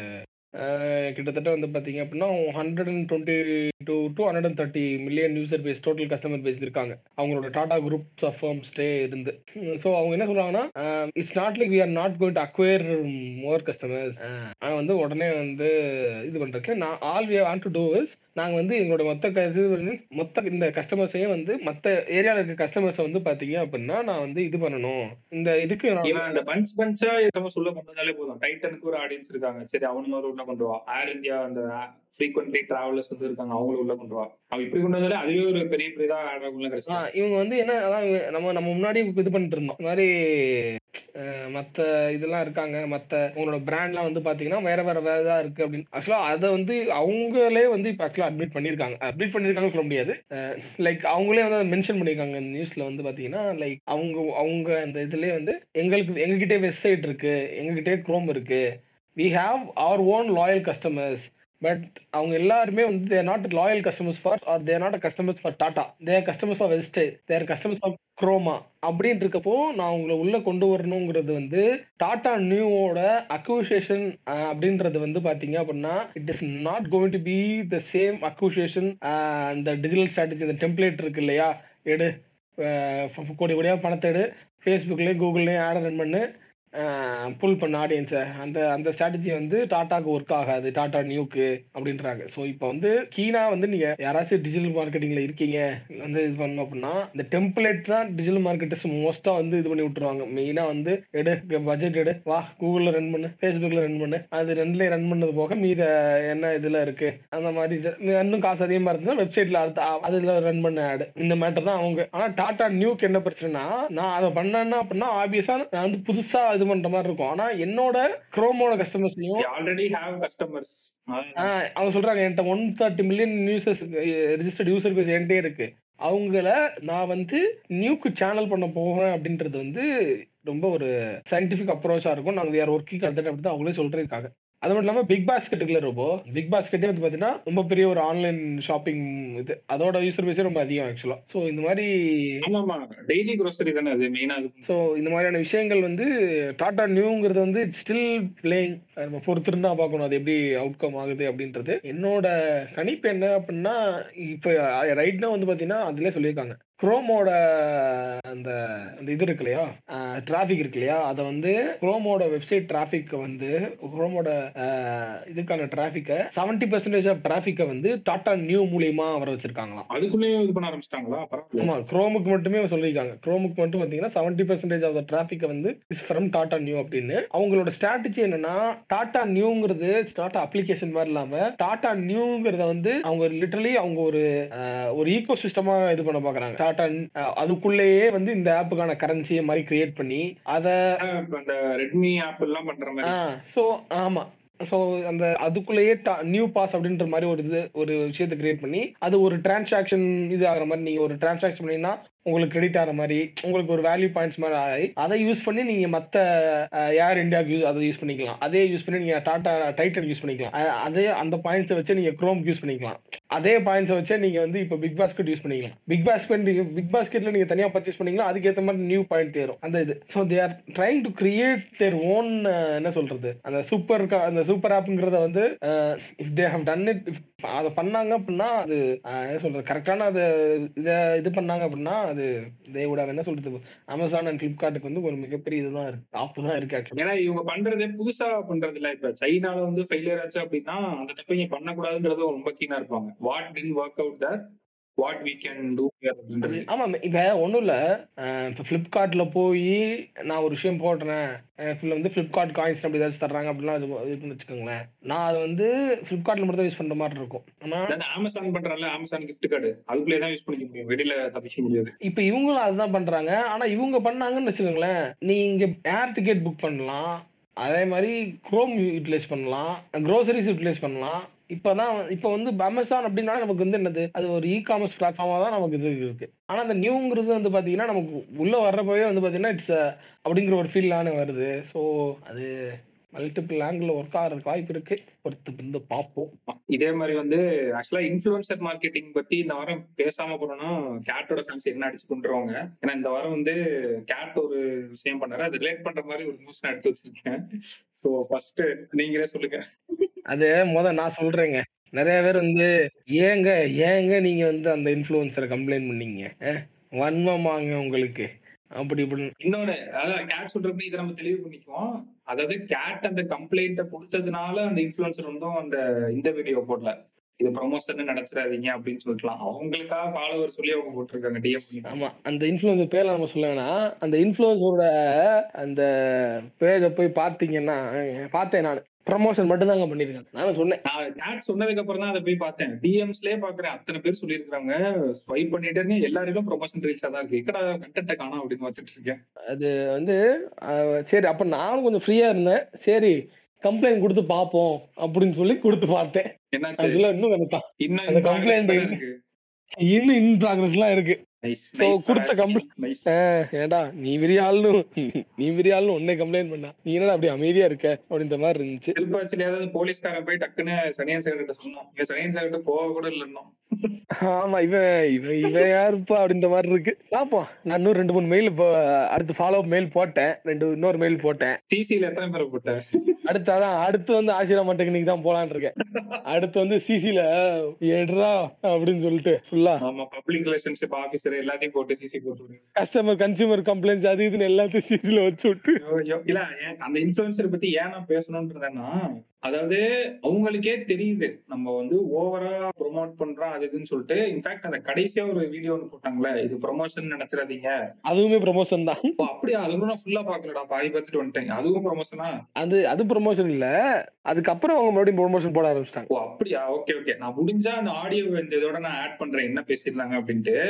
அஹ், கிட்டத்தட்ட வந்து பார்த்தீங்க அப்படின்னா hundred and twenty two to hundred and thirty million user base total customer base இருக்காங்க அவங்களோட டாடா குரூப்ஸ் ஆஃப் ஃபர்ம்ஸ்டே இருந்து ஸோ அவங்க என்ன சொல்றாங்கன்னா it's not like we are not going to acquire more customers வந்து உடனே வந்து இது பண்றதுக்கு நான் all we want to do is நாங்க வந்து எங்களோட மொத்த க- இது வந்து மொத்த இந்த கஸ்டமர்ஸையும் வந்து மத்த ஏரியால இருக்க கஸ்டமர்ஸை வந்து பாத்தீங்க அப்படின்னா நான் வந்து இது பண்ணணும் இந்த இதுக்கு நான் இவன் அந்த பஞ்ச் பஞ்சா எத்தனை சொல்ல கொண்டதாலே போதும் டைட்டனுக்கு ஒரு ஆடியன்ஸ் இருக்காங்க சரி அவனுங்க ஒரு உள்ள கொண்டு வா ஏர் இந்தியா அந்த ஃப்ரீக்வெண்ட்லி டிராவலர்ஸ் வந்து இருக்காங்க அவங்களும் உள்ள கொண்டு வா அவன் இப்படி கொண்டு வந்தாலே அதுவே ஒரு பெரிய பெரியதா ஆட் ஆகும்ல ஆ, கிடைச்சா இவங்க வந்து என்ன அதான் இவங்க- நம்ம நம்ம முன்னாடி இது பண்ணிட்டு இருந்தோம் இந்த மாதிரி அஹ், மத்த இதெல்லாம் இருக்காங்க மத்த உங்களோட பிராண்ட்லாம் வந்து பாத்தீங்கன்னா வேற வேற வேற இதா இருக்கு அப்படின்னு ஆக்சுவலா அதை வந்து அவங்களே வந்து இப்ப ஆக்சுவலா அட்மிட் பண்ணிருக்காங்க அட்மிட் பண்ணிருக்காங்கன்னு சொல்ல முடியாது லைக் அவங்களே வந்து அதை மென்ஷன் பண்ணிருக்காங்க இந்த நியூஸ்ல வந்து பாத்தீங்கன்னா லைக் அவங்க அவங்க அந்த இதுலயே வந்து எங்களுக்கு எங்ககிட்டே வெப்சைட் இருக்கு எங்ககிட்டே குரோம் இருக்கு we have our own loyal customers but அவங்க எல்லாருமே வந்து they're not loyal customers for or they're not customers for Tata they're customers for Westside they're customers for Croma அப்படின்னு இருக்கப்போ நான் உங்களை உள்ள கொண்டு வரணுங்கிறது வந்து டாடா நியூவோட அக்யூசியேஷன் அப்படின்றது வந்து பாத்தீங்க அப்படின்னா it is not going to be the same acquisition அந்த டிஜிட்டல் ஸ்ட்ராட்டஜி இந்த டெம்ப்ளேட் இருக்கு இல்லையா எடு அஹ் கோடி கோடியாக பணத்தை எடு ஃபேஸ்புக்லேயும் கூகுள்லேயும் ஆட் ரன் பண்ணு புல் பண்ண ஆடியன்ஸை அந்த அந்த ஸ்ட்ராட்டஜி வந்து டாட்டாக்கு ஒர்க் ஆகாது டாடா நியூக்கு அப்படின்றாங்க ஸோ இப்போ வந்து கீனா வந்து நீங்க யாராச்சும் டிஜிட்டல் மார்க்கெட்டிங்ல இருக்கீங்க வந்து இது பண்ணணும் அப்படின்னா இந்த டெம்ப்ளேட் தான் டிஜிட்டல் மார்க்கெட்டர்ஸ் மோஸ்டா வந்து இது பண்ணி விட்டுருவாங்க மெயினா வந்து எடு பட்ஜெட் எடு வா கூகுள்ல ரன் பண்ணு ஃபேஸ்புக்ல ரன் பண்ணு அது ரெண்டுலயும் ரன் பண்ணது போக மீத என்ன இதுல இருக்கு அந்த மாதிரி இது இன்னும் காசு அதிகமா இருந்ததுன்னா வெப்சைட்ல அடுத்த அதுல ரன் பண்ண ஆடு இந்த மேட்டர் தான் அவங்க ஆனா டாடா நியூக்கு என்ன பிரச்சனைனா நான் அதை பண்ணேன்னா அப்படின்னா ஆப்வியஸா நான் வந்து புதுசா இது பண்ற மாதிரி இருக்கும் ஆனா என்னோட குரோமோட கஸ்டமர்ஸ்லயும் ஆல்ரெடி ஹேவ் கஸ்டமர்ஸ் அவங்க சொல்றாங்க என்கிட்ட one thirty million users registered user base என்கிட்டே இருக்கு அவங்கள நான் வந்து நியூக்கு சேனல் பண்ண போறேன் அப்படின்றது வந்து ரொம்ப ஒரு சயின்டிபிக் அப்ரோச்சா இருக்கும் நாங்க வேற ஒர்க்கிங் கண்டென்ட் அப்படி தான் அவங்களே சொல்லிருக்காங்க அது மட்டும் இல்லாம பிக் பாஸ்கெட் இருக்குல்ல ரொம்ப பிக் பாஸ்கெட்டே வந்து பாத்தீங்கன்னா ரொம்ப பெரிய ஒரு ஆன்லைன் ஷாப்பிங் இது அதோட யூசர் பேஸே ரொம்ப அதிகம் ஆக்சுவலா சோ இந்த மாதிரி ஆமா ஆமா டெய்லி grocery தானே அது மெயினா அது ஸோ இந்த மாதிரியான விஷயங்கள் வந்து டாடா நியூங்கிறது வந்து ஸ்டில் பிளேயிங் நம்ம பொறுத்திருந்தா பார்க்கணும் அது எப்படி அவுட்கம் ஆகுது அப்படின்றது என்னோட கணிப்பு என்ன அப்படின்னா இப்போ ரைட்னா வந்து பார்த்தீங்கன்னா அதுலேயே சொல்லியிருக்காங்க குரோமோட அந்த அந்த இது இருக்கு இல்லையா டிராஃபிக் இருக்கு இல்லையா அதை வந்து குரோமோட வெப்சைட் டிராஃபிக்கை வந்து குரோமோட இதுக்கான டிராஃபிக்கை செவன்டி பர்சன்டேஜ் ஆஃப் டிராஃபிக்கை வந்து டாடா நியூ மூலியமா வர வச்சிருக்காங்களாம் அதுக்குள்ளேயும் இது பண்ண ஆரம்பிச்சிட்டாங்களா பரவாயில்ல ஆமா குரோமுக்கு மட்டுமே சொல்லியிருக்காங்க குரோமுக்கு மட்டும் பாத்தீங்கன்னா seventy percentage of the traffic வந்து இஸ் ஃப்ரம் டாடா நியூ அப்படின்னு அவங்களோட ஸ்ட்ராட்டஜி என்னன்னா டாடா நியூங்கிறது டாடா அப்ளிகேஷன் மாதிரி இல்லாம டாடா நியூங்கிறத வந்து அவங்க லிட்டரலி அவங்க ஒரு அஹ், ஒரு ஈகோ சிஸ்டமா இது பண்ண பாக்குறாங்க டாடா அஹ், அதுக்குள்ளேயே வந்து இந்த ஆப்புக்கான கரன்சியை மாதிரி கிரியேட் பண்ணி அதை இப்ப இந்த ரெட்மி ஆப் எல்லாம் பண்ற மாதிரி ஸோ ஆமா ஸோ அந்த அதுக்குள்ளேயே நியூ பாஸ் அப்படின்ற மாதிரி ஒரு இது ஒரு விஷயத்தை கிரியேட் பண்ணி அது ஒரு டிரான்சாக்ஷன் இது ஆகிற மாதிரி நீங்க ஒரு டிரான்சாக்ஷன் பண்ணீங்கன்னா உங்களுக்கு கிரெடிட் ஆகிற மாதிரி உங்களுக்கு ஒரு வேல்யூ பாயிண்ட்ஸ் மாதிரி ஆகி அதை யூஸ் பண்ணி நீங்க மத்த ஏர் இந்தியாவுக்கு யூஸ் அதை யூஸ் பண்ணிக்கலாம் அதே யூஸ் பண்ணி நீங்க டாடா டைட்டன் யூஸ் பண்ணிக்கலாம் அஹ் அதே அந்த பாயிண்ட்ஸை வச்சு நீங்க குரோம் யூஸ் பண்ணிக்கலாம் அதே பாயிண்ட்ஸை வச்சு நீங்க வந்து இப்போ பிக் பாஸ்கெட் யூஸ் பண்ணிக்கலாம் பிக் பாஸ்கெட் பிக் பாஸ்கெட்ல நீங்க தனியா பர்ச்சேஸ் பண்ணீங்களா அதுக்கேற்ற மாதிரி நியூ பாயிண்ட் ஏறும் அந்த இது so they are trying to create their own என்ன சொல்றது அந்த சூப்பர் அந்த சூப்பர் ஆப்ங்கிறத வந்து if they have done it அதை பண்ணாங்க அப்படின்னா அது அஹ், என்ன சொல்றது கரெக்டான அது இதை இது பண்ணாங்க அப்படின்னா அது தே விட என்ன சொல்றது அமேசான் அண்ட் பிளிப்கார்ட்டுக்கு வந்து ஒரு மிகப்பெரிய இதுதான் இருக்கு ஆப்பு தான் இருக்கு ஆக்சுவலி ஏன்னா இவங்க பண்றதே புதுசா பண்றது இல்ல இப்ப சைனால வந்து ஃபெயிலியர் ஆச்சு அப்படின்னா அந்த தப்பை இங்க பண்ணக்கூடாதுன்றது ரொம்ப கீனா இருப்பாங்க what didn't work out there what we can do அப்படின்றது ஆமா இப்ப ஒண்ணும் இல்ல அஹ் இப்ப பிளிப்கார்ட்ல போய் நான் ஒரு விஷயம் போடுறேன் எனக்கு வந்து பிளிப்கார்ட் காயின்ஸ் அப்படி ஏதாச்சும் தர்றாங்க அப்படின்னா அது இதுன்னு வச்சுக்கோங்களேன் நான் அதை வந்து பிளிப்கார்ட்ல மட்டும் தான் யூஸ் பண்ற மாதிரி இருக்கும் ஆனா அந்த அமேசான் பண்றல அமேசான் கிஃப்ட் கார்டு அதுக்குள்ளே தான் யூஸ் பண்ணிக்க முடியும் வெளியில தப்பிக்க முடியாது இப்ப இவங்களும் அதுதான் பண்றாங்க ஆனா இவங்க பண்ணாங்கன்னு வச்சுக்கோங்களேன் நீங்க ஏர் டிக்கெட் புக் பண்ணலாம் அதே மாதிரி குரோம் யூட்டிலைஸ் பண்ணலாம் க்ரோசரிஸ் யூட்டிலைஸ் பண்ணலாம் இப்பதான் இப்ப வந்து அமேசான் அப்படின்னா நமக்கு வந்து என்னது அது ஒரு இ காமர்ஸ் பிளாட்ஃபார்மா தான் நமக்கு இது இருக்கு ஆனா அந்த நியூங்கிறது வந்து பாத்தீங்கன்னா நமக்கு உள்ள வர்றப்பவே வந்து பாத்தீங்கன்னா இட்ஸ் அப்படிங்கிற ஒரு ஃபீல்லான வருது ஸோ அது மல்டிபிள் ஆங்கிள் ஒர்க் ஆகிறதுக்கு வாய்ப்பு இருக்கு பொறுத்து வந்து பார்ப்போம் இதே மாதிரி வந்து ஆக்சுவலா இன்ஃபுளுசர் மார்க்கெட்டிங் பத்தி இந்த வாரம் பேசாம போறோம்னா கேட்டோட ஃபேன்ஸ் என்ன அடிச்சு கொண்டுருவாங்க ஏன்னா இந்த வாரம் வந்து கேட் ஒரு விஷயம் பண்ணாரு அது ரிலேட் பண்ற மாதிரி ஒரு நியூஸ் நான் எடுத்து வச்சிருக்கேன் ஸோ ஃபர்ஸ்ட் நீங்களே சொல்லுங்க அது முத நான் சொல்றேங்க நிறைய பேர் வந்து ஏங்க ஏங்க நீங்க வந்து அந்த இன்ஃப்ளூயன்சரை கம்ப்ளைண்ட் பண்ணீங்க அஹ், வன்மமாங்க உங்களுக்கு அப்படி இப்படி இன்னொன்னு அதான் கேட் சொல்றப்ப இதை நம்ம தெளிவு பண்ணிக்குவோம் அதாவது கேட் அந்த கம்ப்ளைண்ட்டை கொடுத்ததுனால அந்த இன்ஃபுளுசர் வந்து அந்த இந்த வீடியோ போடல இது ப்ரொமோஷன் நினைச்சிடாதீங்க அப்படின்னு சொல்லிக்கலாம் அவங்களுக்காக ஃபாலோவர் சொல்லி அவங்க போட்டிருக்காங்க டிஎம் ஆமா அந்த இன்ஃப்ளூயன்சர் பேர்ல நம்ம சொல்ல வேணாம் அந்த இன்ஃப்ளூயன்சரோட அந்த பேஜை போய் பார்த்தீங்கன்னா அஹ், பார்த்தேன் நான் ப்ரமோஷன் மட்டும் தாங்க பண்ணிருக்கேன் நானும் சொன்னேன் நான் கேட் சொன்னதுக்கு அப்புறம் தான் அதை போய் பார்த்தேன் டிஎம்ஸ்லயே பாக்குறேன் அத்தனை பேர் சொல்லியிருக்காங்க ஸ்வைப் பண்ணிட்டேன்னு எல்லாரும் ப்ரொமோஷன் ரீல்ஸா தான் இருக்கு எக்கடா கண்டென்ட்டை காணோம் அப்படின்னு பார்த்துட்டு இருக்கேன் அது வந்து அஹ், சரி அப்ப நானும் கொஞ்சம் ஃப்ரீயா இருந்தேன் சரி கம்ப்ளைண்ட் கொடுத்து பார்ப்போம் அப்படின்னு சொல்லி கொடுத்து பார்த்தேன் என்னாச்சு அதுல இன்னும் எனக்கு இன்னும் அந்த in progress complaint தானே இருக்கு இன்னும் இன் ப்ராக்ரஸ்லாம் இருக்கு நைஸ் So, கொடுத்த compl- நைஸ் ஆஹ், ஏன்டா நீ பெரியாள்னு நீ பெரியாள்னு உன்னை கம்ப்ளைண்ட் பண்ணா நீ என்னடா அப்படி அமைதியா இருக்க அப்படின்ற மாதிரி இருந்துச்சு திருப்பாச்சில ஏதாவது போலீஸ்காரன் போய் டக்குன்னு சனியன் சார் கிட்ட சொன்னோம் இங்க சனியன் சார் கிட்ட போக கூட இல்லைன்னோ ஆமா இவன் இவன் இவன் யாருப்பா அப்படின்ற மாதிரி இருக்கு பாப்போம் நான் இன்னும் ரெண்டு மூணு மெயில் அடுத்து ஃபாலோ மெயில் போட்டேன் ரெண்டு இன்னொரு மெயில் போட்டேன் சிசில எத்தனை பேரை போட்ட அடுத்து அதான் அடுத்து வந்து ஆசிரமா டெக்னிக் தான் போலான்னு இருக்கேன் அடுத்து வந்து சிசில எடுறா அப்படின்னு சொல்லிட்டு ஃபுல்லா ஆமா பப்ளிக் ரிலேஷன்ஷிப் ஆபீசர் எல்லாத்தையும் போட்டு சிசி போட்டு விடு. கஸ்டமர் கன்சியூமர் கம்ப்ளைண்ட்ஸ் அது இதுன்னு எல்லாத்தையும் சிசில வச்சு விட்டு ஐயோ, ஐயோ. இல்ல ஏன் அந்த இன்ஃபுளுசர் பத்தி ஏன் நான் பேசணும்ன்றதுன்னா அதாவது அவங்களுக்கே தெரியுது நம்ம வந்து ஓவரா ப்ரோமோட் பண்றோம் அது இதுன்னு சொல்லிட்டு இன்ஃபேக்ட் அந்த கடைசியா ஒரு வீடியோ ஒன்று போட்டாங்களே இது ப்ரொமோஷன் நினைச்சிடாதீங்க அதுவுமே ப்ரமோஷன் தான் ஓ, அப்படியா அது கூட நான் ஃபுல்லா பாக்கலடா பாதி பார்த்துட்டு வந்துட்டேன் அதுவும் ப்ரொமோஷனா அது அது ப்ரமோஷன் இல்ல அதுக்கப்புறம் அவங்க மறுபடியும் ப்ரொமோஷன் போட ஆரம்பிச்சிட்டாங்க ஓ அப்படியா ஓகே ஓகே நான் முடிஞ்சா அந்த ஆடியோ இந்த இதோட நான் ஆட் பண்றேன் என்ன பேசிருந்தாங்க அப்படின்ட்டு இல்ல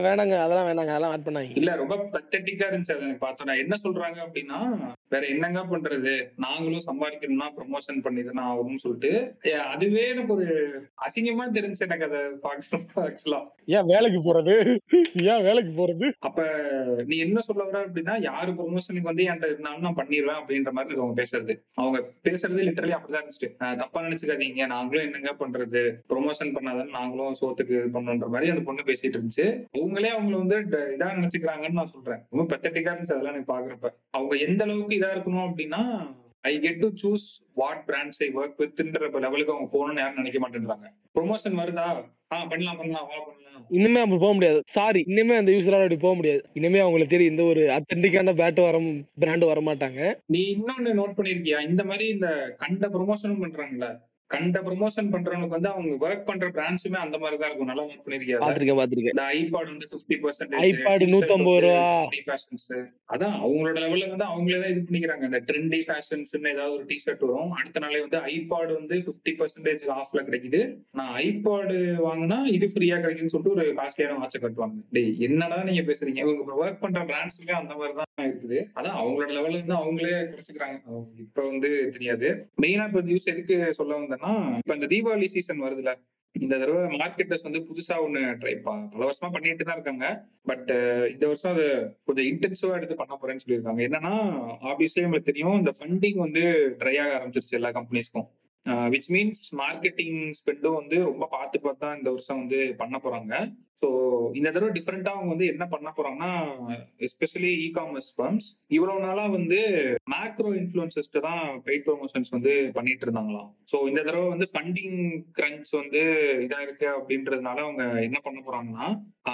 வேணாங்க அதெல்லாம் வேணாங்க அதெல்லாம் ஆட் பண்ணாங்க இல்ல ரொம்ப பத்தட்டிக்கா இருந்துச்சு அது எனக்கு பார்த்தோன்னா என்ன சொல்றாங்க அப்படின்னா வேற என்னங்க பண்றது நாங்களும் சம்பாதிக்கணும்னா ப்ரொமோஷன் பண்ணிதானே ஆகும்னு சொல்லிட்டு ஏ, அதுவே எனக்கு ஒரு அசிங்கமா தெரிஞ்சு எனக்கு அதை பாக்குறப்ப ஆக்சுவலா ஏன் வேலைக்கு போறது ஏன் வேலைக்கு போறது அப்ப நீ என்ன சொல்ல வர அப்படின்னா யாரு ப்ரொமோஷனுக்கு வந்து என்கிட்ட இருந்தாலும் நான் பண்ணிடுவேன் அப்படின்ற மாதிரி இருக்கு அவங்க பேசுறது அவங்க பேசுறது லிட்டரலி அப்படிதான் இருந்துச்சு அஹ் தப்பா நினைச்சுக்காதீங்க நாங்களும் என்னங்க பண்றது ப்ரொமோஷன் பண்ணாதான் நாங்களும் சோத்துக்கு இது பண்ணணுன்ற மாதிரி அந்த பொண்ணு பேசிட்டு இருந்துச்சு அவங்களே அவங்கள வந்து ட- இதா நினைச்சுக்கிறாங்கன்னு நான் சொல்றேன் ரொம்ப பெத்தட்டிக்கா இருந்துச்சு அதெல்லாம் எனக்கு பாக்குறப்ப அவங்க எந்த அளவுக்கு இதா இருக்கணும் அப்படின்னா I get to choose what brands I work வித்ன்ற லெவலுக்கு அவங்க போகணும்னு யாரும் நினைக்க மாட்டேன்றாங்க ப்ரொமோஷன் வருதா ஆ பண்ணலாம் பண்ணலாம் வா பண்ணலாம் இனிமே அப்படி போக முடியாது சாரி இனிமே அந்த யூசரால அப்படி போக முடியாது இனிமே அவங்களுக்கு தெரியும் இந்த ஒரு அத்தன்டிக்கான பேட் வர பிராண்ட் வர மாட்டாங்க நீ இன்னொன்னு நோட் பண்ணிருக்கியா இந்த மாதிரி இந்த கண்ட ப்ரொமோஷனும் பண்றாங்கல்ல கண்ட ப்ரொமோஷன் பண்றவனுக்கு வந்து அவங்க ஒர்க் பண்ற பிராண்ட்ஸுமே அந்த மாதிரி தான் இருக்கும் நல்லா நோட் பண்ணிருக்கியா பாத்திருக்கேன் பாத்திருக்கேன் இந்த ஐபாட் வந்து பிப்டி பர்சன்ட் iPad 150 ரூபா. ஃபேஷன்ஸ் அதான் அவங்களோட லெவல்ல வந்து அவங்களே தான் இது பண்ணிக்கிறாங்க இந்த ட்ரெண்டி ஃபேஷன்ஸ் ஏதாவது ஒரு டிஷர்ட் வரும் அடுத்த நாளே வந்து ஐபாட் வந்து பிப்டி பர்சன்டேஜ் ஆஃப்ல கிடைக்குது நான் ஐபாடு வாங்கினா இது ஃப்ரீயா கிடைக்குதுன்னு சொல்லிட்டு ஒரு காஸ்ட்லியான வாட்சை கட்டுவாங்க டேய் என்னடா நீங்க பேசுறீங்க இவங்க ஒர்க் பண்ற பிராண்ட்ஸ்லயே அந்த மாதிரி தான் இருக்குது அதான் அவங்களோட லெவல்ல இருந்து அவங்களே குறைச்சிக்கிறாங்க அவங்க இப்ப வந்து தெரியாது மெயினா இப்ப நியூஸ் எதுக்கு சொல்ல வந்தேன்னா இப்ப இந்த தீபாவளி சீசன் வருதுல இந்த தடவை மார்க்கெட்டர்ஸ் வந்து புதுசா ஒண்ணு ட்ரை பல வருஷமா பண்ணிட்டு தான் இருக்காங்க பட் இந்த வருஷம் அது கொஞ்சம் இன்டென்சிவா எடுத்து பண்ண போறேன்னு சொல்லியிருக்காங்க என்னன்னா ஆப்வியஸ்லி உங்களுக்கு தெரியும் இந்த ஃபண்டிங் வந்து ட்ரை ஆக ஆரம்பிச்சிருச்சு எல்லா கம்பெனிஸ்க்கும் விச் மீன்ஸ் மார்க்கெட்டிங் ஸ்பெண்டும் வந்து ரொம்ப பார்த்து பார்த்து தான் இந்த வருஷம் வந்து பண்ண போறாங்க ஸோ இந்த தடவை டிஃப்ரெண்டா அவங்க வந்து என்ன பண்ண போறாங்கன்னா எஸ்பெஷலி இ காமர்ஸ் ஃபர்ம்ஸ் இவ்வளவு நாளா வந்து மேக்ரோ இன்ஃபுளுசஸ்ட்டு தான் பெய்ட் ப்ரொமோஷன்ஸ் வந்து பண்ணிட்டு இருந்தாங்களாம் ஸோ இந்த தடவை வந்து ஃபண்டிங் கிரன்ச் வந்து இதா இருக்கு அப்படின்றதுனால அவங்க என்ன பண்ண போறாங்கன்னா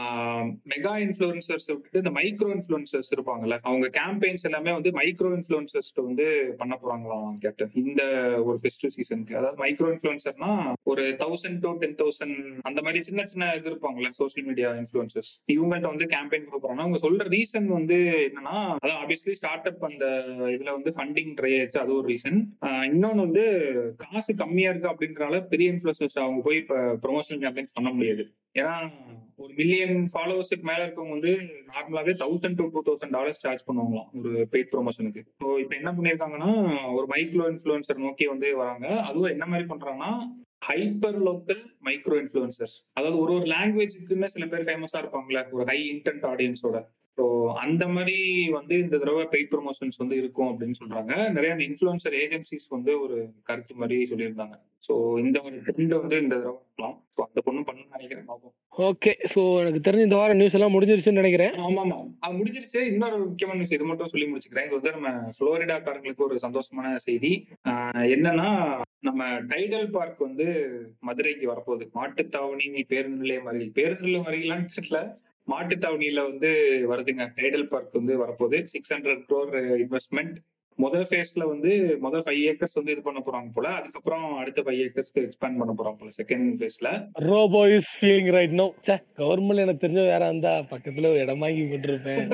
மெகா இன்ஃபுளுசர்ஸ் விட்டுட்டு இந்த மைக்ரோ இன்ஃபுளுசர்ஸ் இருப்பாங்கல்ல அவங்க கேம்பெயின்ஸ் எல்லாமே வந்து மைக்ரோ இன்ஃபுளுசர்ஸ் வந்து பண்ண போறாங்களாம் கேப்டன் இந்த ஒரு ஃபெஸ்டிவ் சீசனுக்கு அதாவது மைக்ரோ இன்ஃபுளுசர்னா ஒரு தௌசண்ட் டு டென் தௌசண்ட் அந்த மாதிரி சின்ன சின்ன இது இருப்பாங்கல்ல சோஷியல் மீடியா இன்ஃபுளுசர்ஸ் இவங்கள்ட்ட வந்து கேம்பெயின் கொடுக்குறாங்க அவங்க சொல்ற ரீசன் வந்து என்னன்னா அதான் ஆப்வியஸ்லி ஸ்டார்ட் அப் அந்த இதுல வந்து ஃபண்டிங் ட்ரை ஆயிடுச்சு அது ஒரு ரீசன் இன்னொன்னு வந்து காசு கம்மியா இருக்கு அப்படின்றனால பெரிய இன்ஃபுளுசர்ஸ் அவங்க போய் இப்ப ப்ரொமோஷனல் கேம்பெயின்ஸ் பண்ண முடியாது ஏன்னா ஒரு மில்லியன் ஃபாலோவர்ஸுக்கு மேல இருக்கவங்க வந்து நார்மலாவே thousand to two thousand dollars charge பண்ணுவாங்களாம் ஒரு பெய்ட் ப்ரொமோஷனுக்கு ஸோ இப்போ என்ன பண்ணிருக்காங்கன்னா ஒரு மைக்ரோ இன்ஃபுளுசர் நோக்கி வந்து வராங்க அதுவும் என்ன மாதிரி பண்றாங்கன்னா ஹைப்பர் லோக்கல் மைக்ரோ இன்ஃபுளுசர்ஸ் அதாவது ஒரு ஒரு லாங்குவேஜுக்குன்னு சில பேர் ஃபேமஸா இருப்பாங்களே ஒரு ஹை இன்டென்ட் ஆடியன்ஸோட ஸோ அந்த மாதிரி வந்து இந்த தடவை பெய்ட் ப்ரொமோஷன்ஸ் வந்து இருக்கும் அப்படின்னு சொல்றாங்க நிறைய அந்த இன்ஃபுளுசர் ஏஜென்சிஸ் வந்து ஒரு கருத்து மாதிரி சொல்லியிருந்தாங்க ஸோ இந்த ஒரு ட்ரெண்ட் வந்து இந்த தடவை இருக்கலாம் ஸோ அந்த பொண்ணு பண்ணணும்னு நினைக்கிறேன் பார்ப்போம் ஓகே சோ எனக்கு தெரிஞ்ச இந்த வாரம் நியூஸ் எல்லாம் முடிஞ்சிருச்சுன்னு நினைக்கிறேன் ஆமா ஆமா அது முடிஞ்சிருச்சு இன்னொரு முக்கியமான நியூஸ் இது மட்டும் சொல்லி முடிச்சுக்கிறேன் இது வந்து நம்ம புளோரிடாக்காரங்களுக்கு ஒரு சந்தோஷமான செய்தி ஆஹ் என்னன்னா நம்ம டைடல் பார்க் வந்து மதுரைக்கு வரப்போகுது மாட்டுத்தாவணி பேருந்து நிலையம் அருகில் பேருந்து நிலையம் அருகிலான்னு தெரியல மாட்டுத்தாவணியில வந்து வருதுங்க டைடல் பார்க் வந்து வரப்போகுது சிக்ஸ் ஹண்ட்ரட் க்ரோர் இன்வெஸ்ட்மெண்ட் முதல் ஃபேஸ்ல வந்து முதல் ஃபைவ் ஏக்கர்ஸ் வந்து இது பண்ண போறாங்க போல அதுக்கப்புறம் அடுத்த ஃபைவ் ஏக்கர்ஸ்க்கு எக்ஸ்பேண்ட் பண்ண போறாங்க போல செகண்ட் ஃபேஸ்ல Robo is feeling right no say government எனக்கு தெரிஞ்ச வேற இருந்தா பக்கத்துல ஒரு இடம் வாங்கி விட்டுருப்பேன்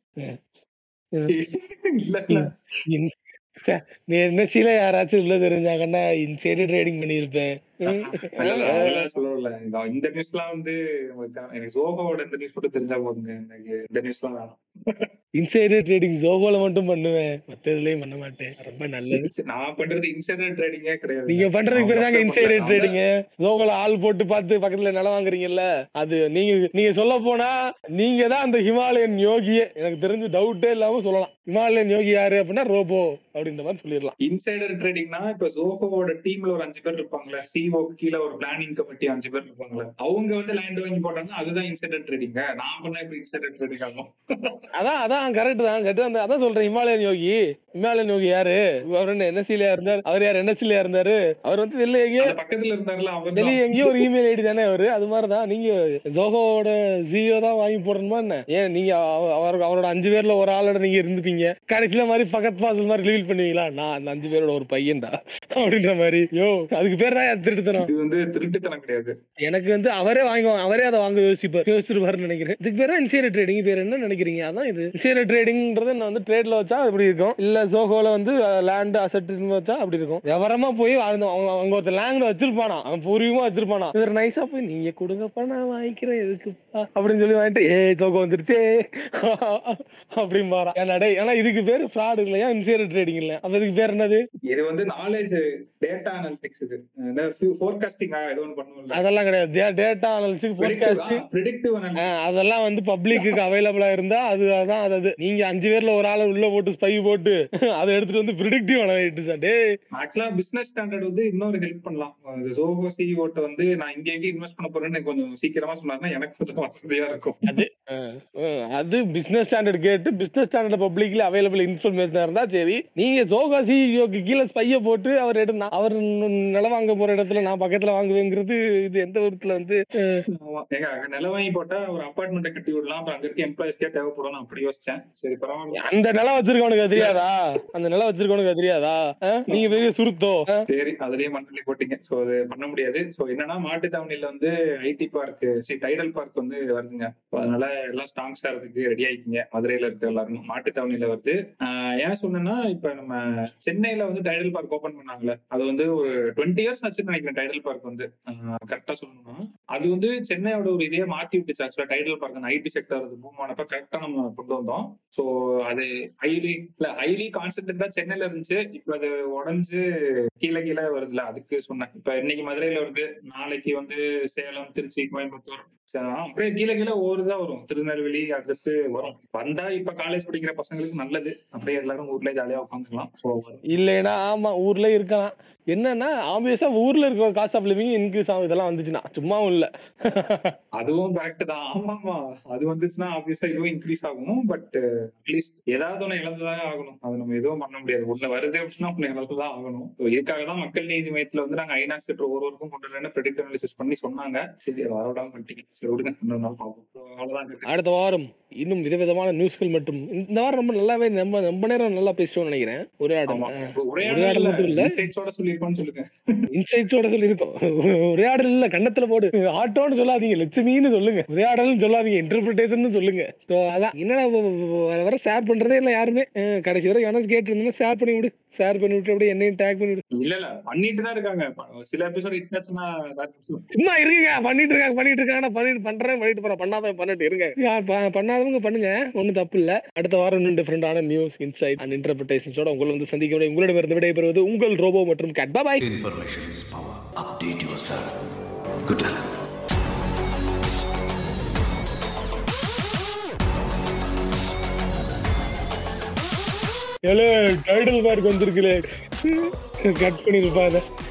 இல்ல இல்ல இன்- ச்சே, நீ என்எஸ்சில யாராச்சும் உள்ள தெரிஞ்சாங்கன்னா இன்சைடு ட்ரேடிங் பண்ணியிருப்பேன் இல்ல, இல்ல, அதெல்லாம் சொல்லல இந்த- இந்த நியூஸ்லாம் வந்து உங்களுக்கு தான். எனக்கு சோகோட இந்த நியூஸ் மட்டும் தெரிஞ்சா போதுங்க எனக்கு இந்த நியூஸ்லாம் வேணாம் இன்சைடு ட்ரேடிங் ஜோகோல மட்டும் பண்ணுவேன் மத்த இதுலயும் பண்ண மாட்டேன் ரொம்ப நல்லது Ins- நான் பண்றது இன்சைடர் ட்ரேடிங்கே கிடையாது நீங்க பண்றதுக்கு பேர் தாங்க அவங்க இன்சைடு அவங்க- ட்ரேடிங் ஜோகோல ஆள் போட்டு பார்த்து பக்கத்துல நிலம் வாங்குறீங்கல்ல அது நீங்க நீங்க சொல்ல போனா நீங்க தான் அந்த ஹிமாலயன் யோகியே எனக்கு தெரிஞ்சு டவுட்டே இல்லாம சொல்லலாம் ஹிமாலயன் யோகி யாரு அப்படின்னா ரோபோ அப்படின்ற மாதிரி சொல்லிடலாம் இன்சைடர் ட்ரேடிங்னா இப்ப ஜோஹோவோட டீம்ல ஒரு அஞ்சு பேர் இருப்பாங்களே சிஓக்கு கீழே ஒரு பிளானிங் கமிட்டி அஞ்சு பேர் இருப்பாங்களே அவங்க வந்து லேண்ட் வாங்கி போட்டாங்கன்னா அதுதான் இன்சைடர் ட்ரேடிங்க நான் பண்ண இப்ப இன்சைடர் ட்ரேடிங் ஆகும் அதான் அதான் கரெக்ட் தான் கரெக்ட் அந்த அதான் சொல்றேன் ஹிமாலயன் யோகி ஹிமாலயன் யோகி யாரு அவர் என்ன என்எஸ்சில இருந்தார் அவர் யார் என்எஸ்சில இருந்தாரு அவர் வந்து வெளில எங்கேயோ அந்த பக்கத்துல இருந்தாருல அவர் வெளிய எங்கேயோ ஒரு இமெயில் ஐடி தானே அவரு அது மாதிரிதான் நீங்க ஜோகோவோட ஜியோ தான் வாங்கி போடணுமா என்ன ஏன் நீங்க அவ- அவர் அவரோட அஞ்சு பேர்ல ஒரு ஆளோட நீங்க இருந்துப்பீங்க கடைசியில மாதிரி பக்கத்து பாசல் மாதிரி ரிவீல் பண்ணுவீங்களா நான் அந்த அஞ்சு பேரோட ஒரு பையன்டா அப்படின்ற மாதிரி யோ அதுக்கு பேர் தான் திருட்டுத்தனம் இது வந்து திருட்டுத்தனம் கிடையாது எனக்கு வந்து அவரே வாங்குவாங்க அவரே அதை வாங்க யோசிப்பார் யோசிச்சிருப்பாருன்னு நினைக்கிறேன் இதுக்கு பேர் இன்சைடர் ட்ரேடிங் பேர் என்ன நினைக்கிறீங்க அதான் இது இன்சைடர் ட்ரேடிங்ன்றது நான் வந்து ட்ரேட்ல வச்சா அப்படி இருக்கும் இல்ல சோகோல வந்து லேண்ட் அசட்னு வச்சா அப்படி இருக்கும் விவரமா போய் அந்த- அவங்க அவங்க ஒருத்தர் லேண்ட் வச்சிருப்பானா அவன் பூர்வீகமா வச்சிருப்பானா இவர் நைஸா போய் நீங்க கொடுங்கப்பா நான் வாங்கிக்கிறேன் எதுக்குப்பா அப்படின்னு சொல்லி வாங்கிட்டு ஏ சோகம் வந்துருச்சே அப்படின்னு பாரா ஏன்னா டேய் ஏன்னா இதுக்கு பேரு ஃப்ராட் இல்லையா இன்சைடர் ட்ரேடிங் இல்ல அப்ப இதுக்கு பேர் என்னது இது வந்து நாலேஜ் டேட்டா அனாலிட்டிக்ஸ் இது ஃபோர்காஸ்டிங்கா ஏதோ ஒன்று பண்ணுவோம்ல அதெல்லாம் கிடையாது data analysis forecast predictive ah, analytics அதெல்லாம் வந்து பப்ளிக்கு அவைலபிளா இருந்தா அது அதான் அது அது நீங்க அஞ்சு பேர்ல ஒரு ஆளை உள்ள போட்டு ஸ்பை போட்டு அதை எடுத்துட்டு வந்து ப்ரிடிக்டிவ் அனாலிட்டிக்ஸ் டேய் ஆக்சுவலா பிசினஸ் ஸ்டாண்டர்ட் வந்து இன்னொரு ஹெல்ப் பண்ணலாம் ஜோஹோ சிஓட்ட வந்து நான் இங்க எங்க இன்வெஸ்ட் பண்ண போறேன்னு எனக்கு கொஞ்சம் சீக்கிரமா சொன்னாருன்னா எனக்கு கொஞ்சம் வசதியா இருக்கும் அஹ், அது பிசினஸ் ஸ்டாண்டர்ட் கேட்டு பிசினஸ் ஸ்டாண்டர்ட் பப்ளிக்ல அவைலபிள் இன்ஃபர்மேஷன் இருந்தா சரி நீங்க சோகா சிஇஓக்கு கீழே ஸ்பைய போட்டு அவர் எடுத்து அவர் நிலம் வாங்க போற இடத்துல நான் பக்கத்துல வாங்குவேங்கிறது இது எந்த விதத்துல வந்து அஹ், ஆமா. ஏங்க அங்க நில வாங்கி போட்டா ஒரு அபார்ட்மெண்ட் கட்டி விடலாம் அப்புறம் அங்க இருக்க எம்ப்ளாயிஸ்க்கே தேவைப்படும் நான் அப்படி யோசிச்சேன் சரி பரவாயில்ல அந்த நிலம் வச்சிருக்கவனுக்கு அது தெரியாதா அந்த நிலம் வச்சிருக்கவனுக்கு அது தெரியாதா அஹ், நீங்க பெரிய சுருத்தோ அஹ், சரி அதுலயே மண்ணலி போட்டீங்க சோ அது பண்ண முடியாது சோ என்னன்னா மாட்டுத்தாவணியில வந்து ஐடி பார்க் சி டைடல் பார்க் வந்து வருதுங்க So அதனால எல்லாம் ஸ்டாங்ஸ் ஆகிறதுக்கு ரெடி ஆயிக்கிங்க மதுரையில இருக்க எல்லாரும் மாட்டுத்தாவணியில வருது ஆஹ் ஏன் சொன்னேன்னா இப்ப நம்ம சென்னையில வந்து டைடல் பார்க் ஓபன் பண்ணாங்கல்ல அது வந்து ஒரு டுவெண்ட்டி இயர்ஸ் ஆச்சுன்னு நினைக்கிறேன் டைடல் பார்க் வந்து கரெக்டா சொல்லணும்னா அது வந்து சென்னையோட ஒரு இதே மாத்தி விட்டுச்சு ஆக்சுவலா டைடல் பார்க் அந்த ஐடி செக்டர் அது பூம் ஆனப்ப கரெக்டா நம்ம கொண்டு வந்தோம் சோ அது ஹைலி இல்ல ஹைலி கான்சென்ட்ரேட்டா சென்னையில இருந்துச்சு இப்ப அது உடஞ்சு கீழே கீழே வருதுல அதுக்கு சொன்னேன் இப்ப இன்னைக்கு மதுரையில வருது நாளைக்கு வந்து சேலம் திருச்சி கோயம்புத்தூர் சரி, அப்படியே கீழே கீழே ஓடுதான் வரும் திருநெல்வேலி அடுத்து வரும் வந்தா இப்ப காலேஜ் படிக்கிற பசங்களுக்கு நல்லது அப்படியே எல்லாரும் ஊர்லயே ஜாலியா உட்காந்துக்கலாம் சோ இல்லைன்னா ஆமா ஊர்ல இருக்கலாம் என்னன்னா ஆப்வியஸா ஊர்ல இருக்கிற காஸ்ட் ஆஃப் லிவிங் இன்க்ரீஸ் ஆகும் இதெல்லாம் வந்துச்சுன்னா சும்மாவும் இல்ல அதுவும் கரெக்ட் தான் ஆமா ஆமா அது வந்துச்சுன்னா ஆப்வியஸா இதுவும் இன்க்ரீஸ் ஆகும் பட் அட்லீஸ்ட் ஏதாவது ஒண்ணு இழந்துதான் ஆகணும் அது நம்ம எதுவும் பண்ண முடியாது ஒண்ணு வருது அப்படின்னா ஒண்ணு இழந்துதான் ஆகணும் So, இதுக்காக தான் மக்கள் நீதி மையத்துல வந்து நாங்க ஐநாக்ஸ் ஒருவருக்கும் கொண்டு வரேன்னு ப்ரெடிக்ட் அனாலிசிஸ் பண்ணி சொன்னாங்க சரி அது வரவிடாம பண்ணிட்டீங்க சரி விடுங்க இன்னொரு நாள் பார்ப்போம் So, அவ்வளவுதான் இருக்கு. அடுத்த வாரம் இன்னும் விதவிதமான நியூஸ்கள் மற்றும் இந்த வாரம் ரொம்ப நல்லாவே நம்ம ரொம்ப நேரம் நல்லா பேசிட்டோம்னு நினைக்கிறேன் உரையாடல் ஆமா அஹ், உரையாடல் உரையாடல் மட்டும் இல்ல. இன்சைட்ஸோட சொல்லியிருக்கோம்னு சொல்லுங்க இன்சைட்ஸோட சொல்லியிருக்கோம் உரையாடல் இல்ல கண்ணத்துல போடு ஆட்டோன்னு சொல்லாதீங்க லட்சுமின்னு சொல்லுங்க உரையாடல்னு சொல்லாதீங்க இன்டர்பிரிட்டேஷன் சொல்லுங்க ஸோ அதான் என்னடா வ- வ- வர வர ஷேர் பண்றதே இல்லை யாருமே அஹ், கடைசி வரை எவனாச்சும் கேட்டு ஷேர் பண்ணி விடு ஷேர் பண்ணி விட்டு அப்படியே என்னையும் டேக் பண்ணி விடு இல்ல இல்ல பண்ணிட்டு தான் இருக்காங்க ப- சில எபிசோட் இட்டாச்சுன்னா சும்மா இருங்க பண்ணிட்டு இருக்காங்க பண்ணிட்டு இருக்காங்க நான் பண்ணிட்டு பண்றேன் பண்ணிட்டு போறேன் பண்ணாதவன் பண்ணிட்டு இருங்க யார் ப- பண்ணாதவங்க பண்ணுங்க ஒண்ணும் தப்பு இல்ல அடுத்த வாரம் இன்னும் டிஃபரெண்டான நியூஸ் இன்சைட் அண்ட் இன்டர்பிரேஷன்ஸோட உங்களை வந்து சந்திக்க முடியும் உங்களிடமிருந்து விடைபெறுவது உங்கள் ரோபோ மற்றும் cat boy Information is power. Update yourself. Good luck. ஏலே டைட்டில் பார்க் வந்திருக்குலே கட் பண்ணிருப்பா அதை